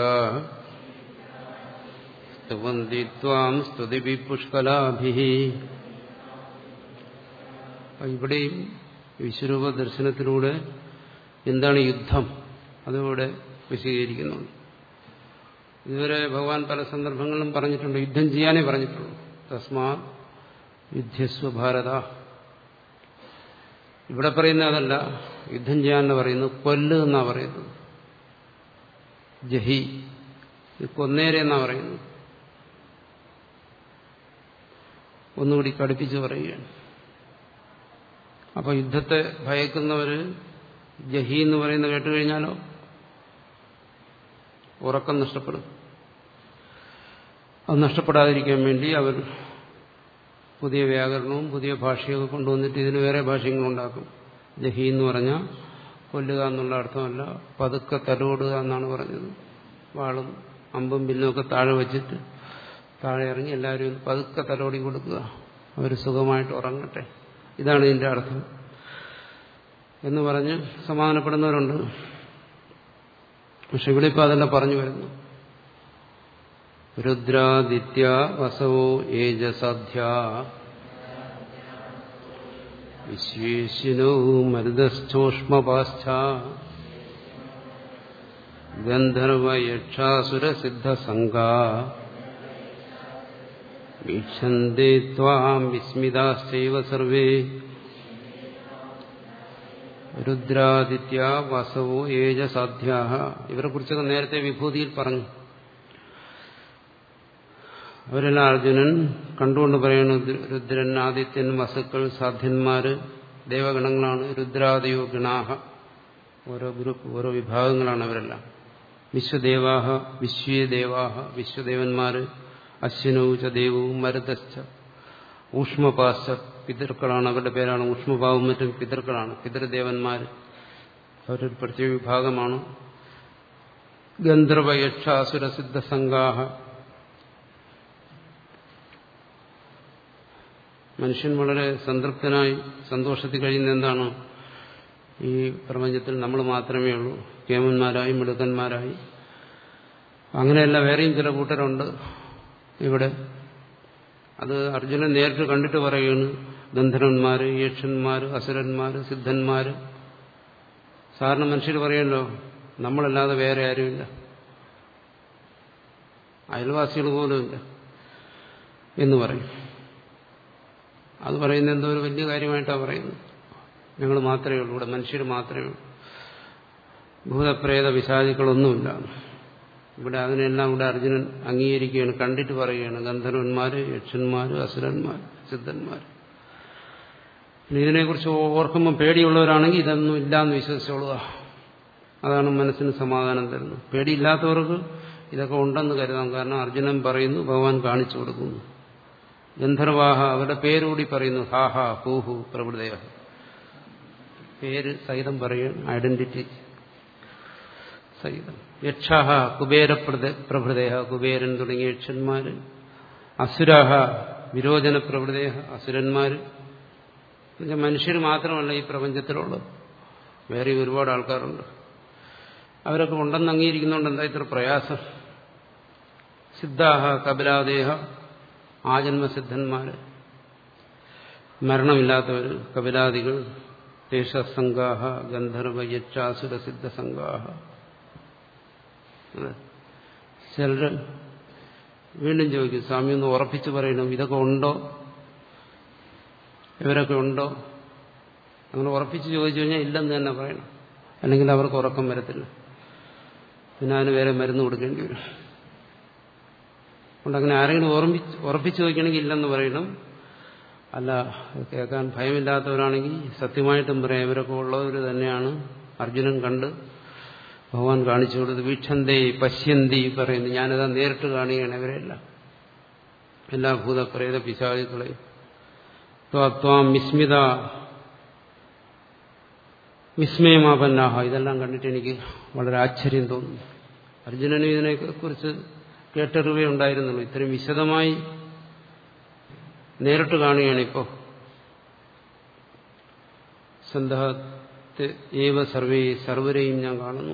സ്തുവന്തി ത്വാം സ്തുതിഭി പുഷ്കലാഭി ഇവിടെയും വിശ്വരൂപ ദർശനത്തിലൂടെ എന്താണ് യുദ്ധം അതിവിടെ വിശദീകരിക്കുന്നുണ്ട് ഇതുവരെ ഭഗവാൻ പല സന്ദർഭങ്ങളിലും പറഞ്ഞിട്ടുണ്ട് യുദ്ധം ചെയ്യാനേ പറഞ്ഞിട്ടുള്ളൂ തസ്മാ യുദ്ധസ്വ ഭാരത ഇവിടെ പറയുന്ന അതല്ല യുദ്ധം ചെയ്യാനെന്ന് പറയുന്നു കൊല്ല് എന്നാ പറയുന്നത് ജഹി കൊന്നേരെ എന്നാ പറയുന്നു ഒന്നുകൂടി കടുപ്പിച്ച് പറയുകയാണ് അപ്പൊ യുദ്ധത്തെ ഭയക്കുന്നവര് ജഹി എന്ന് പറയുന്ന കേട്ടുകഴിഞ്ഞാലോ ഉറക്കം നഷ്ടപ്പെടും അത് നഷ്ടപ്പെടാതിരിക്കാൻ വേണ്ടി അവർ പുതിയ വ്യാകരണവും പുതിയ ഭാഷയൊക്കെ കൊണ്ടുവന്നിട്ട് ഇതിന് വേറെ ഭാഷകളുണ്ടാക്കും ജഹി എന്ന് പറഞ്ഞാൽ കൊല്ലുക എന്നുള്ള അർത്ഥമല്ല പതുക്കെ തലോടുക എന്നാണ് പറഞ്ഞത് വാളും അമ്പും ബില്ലും ഒക്കെ താഴെ വച്ചിട്ട് താഴെ ഇറങ്ങി എല്ലാവരും പതുക്കെ തലോടി കൊടുക്കുക അവർ സുഖമായിട്ട് ഉറങ്ങട്ടെ ഇതാണ് ഇതിന്റെ അർത്ഥം എന്ന് പറഞ്ഞ് സമാധാനപ്പെടുന്നവരുണ്ട് പക്ഷെ ഇവിടെ ഇപ്പൊ അതെല്ലാം പറഞ്ഞു വരുന്നു രുദ്രാദിത്യ വസവോ ഏജസാധ്യ വിശ്വേശിനോ മരുതശ്ചോഷ്മപാശ്ച ഗന്ധർവ യക്ഷാസുര സിദ്ധസംഗ വീക്ഷന്തേ ത്വാം വിസ്മിതാശ്ചൈവ സർവേ രുദ്രാദിത്യ വസവോ ഏജസാധ്യ ഇവരെ കുറിച്ചൊക്കെ നേരത്തെ വിഭൂതിയിൽ പറഞ്ഞു അവരെല്ലാം അർജുനൻ കണ്ടുകൊണ്ട് പറയുന്നു രുദ്രൻ ആദിത്യൻ വസുക്കൾ സാധ്യന്മാര് ദേവഗണങ്ങളാണ് രുദ്രാദയോ ഗണാഹ ഓരോ ഗ്രൂപ്പ് ഓരോ വിഭാഗങ്ങളാണ് അവരെല്ലാം വിശ്വദേവാഹ വിശ്വേ ദേവാഹ വിശ്വദേവന്മാര് അശ്വിനൗച ദേവവും മരുതശ്ച ഊഷ്മപാശ്ച പിതൃക്കളാണ് അവരുടെ പേരാണ് ഊഷ്മഭാവും മറ്റും പിതൃക്കളാണ് പിതൃദേവന്മാർ അവരൊരു പ്രത്യേക വിഭാഗമാണ് ഗന്ധർവ യക്ഷാസുര സിദ്ധസംഗാഹ മനുഷ്യൻ വളരെ സംതൃപ്തനായി സന്തോഷത്തിൽ കഴിയുന്ന എന്താണ് ഈ പ്രപഞ്ചത്തിൽ നമ്മൾ മാത്രമേ ഉള്ളൂ കേമന്മാരായി മിടുക്കന്മാരായി അങ്ങനെയല്ല വേറെയും ചില കൂട്ടരുണ്ട് ഇവിടെ അത് അർജുനൻ നേരിട്ട് കണ്ടിട്ട് പറയുകയാണ് ഗന്ധർവന്മാര് യക്ഷന്മാര് അസുരന്മാര് സിദ്ധന്മാര് സാധാരണ മനുഷ്യർ പറയല്ലോ നമ്മളല്ലാതെ വേറെ ആരുമില്ല അയൽവാസികൾ പോലുമില്ല എന്ന് പറയും അത് പറയുന്ന എന്തോ ഒരു വലിയ കാര്യമായിട്ടാണ് പറയുന്നത് ഞങ്ങൾ മാത്രമേ ഉള്ളൂ ഇവിടെ മനുഷ്യർ മാത്രമേ ഉള്ളൂ ഭൂതപ്രേത വിശാചികളൊന്നുമില്ല ഇവിടെ അതിനെല്ലാം ഇവിടെ അർജുനൻ അംഗീകരിക്കുകയാണ് കണ്ടിട്ട് പറയുകയാണ് ഗന്ധർവന്മാര് യക്ഷന്മാര് അസുരന്മാര് സിദ്ധന്മാര് ഇതിനെക്കുറിച്ച് ഓർക്കുമ്പോൾ പേടിയുള്ളവരാണെങ്കിൽ ഇതൊന്നും ഇല്ലാന്ന് വിശ്വസിച്ചോളുക അതാണ് മനസ്സിന് സമാധാനം തരുന്നത് പേടിയില്ലാത്തവർക്ക് ഇതൊക്കെ ഉണ്ടെന്ന് കരുതാം കാരണം അർജുനൻ പറയുന്നു ഭഗവാൻ കാണിച്ചു കൊടുക്കുന്നു ഗന്ധർവാഹ അവരുടെ പേരുകൂടി പറയുന്നു ഹാഹ ഹൂഹു പ്രഭൃതയ പേര് സഹിതം പറയുകയാണ് ഐഡന്റിറ്റി സഹിതം യക്ഷാഹ കുബേര പ്രഭൃതയ കുബേരൻ തുടങ്ങിയ യക്ഷന്മാര് അസുരാഹ വിരോചന പ്രഭൃതയ അസുരന്മാര് മനുഷ്യർ മാത്രമല്ല ഈ പ്രപഞ്ചത്തിലുള്ളത് വേറെ ഒരുപാട് ആൾക്കാരുണ്ട് അവരൊക്കെ ഉണ്ടെന്ന് അംഗീകരിക്കുന്നുണ്ട് എന്താ ഇത്ര പ്രയാസം സിദ്ധാഹ കപിലാദേഹ ആജന്മസിദ്ധന്മാര് മരണമില്ലാത്തവർ കപിലാദികൾ തേഷസംഗാഹ ഗന്ധർവ യക്ഷാസുര സിദ്ധസംഗാഹ ചിലർ വീണ്ടും ചോദിക്കും സ്വാമി ഒന്ന് ഉറപ്പിച്ച് പറയണം ഇതൊക്കെ ഉണ്ടോ ഇവരൊക്കെ ഉണ്ടോ അങ്ങനെ ഉറപ്പിച്ച് ചോദിച്ചു കഴിഞ്ഞാൽ ഇല്ലെന്ന് തന്നെ പറയണം അല്ലെങ്കിൽ അവർക്ക് ഉറക്കം വരത്തില്ല പിന്നെ അതിന് വേറെ മരുന്ന് കൊടുക്കേണ്ടി വരും അതുകൊണ്ട് അങ്ങനെ ആരെങ്കിലും ഓർമ്മിച്ച് ഉറപ്പിച്ച് ചോദിക്കണമെങ്കിൽ ഇല്ലെന്ന് പറയണം അല്ല കേൾക്കാൻ ഭയമില്ലാത്തവരാണെങ്കിൽ സത്യമായിട്ടും പറയാം ഇവരൊക്കെ ഉള്ളവർ തന്നെയാണ് അർജുനൻ കണ്ട് ഭഗവാൻ കാണിച്ചു കൊടുത്ത് വീക്ഷന്തേ പശ്യന്തി പറയുന്നു ഞാനതാ നേരിട്ട് കാണുകയാണ് ഇവരെല്ലാം എല്ലാ ഭൂതപ്രേത പിശാചുക്കളെയും ത്വാം വിസ്മിത വിസ്മയമാപന്നാഹ ഇതെല്ലാം കണ്ടിട്ട് എനിക്ക് വളരെ ആശ്ചര്യം തോന്നുന്നു അർജുനനും ഇതിനെക്കുറിച്ച് കേട്ടറിവേ ഉണ്ടായിരുന്നുള്ളൂ ഇത്രയും വിശദമായി നേരിട്ട് കാണുകയാണ് ഇപ്പോൾ സന്ദഹത്തെ ഏവ സർവേ സർവരെയും ഞാൻ കാണുന്നു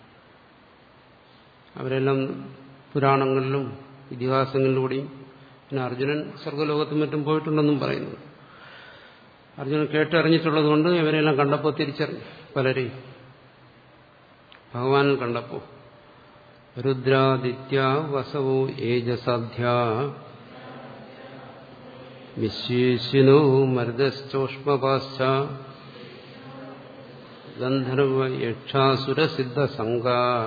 അവരെല്ലാം പുരാണങ്ങളിലും ഇതിഹാസങ്ങളിലൂടെയും പിന്നെ അർജുനൻ സ്വർഗലോകത്തും മറ്റും പോയിട്ടുണ്ടെന്നും പറയുന്നു അർജുനൻ കേട്ടറിഞ്ഞിട്ടുള്ളത് കൊണ്ട് ഇവരെല്ലാം കണ്ടപ്പോൾ തിരിച്ചറിഞ്ഞു പലരെയും ഭഗവാനിൽ കണ്ടപ്പോൾ രുദ്രാദിത്യ വസവോ ഏജസാധ്യ വിശ്വേശിനോ മർദ്ദശ്ചോഷ്മപാശ്ച ഗന്ധർവ യക്ഷാസുരസിദ്ധസംഗ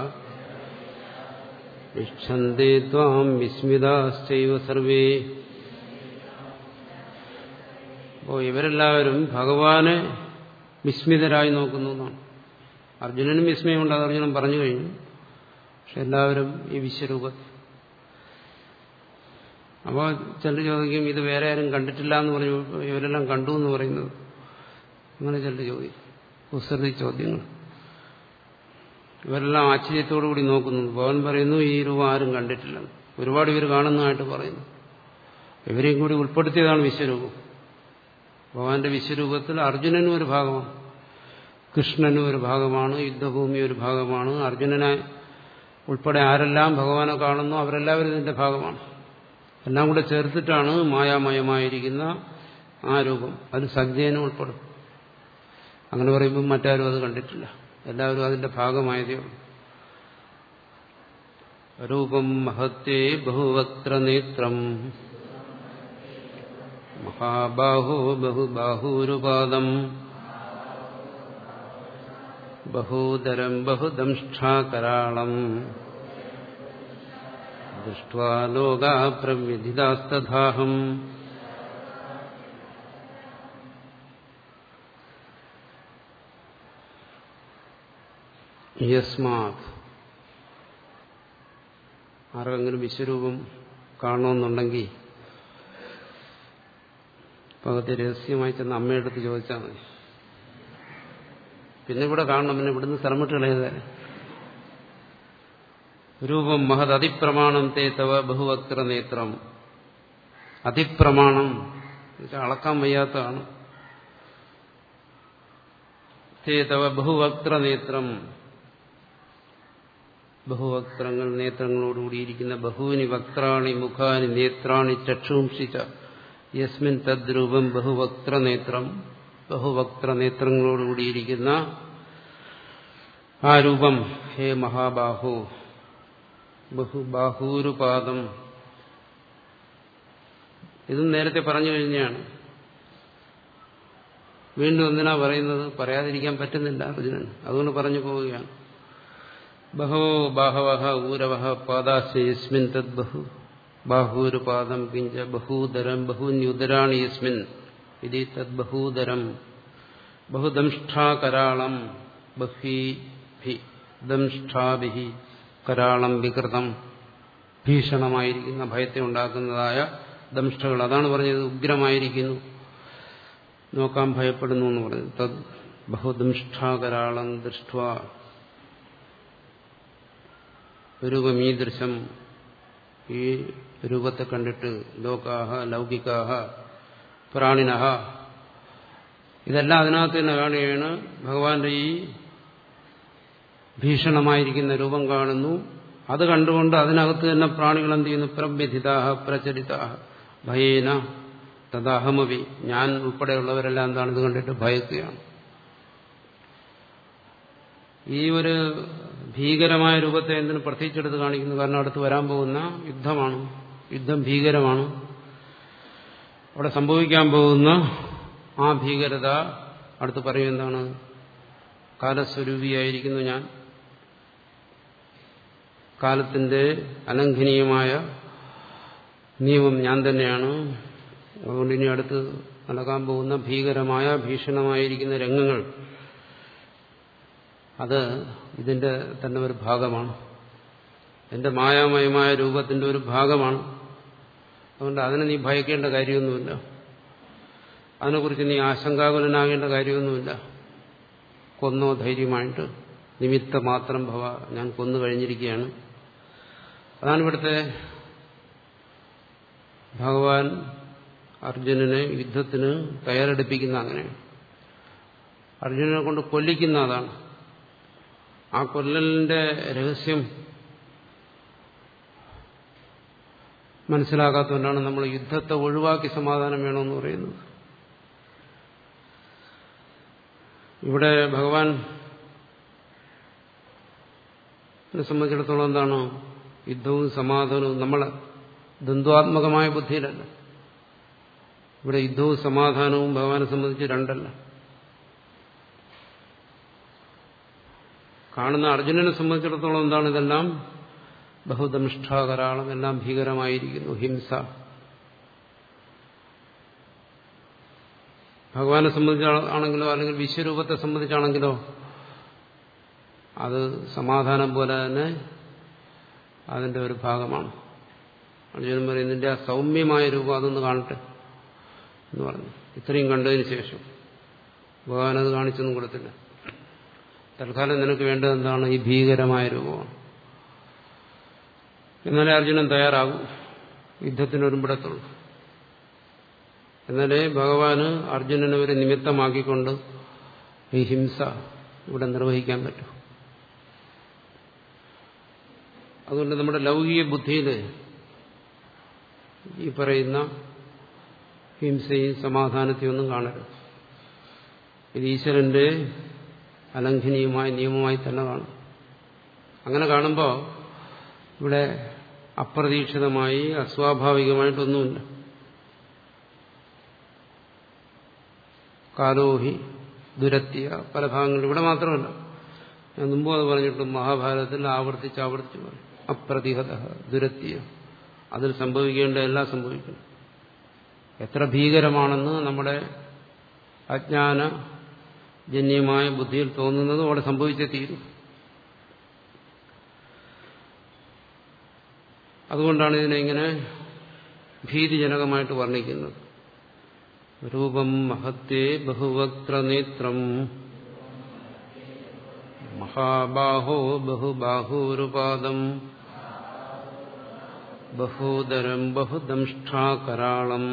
ഇക്ഷന്തേ ത്വാം വിസ്മിതാശ്ചൈവ സർവേ അപ്പോൾ ഇവരെല്ലാവരും ഭഗവാനെ വിസ്മിതരായി നോക്കുന്നു എന്നാണ് അർജുനനും വിസ്മയമുണ്ട് അത് അർജുനൻ പറഞ്ഞു കഴിഞ്ഞു പക്ഷെ എല്ലാവരും ഈ വിശ്വരൂപത്തിൽ അപ്പോൾ ചിലർ ചോദിക്കും ഇത് വേറെ ആരും കണ്ടിട്ടില്ല എന്ന് പറഞ്ഞു ഇവരെല്ലാം കണ്ടു എന്ന് പറയുന്നത് അങ്ങനെ ചിലർ ചോദിക്കും കുസൃതി ചോദ്യങ്ങൾ ഇവരെല്ലാം ആശ്ചര്യത്തോടു കൂടി നോക്കുന്നു ഭവൻ പറയുന്നു ഈ രൂപം ആരും കണ്ടിട്ടില്ല ഒരുപാട് പേര് കാണുന്നതായിട്ട് പറയുന്നു ഇവരെയും കൂടി ഉൾപ്പെടുത്തിയതാണ് വിശ്വരൂപം ഭഗവാന്റെ വിശ്വരൂപത്തിൽ അർജുനനും ഒരു ഭാഗമാണ് കൃഷ്ണനും ഒരു ഭാഗമാണ് യുദ്ധഭൂമി ഒരു ഭാഗമാണ് അർജുനനെ ഉൾപ്പെടെ ആരെല്ലാം ഭഗവാനെ കാണുന്നു അവരെല്ലാവരും ഇതിന്റെ ഭാഗമാണ് എല്ലാം കൂടെ ചേർത്തിട്ടാണ് മായാമയമായിരിക്കുന്ന ആ രൂപം അത് സജ്ജേനും ഉൾപ്പെടും അങ്ങനെ പറയുമ്പോൾ മറ്റാരും അത് കണ്ടിട്ടില്ല എല്ലാവരും അതിന്റെ ഭാഗമായതേ ഉള്ളൂ രൂപം മഹത്തേ ബഹുവക്ത്ര നേത്രം മഹാബാഹോ ബഹുബാഹൂരുപാദം ബഹൂദരം ബഹുദംഷ്ടാകരാളം ദൃഷ്ട്വാ ലോകാ പ്രവ്യധിതാസ്തഥാഹം യസ്മാത് ആർക്കെങ്കിലും വിശ്വരൂപം കാണണമെന്നുണ്ടെങ്കിൽ ഭഗവതി രഹസ്യമായി ചെന്ന് അമ്മയെടുത്ത് ചോദിച്ചാൽ മതി പിന്നെ ഇവിടെ കാണണം പിന്നെ ഇവിടുന്ന് സ്ഥലം വിട്ട് കളയത് രൂപം മഹത് അതിപ്രമാണം തേ തവ ബഹുവക്ര നേത്രം അതിപ്രമാണം അളക്കാൻ വയ്യാത്തതാണ് തേ തവ ബഹുവക്ര നേത്രം ബഹുവക്ത്രങ്ങൾ നേത്രങ്ങളോടുകൂടിയിരിക്കുന്ന ബഹുവിനി വക്രാണി മുഖാനി നേത്രാണി ചക്ഷുംഷിച്ച യസ്മിൻ തദ്രൂപം ബഹുവക്ത്ര നേത്രം ബഹുവക്ത്ര നേത്രങ്ങളോടുകൂടിയിരിക്കുന്ന ആ രൂപം ഹേ മഹാബാഹു ബഹുബാഹൂരുപാദം ഇതും നേരത്തെ പറഞ്ഞു കഴിഞ്ഞാണ് വീണ്ടും എന്തിനാ പറയുന്നത് പറയാതിരിക്കാൻ പറ്റുന്നില്ല അർജുനൻ അതുകൊണ്ട് പറഞ്ഞു പോവുകയാണ് ബഹോ ബാഹവ ഊരവ പാദാസ്യസ്മിൻ തദ് ബഹു ബാഹൂരുപാദം കിഞ്ച ബഹൂദരം ബഹൂന്യുദരാണി യസ്മിൻ ഇതി തദ് ബഹൂദരം ബഹുദംഷ്ടാകരാളം ബഹീഭി ദംഷ്ടാഭിഹി കരാളം വികൃതം ഭീഷണമായിരിക്കുന്ന ഭയത്തെ ഉണ്ടാക്കുന്നതായ ദംഷ്ടകൾ അതാണ് പറഞ്ഞത് ഉഗ്രമായിരിക്കുന്നു നോക്കാൻ ഭയപ്പെടുന്നു എന്ന് പറഞ്ഞു തദ് ബഹുദംഷ്ടാകരാളം ദൃഷ്ട രൂപമീദൃശം ഈ രൂപത്തെ കണ്ടിട്ട് ലോകാഹ ലൗകികാഹ പ്രാണിനഹ ഇതെല്ലാം അതിനകത്ത് തന്നെ കാണുകയാണ് ഭഗവാന്റെ ഈ ഭീഷണമായിരിക്കുന്ന രൂപം കാണുന്നു അത് കണ്ടുകൊണ്ട് അതിനകത്ത് തന്നെ പ്രാണികൾ എന്ത് ചെയ്യുന്നു പ്രവ്യഥിതാഹ പ്രചരിതാഹ ഭയേന തദാഹമവി ഞാൻ ഉൾപ്പെടെയുള്ളവരെല്ലാം എന്താണ് ഇത് കണ്ടിട്ട് ഭയക്കുകയാണ് ഈ ഒരു ഭീകരമായ രൂപത്തെ എന്തിനു പ്രത്യേകിച്ചെടുത്ത് കാണിക്കുന്നു കാരണം അടുത്ത് വരാൻ പോകുന്ന യുദ്ധമാണ് യുദ്ധം ഭീകരമാണ് അവിടെ സംഭവിക്കാൻ പോകുന്ന ആ ഭീകരത അടുത്ത് പറയും എന്താണ് കാലസ്വരൂപിയായിരിക്കുന്നു ഞാൻ കാലത്തിന്റെ അലംഘനീയമായ നിയമം ഞാൻ തന്നെയാണ് അതുകൊണ്ട് ഇനി അടുത്ത് നടക്കാൻ പോകുന്ന ഭീകരമായ ഭീഷണമായിരിക്കുന്ന രംഗങ്ങൾ അത് ഇതിന്റെ തന്നെ ഒരു ഭാഗമാണ് എന്റെ മായാമയമായ രൂപത്തിന്റെ ഒരു ഭാഗമാണ് അതുകൊണ്ട് അതിനെ നീ ഭയക്കേണ്ട കാര്യമൊന്നുമില്ല അതിനെക്കുറിച്ച് നീ ആശങ്കാകുലനാകേണ്ട കാര്യമൊന്നുമില്ല കൊന്നോ ധൈര്യമായിട്ട് നിമിത്ത മാത്രം ഭവ ഞാൻ കൊന്നു കഴിഞ്ഞിരിക്കുകയാണ് അതാണ് ഇവിടുത്തെ ഭഗവാൻ അർജുനനെ യുദ്ധത്തിന് തയ്യാറെടുപ്പിക്കുന്ന അങ്ങനെ അർജുനനെ കൊണ്ട് കൊല്ലിക്കുന്ന അതാണ് ആ കൊല്ലലിന്റെ രഹസ്യം മനസ്സിലാക്കാത്തതുകൊണ്ടാണ് നമ്മൾ യുദ്ധത്തെ ഒഴിവാക്കി സമാധാനം വേണമെന്ന് പറയുന്നത് ഇവിടെ ഭഗവാൻ സംബന്ധിച്ചിടത്തോളം എന്താണ് യുദ്ധവും സമാധാനവും നമ്മളെ ദ്വന്ദ്വാത്മകമായ ബുദ്ധിയിലല്ല ഇവിടെ യുദ്ധവും സമാധാനവും ഭഗവാനെ സംബന്ധിച്ച് രണ്ടല്ല കാണുന്ന അർജുനനെ സംബന്ധിച്ചിടത്തോളം എന്താണ് ഇതെല്ലാം ബഹുദംഷ്ടാകരാളം എല്ലാം ഭീകരമായിരിക്കുന്നു ഹിംസ ഭഗവാനെ സംബന്ധിച്ചാണെങ്കിലോ അല്ലെങ്കിൽ വിശ്വരൂപത്തെ സംബന്ധിച്ചാണെങ്കിലോ അത് സമാധാനം പോലെ തന്നെ അതിന്റെ ഒരു ഭാഗമാണ് അർജുനൻ പറയും നിന്റെ ആ സൗമ്യമായ രൂപം അതൊന്ന് കാണട്ടെ എന്ന് പറഞ്ഞു ഇത്രയും കണ്ടതിന് ശേഷം ഭഗവാൻ അത് കാണിച്ചൊന്നും കൊടുത്തില്ല തൽക്കാലം നിനക്ക് വേണ്ടത് എന്താണ് ഈ ഭീകരമായ രൂപമാണ് എന്നാലേ അർജുനൻ തയ്യാറാകും യുദ്ധത്തിനൊരുമ്പിടത്തുള്ളൂ എന്നാലേ ഭഗവാന് അർജുനനെ ഒരു നിമിത്തമാക്കിക്കൊണ്ട് ഈ ഹിംസ ഇവിടെ നിർവഹിക്കാൻ പറ്റും അതുകൊണ്ട് നമ്മുടെ ലൗകിക ബുദ്ധിയിൽ ഈ പറയുന്ന ഹിംസയും സമാധാനത്തെയും ഒന്നും കാണരുത് ഇത് ഈശ്വരന്റെ അലംഘനീയമായ നിയമമായി തന്നെ കാണും അങ്ങനെ കാണുമ്പോൾ ഇവിടെ അപ്രതീക്ഷിതമായി അസ്വാഭാവികമായിട്ടൊന്നുമില്ല കാലോഹി ദുരത്തിയ പല ഭാഗങ്ങളിൽ ഇവിടെ മാത്രമല്ല ഞാൻ മുമ്പ് അത് പറഞ്ഞിട്ടും മഹാഭാരതത്തിൽ ആവർത്തിച്ച് ആവർത്തിച്ച് പറയും അപ്രതിഹത ദുരത്തിയ അതിൽ സംഭവിക്കേണ്ട എല്ലാം സംഭവിക്കണം എത്ര ഭീകരമാണെന്ന് നമ്മുടെ അജ്ഞാന ജന്യമായ ബുദ്ധിയിൽ തോന്നുന്നത് അവിടെ സംഭവിച്ചേ തീരും അതുകൊണ്ടാണ് ഇതിനെ ഇങ്ങനെ ഭീതിജനകമായിട്ട് വർണ്ണിക്കുന്നത് രൂപം മഹത്തേ ബഹുവക്ത്രനേത്രം മഹാബാഹോ ബഹുബാഹൂരുപാദം ബഹൂദരം ബഹുദംഷ്ടാകരാളം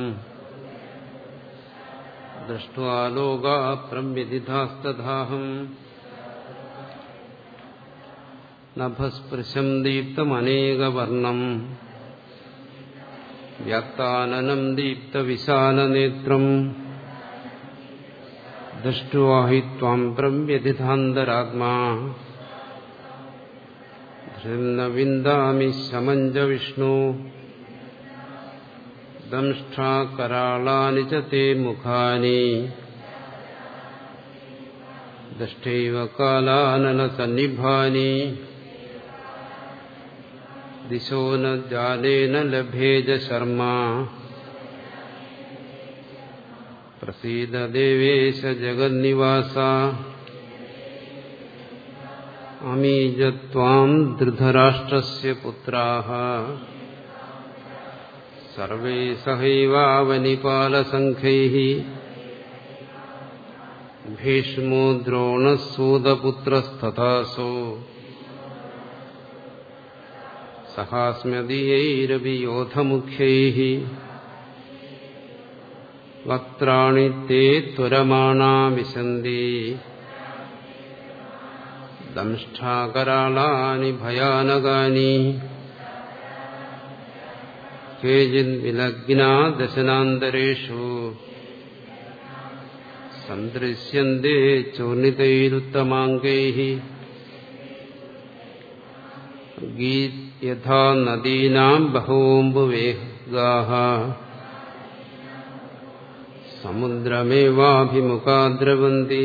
ദൃഷ്ട്വാ ലോകാ പ്രമ്യതിധാസ്തഥാഹം നഭസ്പൃശം ദീപ്തമനേകവർണം വ്യാക്താനനം ദീപ്തവിശാലനേത്രം ദൃഷ്ടുവാഹി ത്വാം പ്രമ്യതിഥാന്തരാത്മാ ധൃന്ന വിന്ദാമി ശമഞ്ച വിഷ്ണു ദംഷ്ടാകരാളാനി ച തേ മുഖാനി ദഷ്ടൈവ കാലാനലസന്നിഭാനി ദിശോ ന ജാലേന ലഭേജ ശർമ്മ പ്രസീദ ദേവേശ ജഗന്നിവാസ അമീജത്വാം ധൃതരാഷ്ട്രസ്യ പുത്രാः സർവേ സഹൈവാവനിപാലസംഖൈः ഭീഷ്മോ ദ്രോണസൂതപുത്രസ്തഥാസോ സഹാസ്മദീയൈരവിയോധമുഖ്യൈः വക്ത്രാണി തേ ത്വരമാണാ വിശന്തി ദംഷ്ടാകരാളാനി ഭയാനകാനി കേചിൻ വിലഗ്നാ ദശനാന്തരേഷു സന്ദൃശ്യന്തേ ചോർണിതൈരുത്തമാംഗൈ യഥാ നദീനാം ബഹൂംബുവേഗാഹ സമുദ്രമേവാഭിമുഖാ ദ്രവന്തി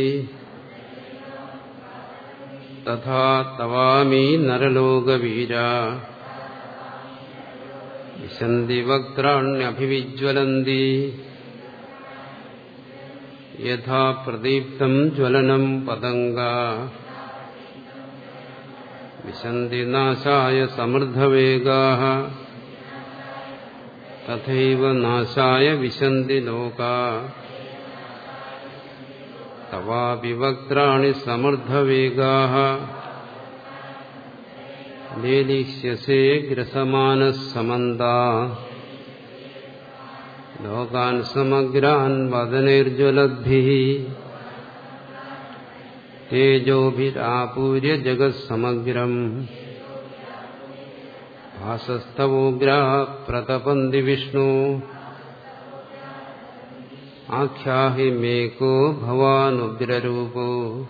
തഥാ തവാമി നരലോകവീര വിശന്തി വക്രാണ്യഭിവിജ്വലന്തി യഥാ പ്രദീപ്തം ജ്വലനം പതംഗ വിശന്തി നാശായ സമൃദ്ധവേഗാ തഥൈവ നാശായ വിശന്തി ലോകാ തവാപി വക്രാണി സമൃദ്ധവേഗാ ലേലിഷ്യസേ ഗ്രസമാനസമന്താ ലോകാൻ സമഗ്രാൻ വദനൈർജ്വലദ്ഭിः തേജോഭിരാപൂര്യ ജഗത്സമഗ്രം ഭാസസ്തവോഗ്രാ പ്രതപന്തി വിഷ്ണു ആഖ്യാഹി മേകോ ഭവാനുഗ്രരൂപോ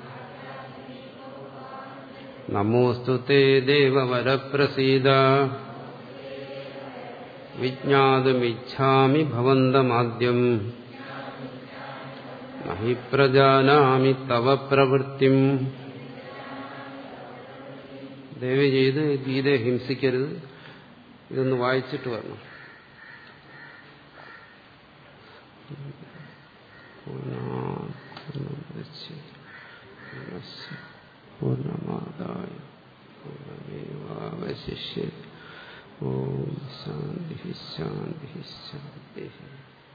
നമോസ്തു തേ ദേവവരപ്രസീദ വിജ്ഞാതുമിച്ഛാമി ഭവന്തമാദ്യം നഹി പ്രജാനാമി തവ പ്രവൃത്തിം ദയവ് ചെയ്ത് ഗീതയെ ഹിംസിക്കരുത് ഇതൊന്ന് വായിച്ചിട്ട് വരണം പൂർണ്ണമാതായ പൂർണ്ണമേവാവശിഷ്യ ഓം ശാന്തി ശാന്തി ശാന്തി